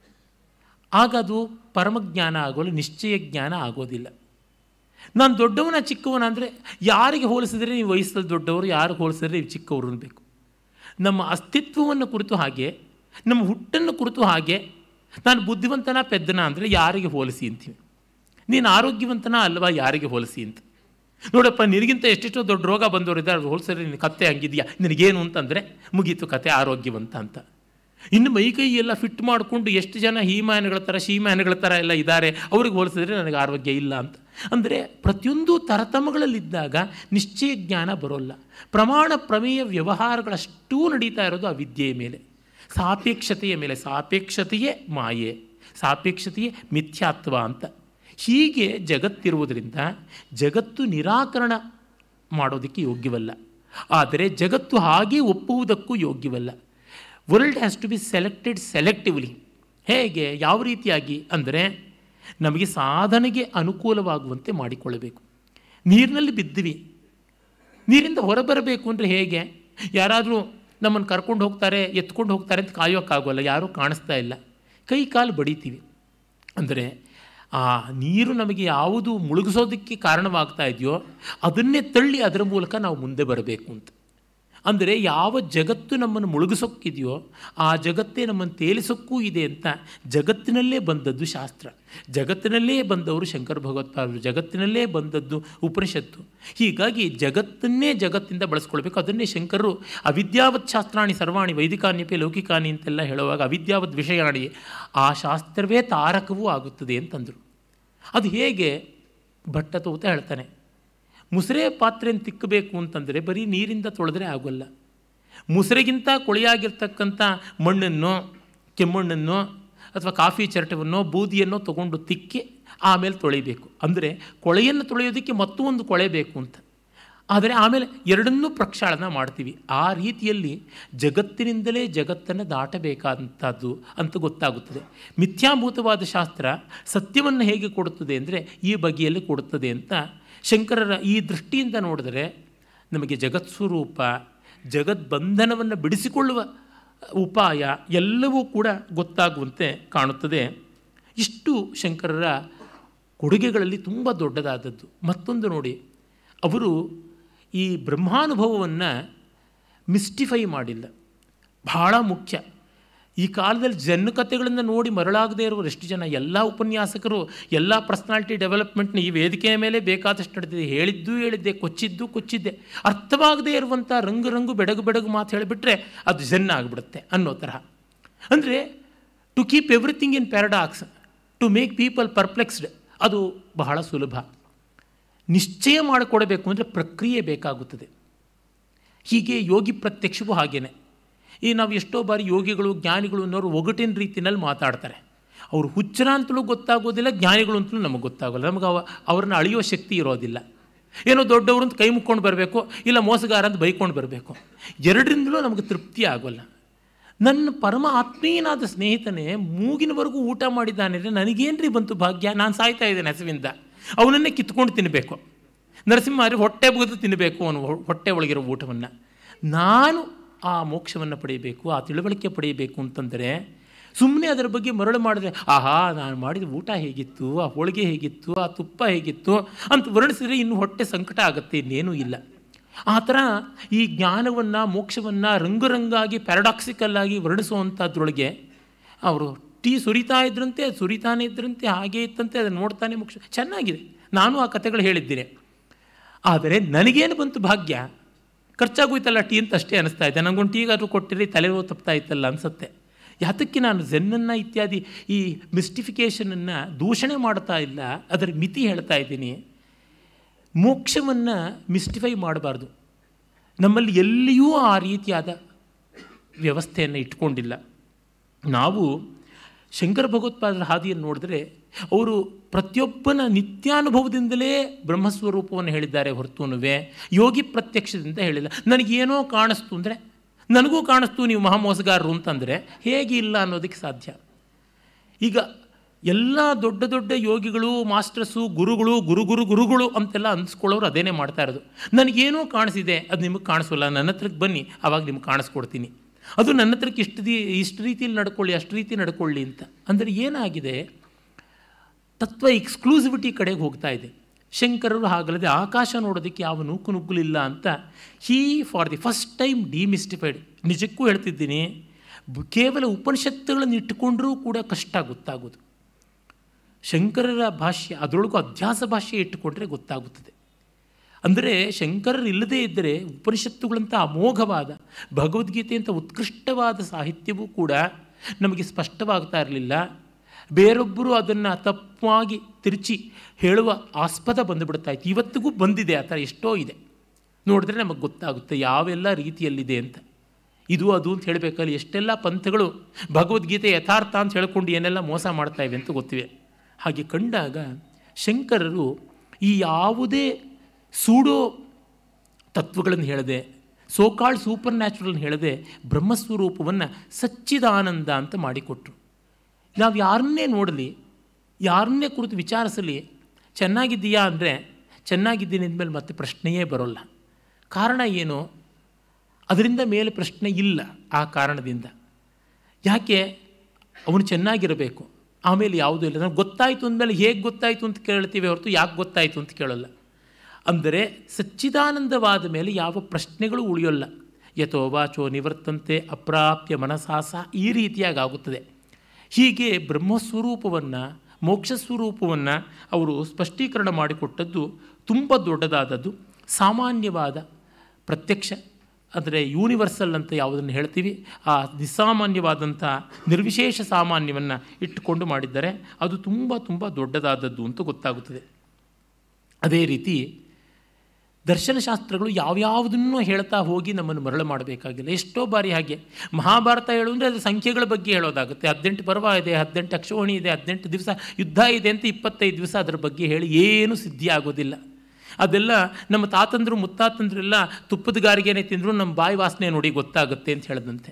[SPEAKER 2] ಆಗ ಅದು ಪರಮಜ್ಞಾನ ಆಗೋಲ್ಲ ನಿಶ್ಚಯ ಜ್ಞಾನ ಆಗೋದಿಲ್ಲ ನಾನು ದೊಡ್ಡವನ ಚಿಕ್ಕವನ ಅಂದರೆ ಯಾರಿಗೆ ಹೋಲಿಸಿದ್ರೆ ನೀವು ವಯಸ್ಸಲ್ಲಿ ದೊಡ್ಡವರು ಯಾರಿಗೆ ಹೋಲಿಸಿದ್ರೆ ನೀವು ಚಿಕ್ಕವರು ಅನ್ಬೇಕು ನಮ್ಮ ಅಸ್ತಿತ್ವವನ್ನು ಕುರಿತು ಹಾಗೆ ನಮ್ಮ ಹುಟ್ಟನ್ನು ಕುರಿತು ಹಾಗೆ ನಾನು ಬುದ್ಧಿವಂತನ ಪೆದ್ದನ ಅಂದರೆ ಯಾರಿಗೆ ಹೋಲಿಸಿ ಅಂತೀವಿ ನೀನು ಆರೋಗ್ಯವಂತನ ಅಲ್ವಾ ಯಾರಿಗೆ ಹೋಲಿಸಿ ಅಂತ ನೋಡಪ್ಪ ನಿನಗಿಂತ ಎಷ್ಟೆಷ್ಟೋ ದೊಡ್ಡ ರೋಗ ಬಂದವರಿದ್ದಾರೆ ಅದು ಹೋಲಿಸಿದ್ರೆ ನಿನ್ನ ಕತ್ತೆ ಹಂಗಿದೆಯಾ ನಿನಗೇನು ಅಂತಂದರೆ ಮುಗೀತು ಕತೆ ಆರೋಗ್ಯವಂತ ಅಂತ ಇನ್ನು ಮೈಕೈ ಎಲ್ಲ ಫಿಟ್ ಮಾಡಿಕೊಂಡು ಎಷ್ಟು ಜನ ಹೀಮಾನಗಳ ಥರ ಶೀಮಾನಗಳ ಥರ ಎಲ್ಲ ಇದ್ದಾರೆ ಅವ್ರಿಗೆ ಹೋಲಿಸಿದ್ರೆ ನನಗೆ ಆರೋಗ್ಯ ಇಲ್ಲ ಅಂತ ಅಂದರೆ ಪ್ರತಿಯೊಂದು ತರತಮಗಳಲ್ಲಿದ್ದಾಗ ನಿಶ್ಚಯ ಜ್ಞಾನ ಬರೋಲ್ಲ ಪ್ರಮಾಣ ಪ್ರಮೇಯ ವ್ಯವಹಾರಗಳಷ್ಟೂ ನಡೀತಾ ಇರೋದು ಆ ವಿದ್ಯೆಯ ಮೇಲೆ ಸಾಪೇಕ್ಷತೆಯ ಮೇಲೆ ಸಾಪೇಕ್ಷತೆಯೇ ಮಾಯೆ ಸಾಪೇಕ್ಷತೆಯೇ ಮಿಥ್ಯಾತ್ವ ಅಂತ ಹೀಗೆ ಜಗತ್ತಿರುವುದರಿಂದ ಜಗತ್ತು ನಿರಾಕರಣ ಮಾಡೋದಕ್ಕೆ ಯೋಗ್ಯವಲ್ಲ ಆದರೆ ಜಗತ್ತು ಹಾಗೆ ಒಪ್ಪುವುದಕ್ಕೂ ಯೋಗ್ಯವಲ್ಲ world has to be selected selectively ಹೇಗೆ ಯಾವ ರೀತಿಯಾಗಿ ಅಂದರೆ ನಮಗೆ ಸಾಧನೆಗೆ ಅನುಕೂಲವಾಗುವಂತೆ ಮಾಡಿಕೊಳ್ಳಬೇಕು ನೀರಿನಲ್ಲಿ ಬಿದ್ದಿವಿ ನೀರಿಂದ ಹೊರಬರಬೇಕು ಅಂದರೆ ಹೇಗೆ ಯಾರಾದರೂ ನಮ್ಮನ್ನು ಕರ್ಕೊಂಡು ಹೋಗ್ತಾರೆ ಎತ್ಕೊಂಡು ಹೋಗ್ತಾರೆ ಅಂತ ಕಾಯೋಕ್ಕಾಗೋಲ್ಲ ಯಾರೂ ಕಾಣಿಸ್ತಾ ಇಲ್ಲ ಕೈ ಕಾಲು ಬಡಿತೀವಿ ಅಂದರೆ ಆ ನೀರು ನಮಗೆ ಯಾವುದು ಮುಳುಗಿಸೋದಕ್ಕೆ ಕಾರಣವಾಗ್ತಾ ಇದೆಯೋ ಅದನ್ನೇ ತಳ್ಳಿ ಅದರ ಮೂಲಕ ನಾವು ಮುಂದೆ ಬರಬೇಕು ಅಂತ ಅಂದರೆ ಯಾವ ಜಗತ್ತು ನಮ್ಮನ್ನು ಮುಳುಗಿಸೋಕ್ಕಿದೆಯೋ ಆ ಜಗತ್ತೇ ನಮ್ಮನ್ನು ತೇಲಿಸೋಕ್ಕೂ ಇದೆ ಅಂತ ಜಗತ್ತಿನಲ್ಲೇ ಬಂದದ್ದು ಶಾಸ್ತ್ರ ಜಗತ್ತಿನಲ್ಲೇ ಬಂದವರು ಶಂಕರ ಭಗವತ್ಪಾದರು ಜಗತ್ತಿನಲ್ಲೇ ಬಂದದ್ದು ಉಪನಿಷತ್ತು ಹೀಗಾಗಿ ಜಗತ್ತನ್ನೇ ಜಗತ್ತಿಂದ ಬಳಸ್ಕೊಳ್ಬೇಕು ಅದನ್ನೇ ಶಂಕರರು ಅವಿದ್ಯಾವತ್ ಶಾಸ್ತ್ರಾಣಿ ಸರ್ವಾಣಿ ವೈದಿಕಾನ್ಯಪಿ ಲೌಕಿಕಾನಿ ಅಂತೆಲ್ಲ ಹೇಳುವಾಗ ಅವಿದ್ಯಾವತ್ ವಿಷಯಾಣಿ ಆ ಶಾಸ್ತ್ರವೇ ತಾರಕವೂ ಆಗುತ್ತದೆ ಅಂತಂದರು ಅದು ಹೇಗೆ ಭಟ್ಟತೋತ ಹೇಳ್ತಾನೆ ಮುಸುರೆ ಪಾತ್ರೆಯನ್ನು ತಿಕ್ಕಬೇಕು ಅಂತಂದರೆ ಬರೀ ನೀರಿಂದ ತೊಳೆದ್ರೆ ಆಗೋಲ್ಲ ಮುಸುರೆಗಿಂತ ಕೊಳೆಯಾಗಿರ್ತಕ್ಕಂಥ ಮಣ್ಣನ್ನು ಕೆಮ್ಮಣ್ಣನ್ನು ಅಥವಾ ಕಾಫಿ ಚರಟವನ್ನು ಬೂದಿಯನ್ನು ತಗೊಂಡು ತಿಕ್ಕಿ ಆಮೇಲೆ ತೊಳಿಬೇಕು ಅಂದರೆ ಕೊಳೆಯನ್ನು ತೊಳೆಯೋದಕ್ಕೆ ಮತ್ತೊಂದು ಕೊಳೆ ಬೇಕು ಅಂತ ಆದರೆ ಆಮೇಲೆ ಎರಡನ್ನೂ ಪ್ರಕ್ಷಾಳನ ಮಾಡ್ತೀವಿ ಆ ರೀತಿಯಲ್ಲಿ ಜಗತ್ತಿನಿಂದಲೇ ಜಗತ್ತನ್ನು ದಾಟಬೇಕಾದಂಥದ್ದು ಅಂತ ಗೊತ್ತಾಗುತ್ತದೆ ಮಿಥ್ಯಾಭೂತವಾದ ಶಾಸ್ತ್ರ ಸತ್ಯವನ್ನು ಹೇಗೆ ಕೊಡುತ್ತದೆ ಅಂದರೆ ಈ ಬಗೆಯಲ್ಲಿ ಕೊಡುತ್ತದೆ ಅಂತ ಶಂಕರರ ಈ ದೃಷ್ಟಿಯಿಂದ ನೋಡಿದರೆ ನಮಗೆ ಜಗತ್ಸ್ವರೂಪ ಜಗದ್ಬಂಧನವನ್ನು ಬಿಡಿಸಿಕೊಳ್ಳುವ ಉಪಾಯ ಎಲ್ಲವೂ ಕೂಡ ಗೊತ್ತಾಗುವಂತೆ ಕಾಣುತ್ತದೆ ಇಷ್ಟು ಶಂಕರರ ಕೊಡುಗೆಗಳಲ್ಲಿ ತುಂಬ ದೊಡ್ಡದಾದದ್ದು ಮತ್ತೊಂದು ನೋಡಿ ಅವರು ಈ ಬ್ರಹ್ಮಾನುಭವವನ್ನು ಮಿಸ್ಟಿಫೈ ಮಾಡಿಲ್ಲ ಬಹಳ ಮುಖ್ಯ ಈ ಕಾಲದಲ್ಲಿ ಜನ ಕಥೆಗಳನ್ನು ನೋಡಿ ಮರಳಾಗದೇ ಇರುವರು ಎಷ್ಟು ಜನ ಎಲ್ಲ ಉಪನ್ಯಾಸಕರು ಎಲ್ಲ ಪರ್ಸ್ನಾಲಿಟಿ ಡೆವಲಪ್ಮೆಂಟ್ನ ಈ ವೇದಿಕೆಯ ಮೇಲೆ ಬೇಕಾದಷ್ಟು ನಡೆದಿದೆ ಹೇಳಿದ್ದು ಹೇಳಿದ್ದೆ ಕೊಚ್ಚಿದ್ದು ಕೊಚ್ಚಿದ್ದೆ ಅರ್ಥವಾಗದೇ ಇರುವಂಥ ರಂಗು ರಂಗು ಬೆಡಗು ಬೆಡಗು ಮಾತು ಹೇಳಿಬಿಟ್ರೆ ಅದು ಜನ್ನ ಆಗಿಬಿಡುತ್ತೆ ಅನ್ನೋ ತರಹ ಅಂದರೆ to keep everything in paradox to make people perplexed ಅದು ಬಹಳ ಸುಲಭ ನಿಶ್ಚಯ ಮಾಡಿಕೊಡಬೇಕು ಅಂದರೆ ಪ್ರಕ್ರಿಯೆ ಬೇಕಾಗುತ್ತದೆ ಹೀಗೆ ಯೋಗಿ ಪ್ರತ್ಯಕ್ಷವೂ ಹಾಗೇನೆ ಈ ನಾವು ಎಷ್ಟೋ ಬಾರಿ ಯೋಗಿಗಳು ಜ್ಞಾನಿಗಳು ಅನ್ನೋರು ಒಗಟಿನ ರೀತಿಯಲ್ಲಿ ಮಾತಾಡ್ತಾರೆ ಅವರು ಹುಚ್ಚರ ಅಂತಲೂ ಗೊತ್ತಾಗೋದಿಲ್ಲ ಜ್ಞಾನಿಗಳು ಅಂತಲೂ ನಮಗೆ ಗೊತ್ತಾಗೋಲ್ಲ ನಮಗೆ ಅವ ಅವ್ರನ್ನ ಅಳಿಯೋ ಶಕ್ತಿ ಇರೋದಿಲ್ಲ ಏನೋ ದೊಡ್ಡವರು ಅಂತ ಕೈ ಮುಕ್ಕೊಂಡು ಬರಬೇಕು ಇಲ್ಲ ಮೋಸಗಾರ ಅಂತ ಬೈಕೊಂಡು ಬರಬೇಕು ಎರಡರಿಂದಲೂ ನಮಗೆ ತೃಪ್ತಿ ಆಗೋಲ್ಲ ನನ್ನ ಪರಮ ಆತ್ಮೀಯನಾದ ಸ್ನೇಹಿತನೇ ಮೂಗಿನವರೆಗೂ ಊಟ ಮಾಡಿದ್ದಾನೆ ನನಗೇನ್ರಿ ಬಂತು ಭಾಗ್ಯ ನಾನು ಸಾಯ್ತಾ ಇದ್ದೇನೆ ಹಸಿವಿಂದ ಅವನನ್ನೇ ಕಿತ್ಕೊಂಡು ತಿನ್ನಬೇಕು ನರಸಿಂಹ ಹೊಟ್ಟೆ ಬಗೆದು ತಿನ್ನಬೇಕು ಅವನು ಹೊಟ್ಟೆ ಒಳಗಿರೋ ಊಟವನ್ನು ನಾನು ಆ ಮೋಕ್ಷವನ್ನು ಪಡೆಯಬೇಕು ಆ ತಿಳುವಳಿಕೆ ಪಡೆಯಬೇಕು ಅಂತಂದರೆ ಸುಮ್ಮನೆ ಅದರ ಬಗ್ಗೆ ಮರಳು ಮಾಡಿದ್ರೆ ಆಹಾ ನಾನು ಮಾಡಿದ ಊಟ ಹೇಗಿತ್ತು ಆ ಹೋಳಿಗೆ ಹೇಗಿತ್ತು ಆ ತುಪ್ಪ ಹೇಗಿತ್ತು ಅಂತ ವರ್ಣಿಸಿದ್ರೆ ಇನ್ನು ಹೊಟ್ಟೆ ಸಂಕಟ ಆಗುತ್ತೆ ಇನ್ನೇನೂ ಇಲ್ಲ ಆ ಥರ ಈ ಜ್ಞಾನವನ್ನು ಮೋಕ್ಷವನ್ನು ರಂಗುರಂಗಾಗಿ ಪ್ಯಾರಡಾಕ್ಸಿಕಲ್ಲಾಗಿ ವರ್ಣಿಸುವಂಥದ್ರೊಳಗೆ ಅವರು ಟೀ ಸುರಿತಾ ಇದ್ರಂತೆ ಅದು ಸುರಿತಾನೆ ಇದ್ರಂತೆ ಹಾಗೆ ಇತ್ತಂತೆ ಅದನ್ನು ನೋಡ್ತಾನೆ ಮೋಕ್ಷ ಚೆನ್ನಾಗಿದೆ ನಾನು ಆ ಕಥೆಗಳು ಹೇಳಿದ್ದೇನೆ ಆದರೆ ನನಗೇನು ಬಂತು ಭಾಗ್ಯ ಖರ್ಚಾಗೋಯ್ತಲ್ಲ ಟೀ ಅಂತ ಅಷ್ಟೇ ಅನಿಸ್ತಾ ಇದೆ ನನಗೊಂದು ಟೀಗಾದರೂ ಕೊಟ್ಟಿರಿ ತಲೆ ತಪ್ತಾ ಇತ್ತಲ್ಲ ಅನಿಸುತ್ತೆ ಯಾತಕ್ಕೆ ನಾನು ಜೆನ್ನನ್ನು ಇತ್ಯಾದಿ ಈ ಮಿಸ್ಟಿಫಿಕೇಷನನ್ನು ದೂಷಣೆ ಮಾಡ್ತಾ ಇಲ್ಲ ಅದರ ಮಿತಿ ಹೇಳ್ತಾ ಇದ್ದೀನಿ ಮೋಕ್ಷವನ್ನು ಮಿಸ್ಟಿಫೈ ಮಾಡಬಾರ್ದು ನಮ್ಮಲ್ಲಿ ಎಲ್ಲಿಯೂ ಆ ರೀತಿಯಾದ ವ್ಯವಸ್ಥೆಯನ್ನು ಇಟ್ಕೊಂಡಿಲ್ಲ ನಾವು ಶಂಕರ ಭಗವತ್ಪಾದರ ಹಾದಿಯನ್ನು ನೋಡಿದ್ರೆ ಅವರು ಪ್ರತಿಯೊಬ್ಬನ ನಿತ್ಯಾನುಭವದಿಂದಲೇ ಬ್ರಹ್ಮಸ್ವರೂಪವನ್ನು ಹೇಳಿದ್ದಾರೆ ಹೊರತುನುವೆ ಯೋಗಿ ಪ್ರತ್ಯಕ್ಷದಿಂದ ಹೇಳಿಲ್ಲ ನನಗೇನೋ ಕಾಣಿಸ್ತು ಅಂದರೆ ನನಗೂ ಕಾಣಿಸ್ತು ನೀವು ಮಹಾಮೋಸಗಾರರು ಅಂತಂದರೆ ಹೇಗೆ ಇಲ್ಲ ಅನ್ನೋದಕ್ಕೆ ಸಾಧ್ಯ ಈಗ ಎಲ್ಲ ದೊಡ್ಡ ದೊಡ್ಡ ಯೋಗಿಗಳು ಮಾಸ್ಟರ್ಸು ಗುರುಗಳು ಗುರು ಗುರು ಗುರುಗಳು ಅಂತೆಲ್ಲ ಅನ್ಸ್ಕೊಳ್ಳೋರು ಅದೇನೇ ಮಾಡ್ತಾ ಇರೋದು ನನಗೇನೋ ಕಾಣಿಸಿದೆ ಅದು ನಿಮಗೆ ಕಾಣಿಸೋಲ್ಲ ನನ್ನ ಹತ್ರಕ್ಕೆ ಬನ್ನಿ ಆವಾಗ ನಿಮ್ಗೆ ಕಾಣಿಸ್ಕೊಡ್ತೀನಿ ಅದು ನನ್ನ ಹತ್ರಕ್ಕೆ ಇಷ್ಟು ದಿ ಇಷ್ಟು ರೀತಿಯಲ್ಲಿ ನಡ್ಕೊಳ್ಳಿ ಅಷ್ಟು ರೀತಿ ನಡ್ಕೊಳ್ಳಿ ಅಂತ ಅಂದರೆ ಏನಾಗಿದೆ ತತ್ವ ಎಕ್ಸ್ಕ್ಲೂಸಿವಿಟಿ ಕಡೆಗೆ ಹೋಗ್ತಾ ಇದೆ ಶಂಕರರು ಹಾಗಲ್ಲದೆ ಆಕಾಶ ನೋಡೋದಕ್ಕೆ ಯಾವ ನೂಕು ನುಗ್ಗಲಿಲ್ಲ ಅಂತ he for the first time demystified ನಿಜಕ್ಕೂ ಹೇಳ್ತಿದ್ದೀನಿ ಕೇವಲ ಉಪನಿಷತ್ತುಗಳನ್ನು ಇಟ್ಟುಕೊಂಡರೂ ಕೂಡ ಕಷ್ಟ ಗೊತ್ತಾಗೋದು ಶಂಕರರ ಭಾಷ್ಯ ಅದರೊಳಗೂ ಅಧ್ಯಾಸ ಭಾಷೆ ಇಟ್ಟುಕೊಂಡ್ರೆ ಗೊತ್ತಾಗುತ್ತದೆ ಅಂದರೆ ಶಂಕರರು ಇಲ್ಲದೇ ಇದ್ದರೆ ಉಪನಿಷತ್ತುಗಳಂಥ ಅಮೋಘವಾದ ಭಗವದ್ಗೀತೆಯಂಥ ಉತ್ಕೃಷ್ಟವಾದ ಸಾಹಿತ್ಯವೂ ಕೂಡ ನಮಗೆ ಸ್ಪಷ್ಟವಾಗ್ತಾ ಇರಲಿಲ್ಲ ಬೇರೊಬ್ಬರು ಅದನ್ನು ತಪ್ಪಾಗಿ ತಿರುಚಿ ಹೇಳುವ ಆಸ್ಪದ ಬಂದುಬಿಡ್ತಾ ಇತ್ತು ಇವತ್ತಿಗೂ ಬಂದಿದೆ ಆ ಥರ ಎಷ್ಟೋ ಇದೆ ನೋಡಿದ್ರೆ ನಮಗೆ ಗೊತ್ತಾಗುತ್ತೆ ಯಾವೆಲ್ಲ ರೀತಿಯಲ್ಲಿದೆ ಅಂತ ಇದು ಅದು ಅಂತ ಹೇಳಬೇಕಲ್ಲಿ ಎಷ್ಟೆಲ್ಲ ಪಂಥಗಳು ಭಗವದ್ಗೀತೆ ಯಥಾರ್ಥ ಅಂತ ಹೇಳ್ಕೊಂಡು ಏನೆಲ್ಲ ಮೋಸ ಮಾಡ್ತಾ ಇವೆ ಅಂತ ಗೊತ್ತಿವೆ ಹಾಗೆ ಕಂಡಾಗ ಶಂಕರರು ಈ ಯಾವುದೇ ಸೂಡೋ ತತ್ವಗಳನ್ನು ಹೇಳದೆ ಸೋಕಾಳ್ ಸೂಪರ್ ನ್ಯಾಚುರಲ್ನ ಹೇಳದೆ ಬ್ರಹ್ಮಸ್ವರೂಪವನ್ನು ಸಚ್ಚಿದಾನಂದ ಅಂತ ಮಾಡಿಕೊಟ್ರು ನಾವು ಯಾರನ್ನೇ ನೋಡಲಿ ಯಾರನ್ನೇ ಕುರಿತು ವಿಚಾರಿಸಲಿ ಚೆನ್ನಾಗಿದ್ದೀಯಾ ಅಂದರೆ ಚೆನ್ನಾಗಿದ್ದೀನಿ ಅಂದಮೇಲೆ ಮತ್ತೆ ಪ್ರಶ್ನೆಯೇ ಬರೋಲ್ಲ ಕಾರಣ ಏನು ಅದರಿಂದ ಮೇಲೆ ಪ್ರಶ್ನೆ ಇಲ್ಲ ಆ ಕಾರಣದಿಂದ ಯಾಕೆ ಅವನು ಚೆನ್ನಾಗಿರಬೇಕು ಆಮೇಲೆ ಯಾವುದೂ ಇಲ್ಲ ನನಗೆ ಗೊತ್ತಾಯಿತು ಅಂದಮೇಲೆ ಹೇಗೆ ಗೊತ್ತಾಯಿತು ಅಂತ ಕೇಳ್ತೀವಿ ಹೊರತು ಯಾಕೆ ಗೊತ್ತಾಯಿತು ಅಂತ ಕೇಳೋಲ್ಲ ಅಂದರೆ ಸಚ್ಚಿದಾನಂದವಾದ ಮೇಲೆ ಯಾವ ಪ್ರಶ್ನೆಗಳು ಉಳಿಯೋಲ್ಲ ಯಥೋ ವಾಚೋ ನಿವರ್ತಂತೆ ಅಪ್ರಾಪ್ಯ ಮನಸಾಸ ಈ ರೀತಿಯಾಗಿ ಆಗುತ್ತದೆ ಹೀಗೆ ಬ್ರಹ್ಮಸ್ವರೂಪವನ್ನು ಮೋಕ್ಷ ಸ್ವರೂಪವನ್ನು ಅವರು ಸ್ಪಷ್ಟೀಕರಣ ಮಾಡಿಕೊಟ್ಟದ್ದು ತುಂಬ ದೊಡ್ಡದಾದದ್ದು ಸಾಮಾನ್ಯವಾದ ಪ್ರತ್ಯಕ್ಷ ಅಂದರೆ ಯೂನಿವರ್ಸಲ್ ಅಂತ ಯಾವುದನ್ನು ಹೇಳ್ತೀವಿ ಆ ನಿಸ್ಸಾಮಾನ್ಯವಾದಂಥ ನಿರ್ವಿಶೇಷ ಸಾಮಾನ್ಯವನ್ನು ಇಟ್ಟುಕೊಂಡು ಮಾಡಿದ್ದಾರೆ ಅದು ತುಂಬ ತುಂಬ ದೊಡ್ಡದಾದದ್ದು ಅಂತ ಗೊತ್ತಾಗುತ್ತದೆ ಅದೇ ರೀತಿ ದರ್ಶನಶಾಸ್ತ್ರಗಳು ಯಾವ್ಯಾವುದನ್ನು ಹೇಳ್ತಾ ಹೋಗಿ ನಮ್ಮನ್ನು ಮರಳು ಮಾಡಬೇಕಾಗಿಲ್ಲ ಎಷ್ಟೋ ಬಾರಿ ಹಾಗೆ ಮಹಾಭಾರತ ಹೇಳು ಅಂದರೆ ಅದು ಸಂಖ್ಯೆಗಳ ಬಗ್ಗೆ ಹೇಳೋದಾಗುತ್ತೆ ಹದಿನೆಂಟು ಪರ್ವ ಇದೆ ಹದಿನೆಂಟು ಅಕ್ಷೋಣಿ ಇದೆ ಹದಿನೆಂಟು ದಿವಸ ಯುದ್ಧ ಇದೆ ಅಂತ ಇಪ್ಪತ್ತೈದು ದಿವಸ ಅದರ ಬಗ್ಗೆ ಹೇಳಿ ಏನೂ ಸಿದ್ಧಿ ಆಗೋದಿಲ್ಲ ಅದೆಲ್ಲ ನಮ್ಮ ತಾತಂದರು ಮುತ್ತಾತಂದ್ರೆಲ್ಲ ತುಪ್ಪದ ಗಾರಿಗೆನೆ ತಿಂದರೂ ನಮ್ಮ ಬಾಯಿ ವಾಸನೆ ನೋಡಿ ಗೊತ್ತಾಗುತ್ತೆ ಅಂತ ಹೇಳಿದಂತೆ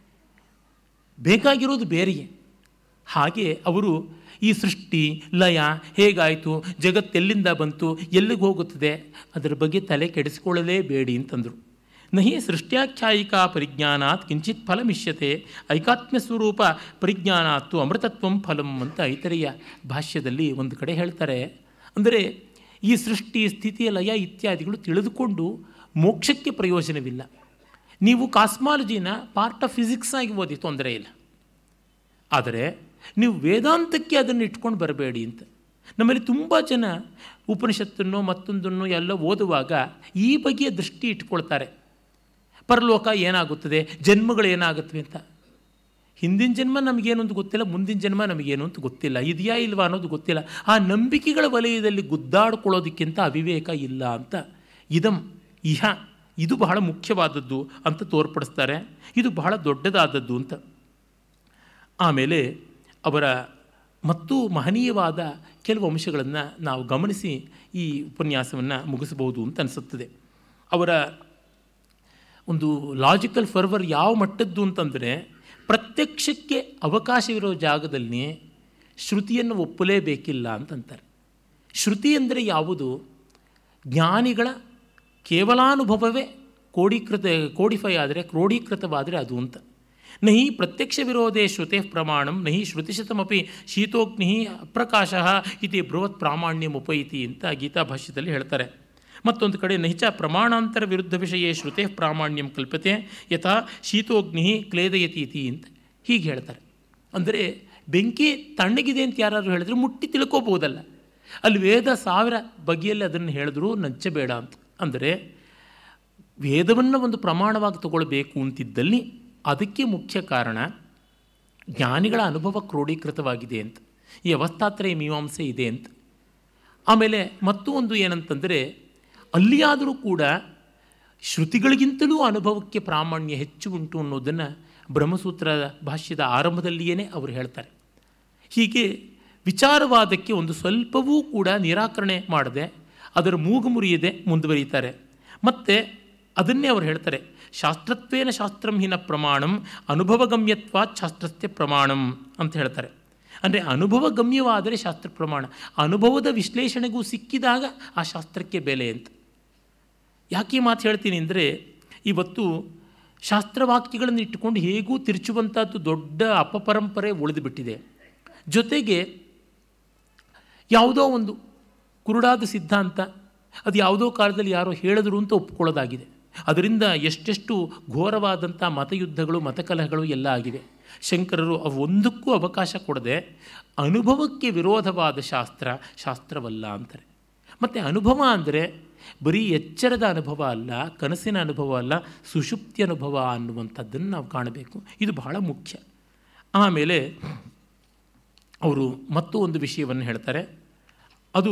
[SPEAKER 2] ಬೇಕಾಗಿರೋದು ಬೇರೆಯೇ ಹಾಗೆ ಅವರು ಈ ಸೃಷ್ಟಿ ಲಯ ಹೇಗಾಯಿತು ಜಗತ್ತೆಲ್ಲಿಂದ ಬಂತು ಎಲ್ಲಿಗೆ ಹೋಗುತ್ತದೆ ಅದರ ಬಗ್ಗೆ ತಲೆ ಕೆಡಿಸಿಕೊಳ್ಳಲೇಬೇಡಿ ಅಂತಂದರು ನಹಿ ಸೃಷ್ಟ್ಯಾಖ್ಯಾಯಿಕಾ ಪರಿಜ್ಞಾನಾತ್ ಕಿಂಚಿತ್ ಫಲಮಿಷ್ಯತೆ ಐಕಾತ್ಮ್ಯ ಸ್ವರೂಪ ಪರಿಜ್ಞಾನಾತ್ತು ಅಮೃತತ್ವಂ ಫಲಂ ಅಂತ ಐತರೆಯ ಭಾಷ್ಯದಲ್ಲಿ ಒಂದು ಕಡೆ ಹೇಳ್ತಾರೆ ಅಂದರೆ ಈ ಸೃಷ್ಟಿ ಸ್ಥಿತಿ ಲಯ ಇತ್ಯಾದಿಗಳು ತಿಳಿದುಕೊಂಡು ಮೋಕ್ಷಕ್ಕೆ ಪ್ರಯೋಜನವಿಲ್ಲ ನೀವು ಕಾಸ್ಮಾಲಜಿನ ಪಾರ್ಟ್ ಆಫ್ ಫಿಸಿಕ್ಸ್ ಆಗಿ ಓದಿ ತೊಂದರೆ ಇಲ್ಲ ಆದರೆ ನೀವು ವೇದಾಂತಕ್ಕೆ ಅದನ್ನು ಇಟ್ಕೊಂಡು ಬರಬೇಡಿ ಅಂತ ನಮ್ಮಲ್ಲಿ ತುಂಬ ಜನ ಉಪನಿಷತ್ತನ್ನು ಮತ್ತೊಂದನ್ನು ಎಲ್ಲ ಓದುವಾಗ ಈ ಬಗೆಯ ದೃಷ್ಟಿ ಇಟ್ಕೊಳ್ತಾರೆ ಪರಲೋಕ ಏನಾಗುತ್ತದೆ ಜನ್ಮಗಳು ಏನಾಗುತ್ತವೆ ಅಂತ ಹಿಂದಿನ ಜನ್ಮ ನಮಗೇನು ಅಂತ ಗೊತ್ತಿಲ್ಲ ಮುಂದಿನ ಜನ್ಮ ನಮಗೇನು ಅಂತ ಗೊತ್ತಿಲ್ಲ ಇದೆಯಾ ಇಲ್ವಾ ಅನ್ನೋದು ಗೊತ್ತಿಲ್ಲ ಆ ನಂಬಿಕೆಗಳ ವಲಯದಲ್ಲಿ ಗುದ್ದಾಡ್ಕೊಳ್ಳೋದಕ್ಕಿಂತ ಅವಿವೇಕ ಇಲ್ಲ ಅಂತ ಇದಂ ಇಹ ಇದು ಬಹಳ ಮುಖ್ಯವಾದದ್ದು ಅಂತ ತೋರ್ಪಡಿಸ್ತಾರೆ ಇದು ಬಹಳ ದೊಡ್ಡದಾದದ್ದು ಅಂತ ಆಮೇಲೆ ಅವರ ಮತ್ತು ಮಹನೀಯವಾದ ಕೆಲವು ಅಂಶಗಳನ್ನು ನಾವು ಗಮನಿಸಿ ಈ ಉಪನ್ಯಾಸವನ್ನು ಮುಗಿಸಬಹುದು ಅಂತ ಅನಿಸುತ್ತದೆ ಅವರ ಒಂದು ಲಾಜಿಕಲ್ ಫರ್ವರ್ ಯಾವ ಮಟ್ಟದ್ದು ಅಂತಂದರೆ ಪ್ರತ್ಯಕ್ಷಕ್ಕೆ ಅವಕಾಶವಿರೋ ಜಾಗದಲ್ಲಿ ಶ್ರುತಿಯನ್ನು ಒಪ್ಪಲೇಬೇಕಿಲ್ಲ ಅಂತಂತಾರೆ ಶ್ರುತಿ ಅಂದರೆ ಯಾವುದು ಜ್ಞಾನಿಗಳ ಕೇವಲಾನುಭವವೇ ಕೋಡೀಕೃತ ಕೋಡಿಫೈ ಆದರೆ ಕ್ರೋಢೀಕೃತವಾದರೆ ಅದು ಅಂತ ನಹಿ ಪ್ರತ್ಯಕ್ಷ ವಿರೋಧೇ ಶ್ರುತೆ ಪ್ರಮಾಣಂ ನಹಿ ಶ್ರುತಿಶತಮಪಿ ಶೀತೋಗ್ನಿ ಅಪ್ರಕಾಶ ಇತಿ ಬೃಹತ್ ಪ್ರಾಮಾಣ್ಯಂ ಉಪೈತಿ ಅಂತ ಗೀತಾ ಭಾಷ್ಯದಲ್ಲಿ ಹೇಳ್ತಾರೆ ಮತ್ತೊಂದು ಕಡೆ ನೈಚ ಪ್ರಮಾಣಾಂತರ ವಿರುದ್ಧ ವಿಷಯ ಶ್ರುತೆ ಪ್ರಾಮಾಣ್ಯಂ ಕಲ್ಪತೆ ಯಥಾ ಶೀತೋಗ್ನಿ ಕ್ಲೇದಯತೀತಿ ಅಂತ ಹೀಗೆ ಹೇಳ್ತಾರೆ ಅಂದರೆ ಬೆಂಕಿ ತಣ್ಣಗಿದೆ ಅಂತ ಯಾರಾದರೂ ಹೇಳಿದ್ರೆ ಮುಟ್ಟಿ ತಿಳ್ಕೋಬೋದಲ್ಲ ಅಲ್ಲಿ ವೇದ ಸಾವಿರ ಬಗೆಯಲ್ಲಿ ಅದನ್ನು ಹೇಳಿದ್ರು ನಂಚಬೇಡ ಅಂತ ಅಂದರೆ ವೇದವನ್ನು ಒಂದು ಪ್ರಮಾಣವಾಗಿ ತಗೊಳ್ಬೇಕು ಅಂತಿದ್ದಲ್ಲಿ ಅದಕ್ಕೆ ಮುಖ್ಯ ಕಾರಣ ಜ್ಞಾನಿಗಳ ಅನುಭವ ಕ್ರೋಢೀಕೃತವಾಗಿದೆ ಅಂತ ಈ ಅವಸ್ಥಾತ್ರಯ ಮೀಮಾಂಸೆ ಇದೆ ಅಂತ ಆಮೇಲೆ ಮತ್ತೂ ಒಂದು ಏನಂತಂದರೆ ಅಲ್ಲಿಯಾದರೂ ಕೂಡ ಶ್ರುತಿಗಳಿಗಿಂತಲೂ ಅನುಭವಕ್ಕೆ ಪ್ರಾಮಾಣ್ಯ ಹೆಚ್ಚು ಉಂಟು ಅನ್ನೋದನ್ನು ಬ್ರಹ್ಮಸೂತ್ರ ಭಾಷ್ಯದ ಆರಂಭದಲ್ಲಿಯೇ ಅವರು ಹೇಳ್ತಾರೆ ಹೀಗೆ ವಿಚಾರವಾದಕ್ಕೆ ಒಂದು ಸ್ವಲ್ಪವೂ ಕೂಡ ನಿರಾಕರಣೆ ಮಾಡದೆ ಅದರ ಮೂಗು ಮುರಿಯದೆ ಮುಂದುವರಿತಾರೆ ಮತ್ತು ಅದನ್ನೇ ಅವರು ಹೇಳ್ತಾರೆ ಶಾಸ್ತ್ರತ್ವೇನ ಶಾಸ್ತ್ರಂ ಹಿನ ಪ್ರಮಾಣಂ ಅನುಭವಗಮ್ಯತ್ವಾತ್ ಶಾಸ್ತ್ರಸ್ಯ ಪ್ರಮಾಣಂ ಅಂತ ಹೇಳ್ತಾರೆ ಅಂದರೆ ಅನುಭವಗಮ್ಯವಾದರೆ ಶಾಸ್ತ್ರ ಪ್ರಮಾಣ ಅನುಭವದ ವಿಶ್ಲೇಷಣೆಗೂ ಸಿಕ್ಕಿದಾಗ ಆ ಶಾಸ್ತ್ರಕ್ಕೆ ಬೆಲೆ ಅಂತ ಯಾಕೆ ಈ ಮಾತು ಹೇಳ್ತೀನಿ ಅಂದರೆ ಇವತ್ತು ಶಾಸ್ತ್ರವಾಕ್ಯಗಳನ್ನು ಇಟ್ಟುಕೊಂಡು ಹೇಗೂ ತಿರುಚುವಂಥದ್ದು ದೊಡ್ಡ ಅಪಪರಂಪರೆ ಉಳಿದುಬಿಟ್ಟಿದೆ ಜೊತೆಗೆ ಯಾವುದೋ ಒಂದು ಕುರುಡಾದ ಸಿದ್ಧಾಂತ ಅದು ಯಾವುದೋ ಕಾಲದಲ್ಲಿ ಯಾರೋ ಹೇಳಿದ್ರು ಅಂತ ಒಪ್ಕೊಳ್ಳೋದಾಗಿದೆ ಅದರಿಂದ ಎಷ್ಟೆಷ್ಟು ಘೋರವಾದಂಥ ಮತಯುದ್ಧಗಳು ಮತಕಲಹಗಳು ಎಲ್ಲ ಆಗಿವೆ ಶಂಕರರು ಅವು ಒಂದಕ್ಕೂ ಅವಕಾಶ ಕೊಡದೆ ಅನುಭವಕ್ಕೆ ವಿರೋಧವಾದ ಶಾಸ್ತ್ರ ಶಾಸ್ತ್ರವಲ್ಲ ಅಂತಾರೆ ಮತ್ತು ಅನುಭವ ಅಂದರೆ ಬರೀ ಎಚ್ಚರದ ಅನುಭವ ಅಲ್ಲ ಕನಸಿನ ಅನುಭವ ಅಲ್ಲ ಸುಷುಪ್ತಿ ಅನುಭವ ಅನ್ನುವಂಥದ್ದನ್ನು ನಾವು ಕಾಣಬೇಕು ಇದು ಬಹಳ ಮುಖ್ಯ ಆಮೇಲೆ ಅವರು ಮತ್ತೂ ಒಂದು ವಿಷಯವನ್ನು ಹೇಳ್ತಾರೆ ಅದು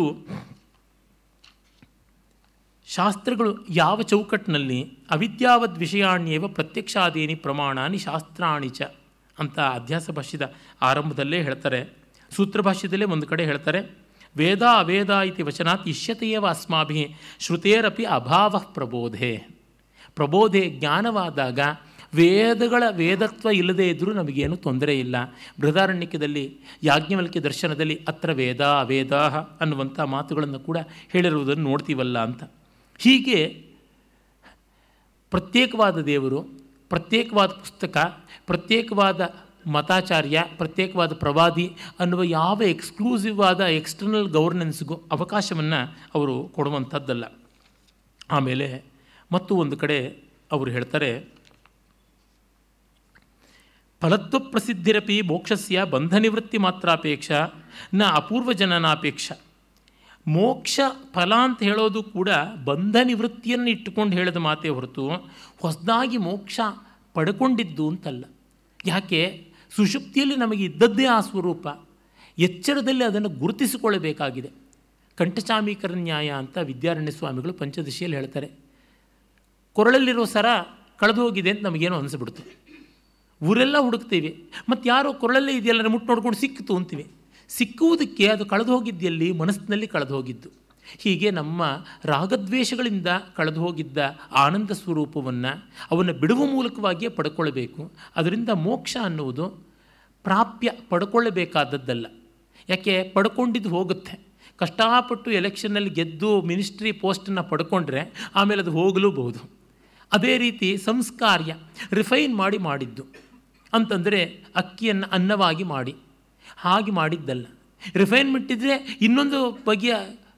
[SPEAKER 2] ಶಾಸ್ತ್ರಗಳು ಯಾವ ಚೌಕಟ್ಟಿನಲ್ಲಿ ಅವಿದ್ಯಾವದ್ ವಿಷಯಾಣ್ಯೇವ ಪ್ರತ್ಯಕ್ಷಾದೀನಿ ಪ್ರಮಾಣಾನಿ ಶಾಸ್ತ್ರಾಣಿ ಚ ಅಂತ ಅಧ್ಯಾಸ ಭಾಷ್ಯದ ಆರಂಭದಲ್ಲೇ ಹೇಳ್ತಾರೆ ಸೂತ್ರ ಭಾಷ್ಯದಲ್ಲೇ ಒಂದು ಕಡೆ ಹೇಳ್ತಾರೆ ವೇದ ಅವೇದ ಇತಿ ವಚನಾತ್ ಇಷ್ಯತೆಯವ ಅಸ್ಮಾಭಿ ಶ್ರುತೇರಪಿ ಅಭಾವ ಪ್ರಬೋಧೆ ಪ್ರಬೋಧೆ ಜ್ಞಾನವಾದಾಗ ವೇದಗಳ ವೇದತ್ವ ಇಲ್ಲದೇ ಇದ್ದರೂ ನಮಗೇನು ತೊಂದರೆ ಇಲ್ಲ ಬೃಹದಾರಣ್ಯಕದಲ್ಲಿ ಯಾಜ್ಞವಲ್ಕ್ಯ ದರ್ಶನದಲ್ಲಿ ಅತ್ರ ವೇದ ಅವೇದ ಅನ್ನುವಂಥ ಮಾತುಗಳನ್ನು ಕೂಡ ಹೇಳಿರುವುದನ್ನು ನೋಡ್ತೀವಲ್ಲ ಅಂತ ಹೀಗೆ ಪ್ರತ್ಯೇಕವಾದ ದೇವರು ಪ್ರತ್ಯೇಕವಾದ ಪುಸ್ತಕ ಪ್ರತ್ಯೇಕವಾದ ಮತಾಚಾರ್ಯ ಪ್ರತ್ಯೇಕವಾದ ಪ್ರವಾದಿ ಅನ್ನುವ ಯಾವ ಎಕ್ಸ್ಕ್ಲೂಸಿವ್ ಆದ ಎಕ್ಸ್ಟರ್ನಲ್ ಗವರ್ನೆನ್ಸ್ಗೂ ಅವಕಾಶವನ್ನು ಅವರು ಕೊಡುವಂಥದ್ದಲ್ಲ ಆಮೇಲೆ ಮತ್ತು ಒಂದು ಕಡೆ ಅವರು ಹೇಳ್ತಾರೆ ಫಲತ್ವ ಪ್ರಸಿದ್ಧಿರಪಿ ಮೋಕ್ಷಸ್ಯ ಬಂಧನಿವೃತ್ತಿ ಮಾತ್ರಾಪೇಕ್ಷ ನ ಅಪೂರ್ವ ಜನನಾಪೇಕ್ಷ ಮೋಕ್ಷ ಫಲ ಅಂತ ಹೇಳೋದು ಕೂಡ ಬಂಧ ನಿವೃತ್ತಿಯನ್ನು ಇಟ್ಟುಕೊಂಡು ಹೇಳಿದ ಮಾತೇ ಹೊರತು ಹೊಸದಾಗಿ ಮೋಕ್ಷ ಪಡ್ಕೊಂಡಿದ್ದು ಅಂತಲ್ಲ ಯಾಕೆ ಸುಷುಪ್ತಿಯಲ್ಲಿ ನಮಗೆ ಇದ್ದದ್ದೇ ಆ ಸ್ವರೂಪ ಎಚ್ಚರದಲ್ಲಿ ಅದನ್ನು ಗುರುತಿಸಿಕೊಳ್ಳಬೇಕಾಗಿದೆ ಕಂಠಚಾಮೀಕರ ನ್ಯಾಯ ಅಂತ ವಿದ್ಯಾರಣ್ಯ ಸ್ವಾಮಿಗಳು ಪಂಚದಶಿಯಲ್ಲಿ ಹೇಳ್ತಾರೆ ಕೊರಳಲ್ಲಿರೋ ಸರ ಕಳೆದು ಹೋಗಿದೆ ಅಂತ ನಮಗೇನೋ ಅನಿಸ್ಬಿಡ್ತು ಊರೆಲ್ಲ ಹುಡುಕ್ತೀವಿ ಮತ್ತು ಯಾರೋ ಕೊರಳಲ್ಲೇ ಇದೆಯಲ್ಲ ಮುಟ್ಟು ನೋಡ್ಕೊಂಡು ಸಿಕ್ಕಿತು ಅಂತೀವಿ ಸಿಕ್ಕುವುದಕ್ಕೆ ಅದು ಕಳೆದು ಹೋಗಿದ್ದಲ್ಲಿ ಮನಸ್ಸಿನಲ್ಲಿ ಕಳೆದು ಹೋಗಿದ್ದು ಹೀಗೆ ನಮ್ಮ ರಾಗದ್ವೇಷಗಳಿಂದ ಕಳೆದು ಹೋಗಿದ್ದ ಆನಂದ ಸ್ವರೂಪವನ್ನು ಅವನ್ನು ಬಿಡುವ ಮೂಲಕವಾಗಿಯೇ ಪಡ್ಕೊಳ್ಬೇಕು ಅದರಿಂದ ಮೋಕ್ಷ ಅನ್ನುವುದು ಪ್ರಾಪ್ಯ ಪಡ್ಕೊಳ್ಳಬೇಕಾದದ್ದಲ್ಲ ಯಾಕೆ ಪಡ್ಕೊಂಡಿದ್ದು ಹೋಗುತ್ತೆ ಕಷ್ಟಪಟ್ಟು ಎಲೆಕ್ಷನ್ನಲ್ಲಿ ಗೆದ್ದು ಮಿನಿಸ್ಟ್ರಿ ಪೋಸ್ಟನ್ನು ಪಡ್ಕೊಂಡ್ರೆ ಆಮೇಲೆ ಅದು ಹೋಗಲೂಬಹುದು ಅದೇ ರೀತಿ ಸಂಸ್ಕಾರ್ಯ ರಿಫೈನ್ ಮಾಡಿ ಮಾಡಿದ್ದು ಅಂತಂದರೆ ಅಕ್ಕಿಯನ್ನು ಅನ್ನವಾಗಿ ಮಾಡಿ ಹಾಗೆ ಮಾಡಿದ್ದಲ್ಲ ರಿಫೈನ್ಮೆಂಟ್ ಇದ್ದರೆ ಇನ್ನೊಂದು ಬಗೆಯ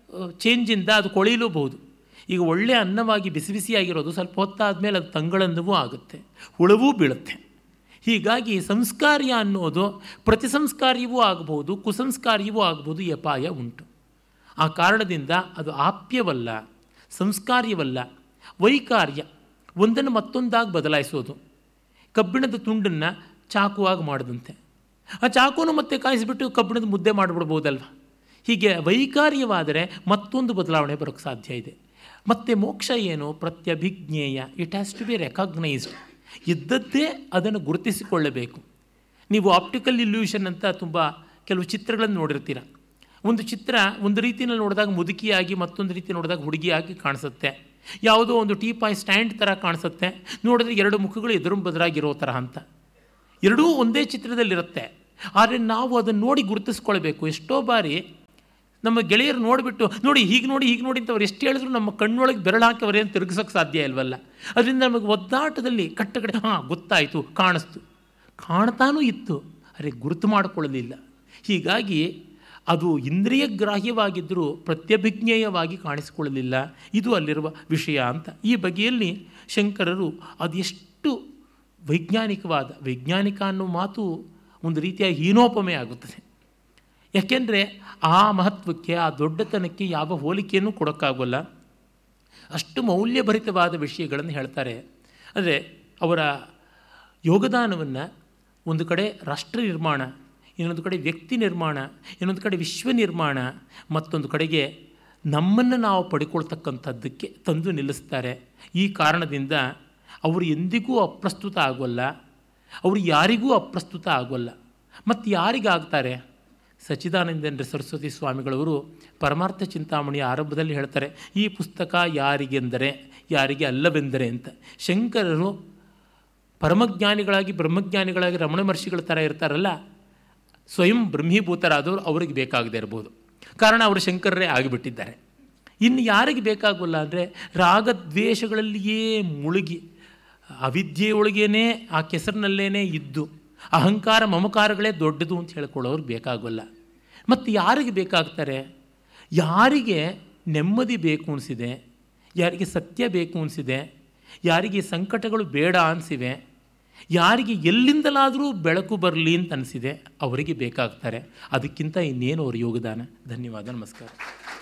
[SPEAKER 2] ಚೇಂಜಿಂದ ಅದು ಕೊಳೆಯಲೂಬಹುದು ಈಗ ಒಳ್ಳೆಯ ಅನ್ನವಾಗಿ ಬಿಸಿ ಬಿಸಿಯಾಗಿರೋದು ಸ್ವಲ್ಪ ಹೊತ್ತಾದಮೇಲೆ ಅದು ತಂಗಳನ್ನವೂ ಆಗುತ್ತೆ ಹುಳವೂ ಬೀಳುತ್ತೆ ಹೀಗಾಗಿ ಸಂಸ್ಕಾರ್ಯ ಅನ್ನೋದು ಪ್ರತಿ ಸಂಸ್ಕಾರ್ಯವೂ ಆಗಬಹುದು ಕುಸಂಸ್ಕಾರ್ಯವೂ ಆಗಬಹುದು ಈ ಅಪಾಯ ಉಂಟು ಆ ಕಾರಣದಿಂದ ಅದು ಆಪ್ಯವಲ್ಲ ಸಂಸ್ಕಾರ್ಯವಲ್ಲ ವೈಕಾರ್ಯ ಒಂದನ್ನು ಮತ್ತೊಂದಾಗಿ ಬದಲಾಯಿಸೋದು ಕಬ್ಬಿಣದ ತುಂಡನ್ನು ಚಾಕುವಾಗಿ ಮಾಡಿದಂತೆ ಆ ಚಾಕುವನ್ನು ಮತ್ತೆ ಕಾಯಿಸಿಬಿಟ್ಟು ಕಬ್ಬಿಣದ ಮುದ್ದೆ ಮಾಡಿಬಿಡ್ಬೋದಲ್ವ ಹೀಗೆ ವೈಕಾರ್ಯವಾದರೆ ಮತ್ತೊಂದು ಬದಲಾವಣೆ ಬರೋಕ್ಕೆ ಸಾಧ್ಯ ಇದೆ ಮತ್ತು ಮೋಕ್ಷ ಏನು ಪ್ರತ್ಯಭಿಜ್ಞೇಯ it has to be recognised ಇದ್ದದ್ದೇ ಅದನ್ನು ಗುರುತಿಸಿಕೊಳ್ಳಬೇಕು ನೀವು ಆಪ್ಟಿಕಲ್ ಇಲ್ಯೂಷನ್ ಅಂತ ತುಂಬ ಕೆಲವು ಚಿತ್ರಗಳನ್ನು ನೋಡಿರ್ತೀರ ಒಂದು ಚಿತ್ರ ಒಂದು ರೀತಿಯಲ್ಲಿ ನೋಡಿದಾಗ ಮುದುಕಿಯಾಗಿ ಮತ್ತೊಂದು ರೀತಿ ನೋಡಿದಾಗ ಹುಡುಗಿಯಾಗಿ ಕಾಣಿಸುತ್ತೆ ಯಾವುದೋ ಒಂದು ಟೀಪಾಯ್ ಸ್ಟ್ಯಾಂಡ್ ಥರ ಕಾಣಿಸುತ್ತೆ ನೋಡಿದ್ರೆ ಎರಡು ಮುಖಗಳು ಎದುರು ಬದಲಾಗಿರೋ ಥರ ಅಂತ ಎರಡೂ ಒಂದೇ ಚಿತ್ರದಲ್ಲಿರುತ್ತೆ ಆದರೆ ನಾವು ಅದನ್ನು ನೋಡಿ ಗುರುತಿಸ್ಕೊಳ್ಬೇಕು ಎಷ್ಟೋ ಬಾರಿ ನಮ್ಮ ಗೆಳೆಯರು ನೋಡಿಬಿಟ್ಟು ನೋಡಿ ಹೀಗೆ ನೋಡಿ ಹೀಗೆ ನೋಡಿ ಅಂತ ಅವ್ರು ಎಷ್ಟು ಹೇಳಿದ್ರು ನಮ್ಮ ಕಣ್ಣೊಳಗೆ ಬೆರಳು ಹಾಕಿ ಅವರೇನು ತಿರುಗಿಸೋಕ್ಕೆ ಸಾಧ್ಯ ಇಲ್ವಲ್ಲ ಅದರಿಂದ ನಮಗೆ ಒದ್ದಾಟದಲ್ಲಿ ಕಟ್ಟ ಕಡೆ ಹಾಂ ಗೊತ್ತಾಯಿತು ಕಾಣಿಸ್ತು ಕಾಣ್ತಾನೂ ಇತ್ತು ಅರೆ ಗುರುತು ಮಾಡಿಕೊಳ್ಳಲಿಲ್ಲ ಹೀಗಾಗಿ ಅದು ಇಂದ್ರಿಯ ಗ್ರಾಹ್ಯವಾಗಿದ್ದರೂ ಪ್ರತ್ಯಭಿಜ್ಞೇಯವಾಗಿ ಕಾಣಿಸಿಕೊಳ್ಳಲಿಲ್ಲ ಇದು ಅಲ್ಲಿರುವ ವಿಷಯ ಅಂತ ಈ ಬಗೆಯಲ್ಲಿ ಶಂಕರರು ಅದೆಷ್ಟು ವೈಜ್ಞಾನಿಕವಾದ ವೈಜ್ಞಾನಿಕ ಅನ್ನೋ ಮಾತು ಒಂದು ರೀತಿಯ ಹೀನೋಪಮೆ ಆಗುತ್ತದೆ ಯಾಕೆಂದರೆ ಆ ಮಹತ್ವಕ್ಕೆ ಆ ದೊಡ್ಡತನಕ್ಕೆ ಯಾವ ಹೋಲಿಕೆಯನ್ನು ಕೊಡೋಕ್ಕಾಗೋಲ್ಲ ಅಷ್ಟು ಮೌಲ್ಯಭರಿತವಾದ ವಿಷಯಗಳನ್ನು ಹೇಳ್ತಾರೆ ಅಂದರೆ ಅವರ ಯೋಗದಾನವನ್ನು ಒಂದು ಕಡೆ ರಾಷ್ಟ್ರ ನಿರ್ಮಾಣ ಇನ್ನೊಂದು ಕಡೆ ವ್ಯಕ್ತಿ ನಿರ್ಮಾಣ ಇನ್ನೊಂದು ಕಡೆ ವಿಶ್ವ ನಿರ್ಮಾಣ ಮತ್ತೊಂದು ಕಡೆಗೆ ನಮ್ಮನ್ನು ನಾವು ಪಡ್ಕೊಳ್ತಕ್ಕಂಥದ್ದಕ್ಕೆ ತಂದು ನಿಲ್ಲಿಸ್ತಾರೆ ಈ ಕಾರಣದಿಂದ ಅವರು ಎಂದಿಗೂ ಅಪ್ರಸ್ತುತ ಆಗೋಲ್ಲ ಅವರು ಯಾರಿಗೂ ಅಪ್ರಸ್ತುತ ಆಗೋಲ್ಲ ಮತ್ತು ಯಾರಿಗಾಗ್ತಾರೆ ಸಚ್ಚಿದಾನಂದೇಂದ್ರ ಸರಸ್ವತಿ ಸ್ವಾಮಿಗಳವರು ಪರಮಾರ್ಥ ಚಿಂತಾಮಣಿಯ ಆರಂಭದಲ್ಲಿ ಹೇಳ್ತಾರೆ ಈ ಪುಸ್ತಕ ಯಾರಿಗೆಂದರೆ ಯಾರಿಗೆ ಅಲ್ಲವೆಂದರೆ ಅಂತ ಶಂಕರರು ಪರಮಜ್ಞಾನಿಗಳಾಗಿ ಬ್ರಹ್ಮಜ್ಞಾನಿಗಳಾಗಿ ರಮಣ ಮಹರ್ಷಿಗಳ ಥರ ಇರ್ತಾರಲ್ಲ ಸ್ವಯಂ ಬ್ರಹ್ಮೀಭೂತರಾದವರು ಅವ್ರಿಗೆ ಬೇಕಾಗದೇ ಇರ್ಬೋದು ಕಾರಣ ಅವರು ಶಂಕರರೇ ಆಗಿಬಿಟ್ಟಿದ್ದಾರೆ ಇನ್ನು ಯಾರಿಗೆ ಬೇಕಾಗೋಲ್ಲ ಅಂದರೆ ರಾಗದ್ವೇಷಗಳಲ್ಲಿಯೇ ಮುಳುಗಿ ಅವಿದ್ಯೆಯೊಳಗೇನೆ ಆ ಕೆಸರಿನಲ್ಲೇನೇ ಇದ್ದು ಅಹಂಕಾರ ಮಮಕಾರಗಳೇ ದೊಡ್ಡದು ಅಂತ ಹೇಳ್ಕೊಳ್ಳೋರು ಬೇಕಾಗೋಲ್ಲ ಮತ್ತು ಯಾರಿಗೆ ಬೇಕಾಗ್ತಾರೆ ಯಾರಿಗೆ ನೆಮ್ಮದಿ ಬೇಕು ಅನಿಸಿದೆ ಯಾರಿಗೆ ಸತ್ಯ ಬೇಕು ಅನಿಸಿದೆ ಯಾರಿಗೆ ಸಂಕಟಗಳು ಬೇಡ ಅನಿಸಿವೆ ಯಾರಿಗೆ ಎಲ್ಲಿಂದಲಾದರೂ ಬೆಳಕು ಬರಲಿ ಅಂತ ಅನಿಸಿದೆ ಅವರಿಗೆ ಬೇಕಾಗ್ತಾರೆ ಅದಕ್ಕಿಂತ ಇನ್ನೇನು ಅವ್ರ ಯೋಗದಾನ ಧನ್ಯವಾದ ನಮಸ್ಕಾರ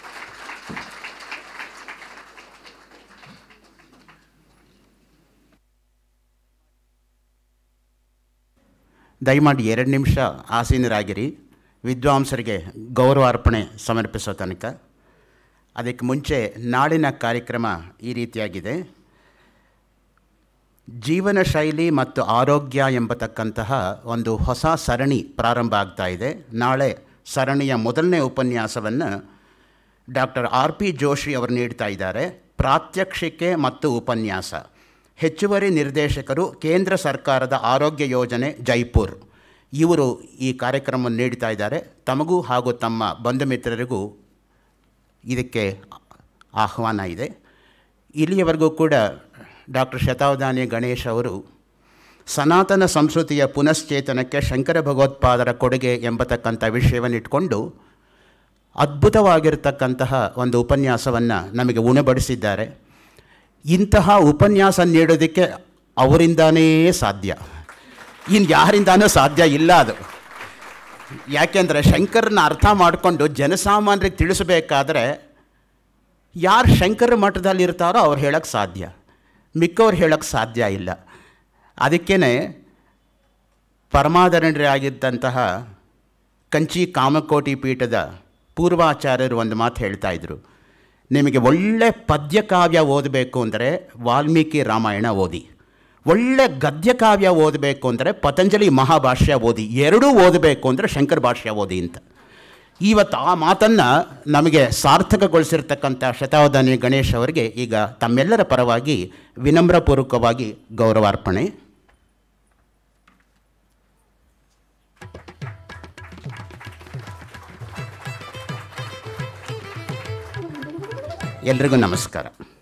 [SPEAKER 1] ದಯಮಾಡಿ ಎರಡು ನಿಮಿಷ ಆಸೀನರಾಗಿರಿ ವಿದ್ವಾಂಸರಿಗೆ ಗೌರವಾರ್ಪಣೆ ಸಮರ್ಪಿಸೋ ತನಕ ಅದಕ್ಕೆ ಮುಂಚೆ ನಾಳಿನ ಕಾರ್ಯಕ್ರಮ ಈ ರೀತಿಯಾಗಿದೆ ಜೀವನ ಶೈಲಿ ಮತ್ತು ಆರೋಗ್ಯ ಎಂಬತಕ್ಕಂತಹ ಒಂದು ಹೊಸ ಸರಣಿ ಪ್ರಾರಂಭ ಆಗ್ತಾ ಇದೆ ನಾಳೆ ಸರಣಿಯ ಮೊದಲನೇ ಉಪನ್ಯಾಸವನ್ನು ಡಾಕ್ಟರ್ ಆರ್ ಪಿ ಜೋಶಿ ಅವರು ನೀಡ್ತಾ ಇದ್ದಾರೆ ಪ್ರಾತ್ಯಕ್ಷಿಕೆ ಮತ್ತು ಉಪನ್ಯಾಸ ಹೆಚ್ಚುವರಿ ನಿರ್ದೇಶಕರು ಕೇಂದ್ರ ಸರ್ಕಾರದ ಆರೋಗ್ಯ ಯೋಜನೆ ಜೈಪುರ್ ಇವರು ಈ ಕಾರ್ಯಕ್ರಮವನ್ನು ನೀಡ್ತಾ ಇದ್ದಾರೆ ತಮಗೂ ಹಾಗೂ ತಮ್ಮ ಬಂಧು ಮಿತ್ರರಿಗೂ ಇದಕ್ಕೆ ಆಹ್ವಾನ ಇದೆ ಇಲ್ಲಿಯವರೆಗೂ ಕೂಡ ಡಾಕ್ಟರ್ ಶತಾವಧಾನಿ ಗಣೇಶ್ ಅವರು ಸನಾತನ ಸಂಸ್ಕೃತಿಯ ಪುನಶ್ಚೇತನಕ್ಕೆ ಶಂಕರ ಭಗವತ್ಪಾದರ ಕೊಡುಗೆ ಎಂಬತಕ್ಕಂಥ ವಿಷಯವನ್ನು ಇಟ್ಕೊಂಡು ಅದ್ಭುತವಾಗಿರತಕ್ಕಂತಹ ಒಂದು ಉಪನ್ಯಾಸವನ್ನು ನಮಗೆ ಉಣಬಡಿಸಿದ್ದಾರೆ ಇಂತಹ ಉಪನ್ಯಾಸ ನೀಡೋದಕ್ಕೆ ಅವರಿಂದಾನೇ ಸಾಧ್ಯ ಇನ್ನು ಯಾರಿಂದಾನೂ ಸಾಧ್ಯ ಇಲ್ಲ ಅದು ಯಾಕೆಂದರೆ ಶಂಕರನ ಅರ್ಥ ಮಾಡಿಕೊಂಡು ಜನಸಾಮಾನ್ಯರಿಗೆ ತಿಳಿಸಬೇಕಾದ್ರೆ ಯಾರು ಶಂಕರ ಮಠದಲ್ಲಿ ಇರ್ತಾರೋ ಅವ್ರು ಹೇಳೋಕ್ಕೆ ಸಾಧ್ಯ ಮಿಕ್ಕವ್ರು ಹೇಳೋಕ್ಕೆ ಸಾಧ್ಯ ಇಲ್ಲ ಅದಕ್ಕೇ ಪರಮಾದರಣರಾಗಿದ್ದಂತಹ ಕಂಚಿ ಕಾಮಕೋಟಿ ಪೀಠದ ಪೂರ್ವಾಚಾರ್ಯರು ಒಂದು ಮಾತು ಹೇಳ್ತಾ ಇದ್ರು ನಿಮಗೆ ಒಳ್ಳೆ ಪದ್ಯ ಕಾವ್ಯ ಓದಬೇಕು ಅಂದರೆ ವಾಲ್ಮೀಕಿ ರಾಮಾಯಣ ಓದಿ ಒಳ್ಳೆ ಗದ್ಯ ಕಾವ್ಯ ಓದಬೇಕು ಅಂದರೆ ಪತಂಜಲಿ ಮಹಾಭಾಷ್ಯ ಓದಿ ಎರಡೂ ಓದಬೇಕು ಅಂದರೆ ಶಂಕರ ಭಾಷ್ಯ ಓದಿ ಅಂತ ಇವತ್ತು ಆ ಮಾತನ್ನು ನಮಗೆ ಸಾರ್ಥಕಗೊಳಿಸಿರ್ತಕ್ಕಂಥ ಶತಾವಧಾನಿ ಗಣೇಶ್ ಅವರಿಗೆ ಈಗ ತಮ್ಮೆಲ್ಲರ ಪರವಾಗಿ ವಿನಮ್ರಪೂರ್ವಕವಾಗಿ ಗೌರವಾರ್ಪಣೆ ಎಲ್ರಿಗೂ ನಮಸ್ಕಾರ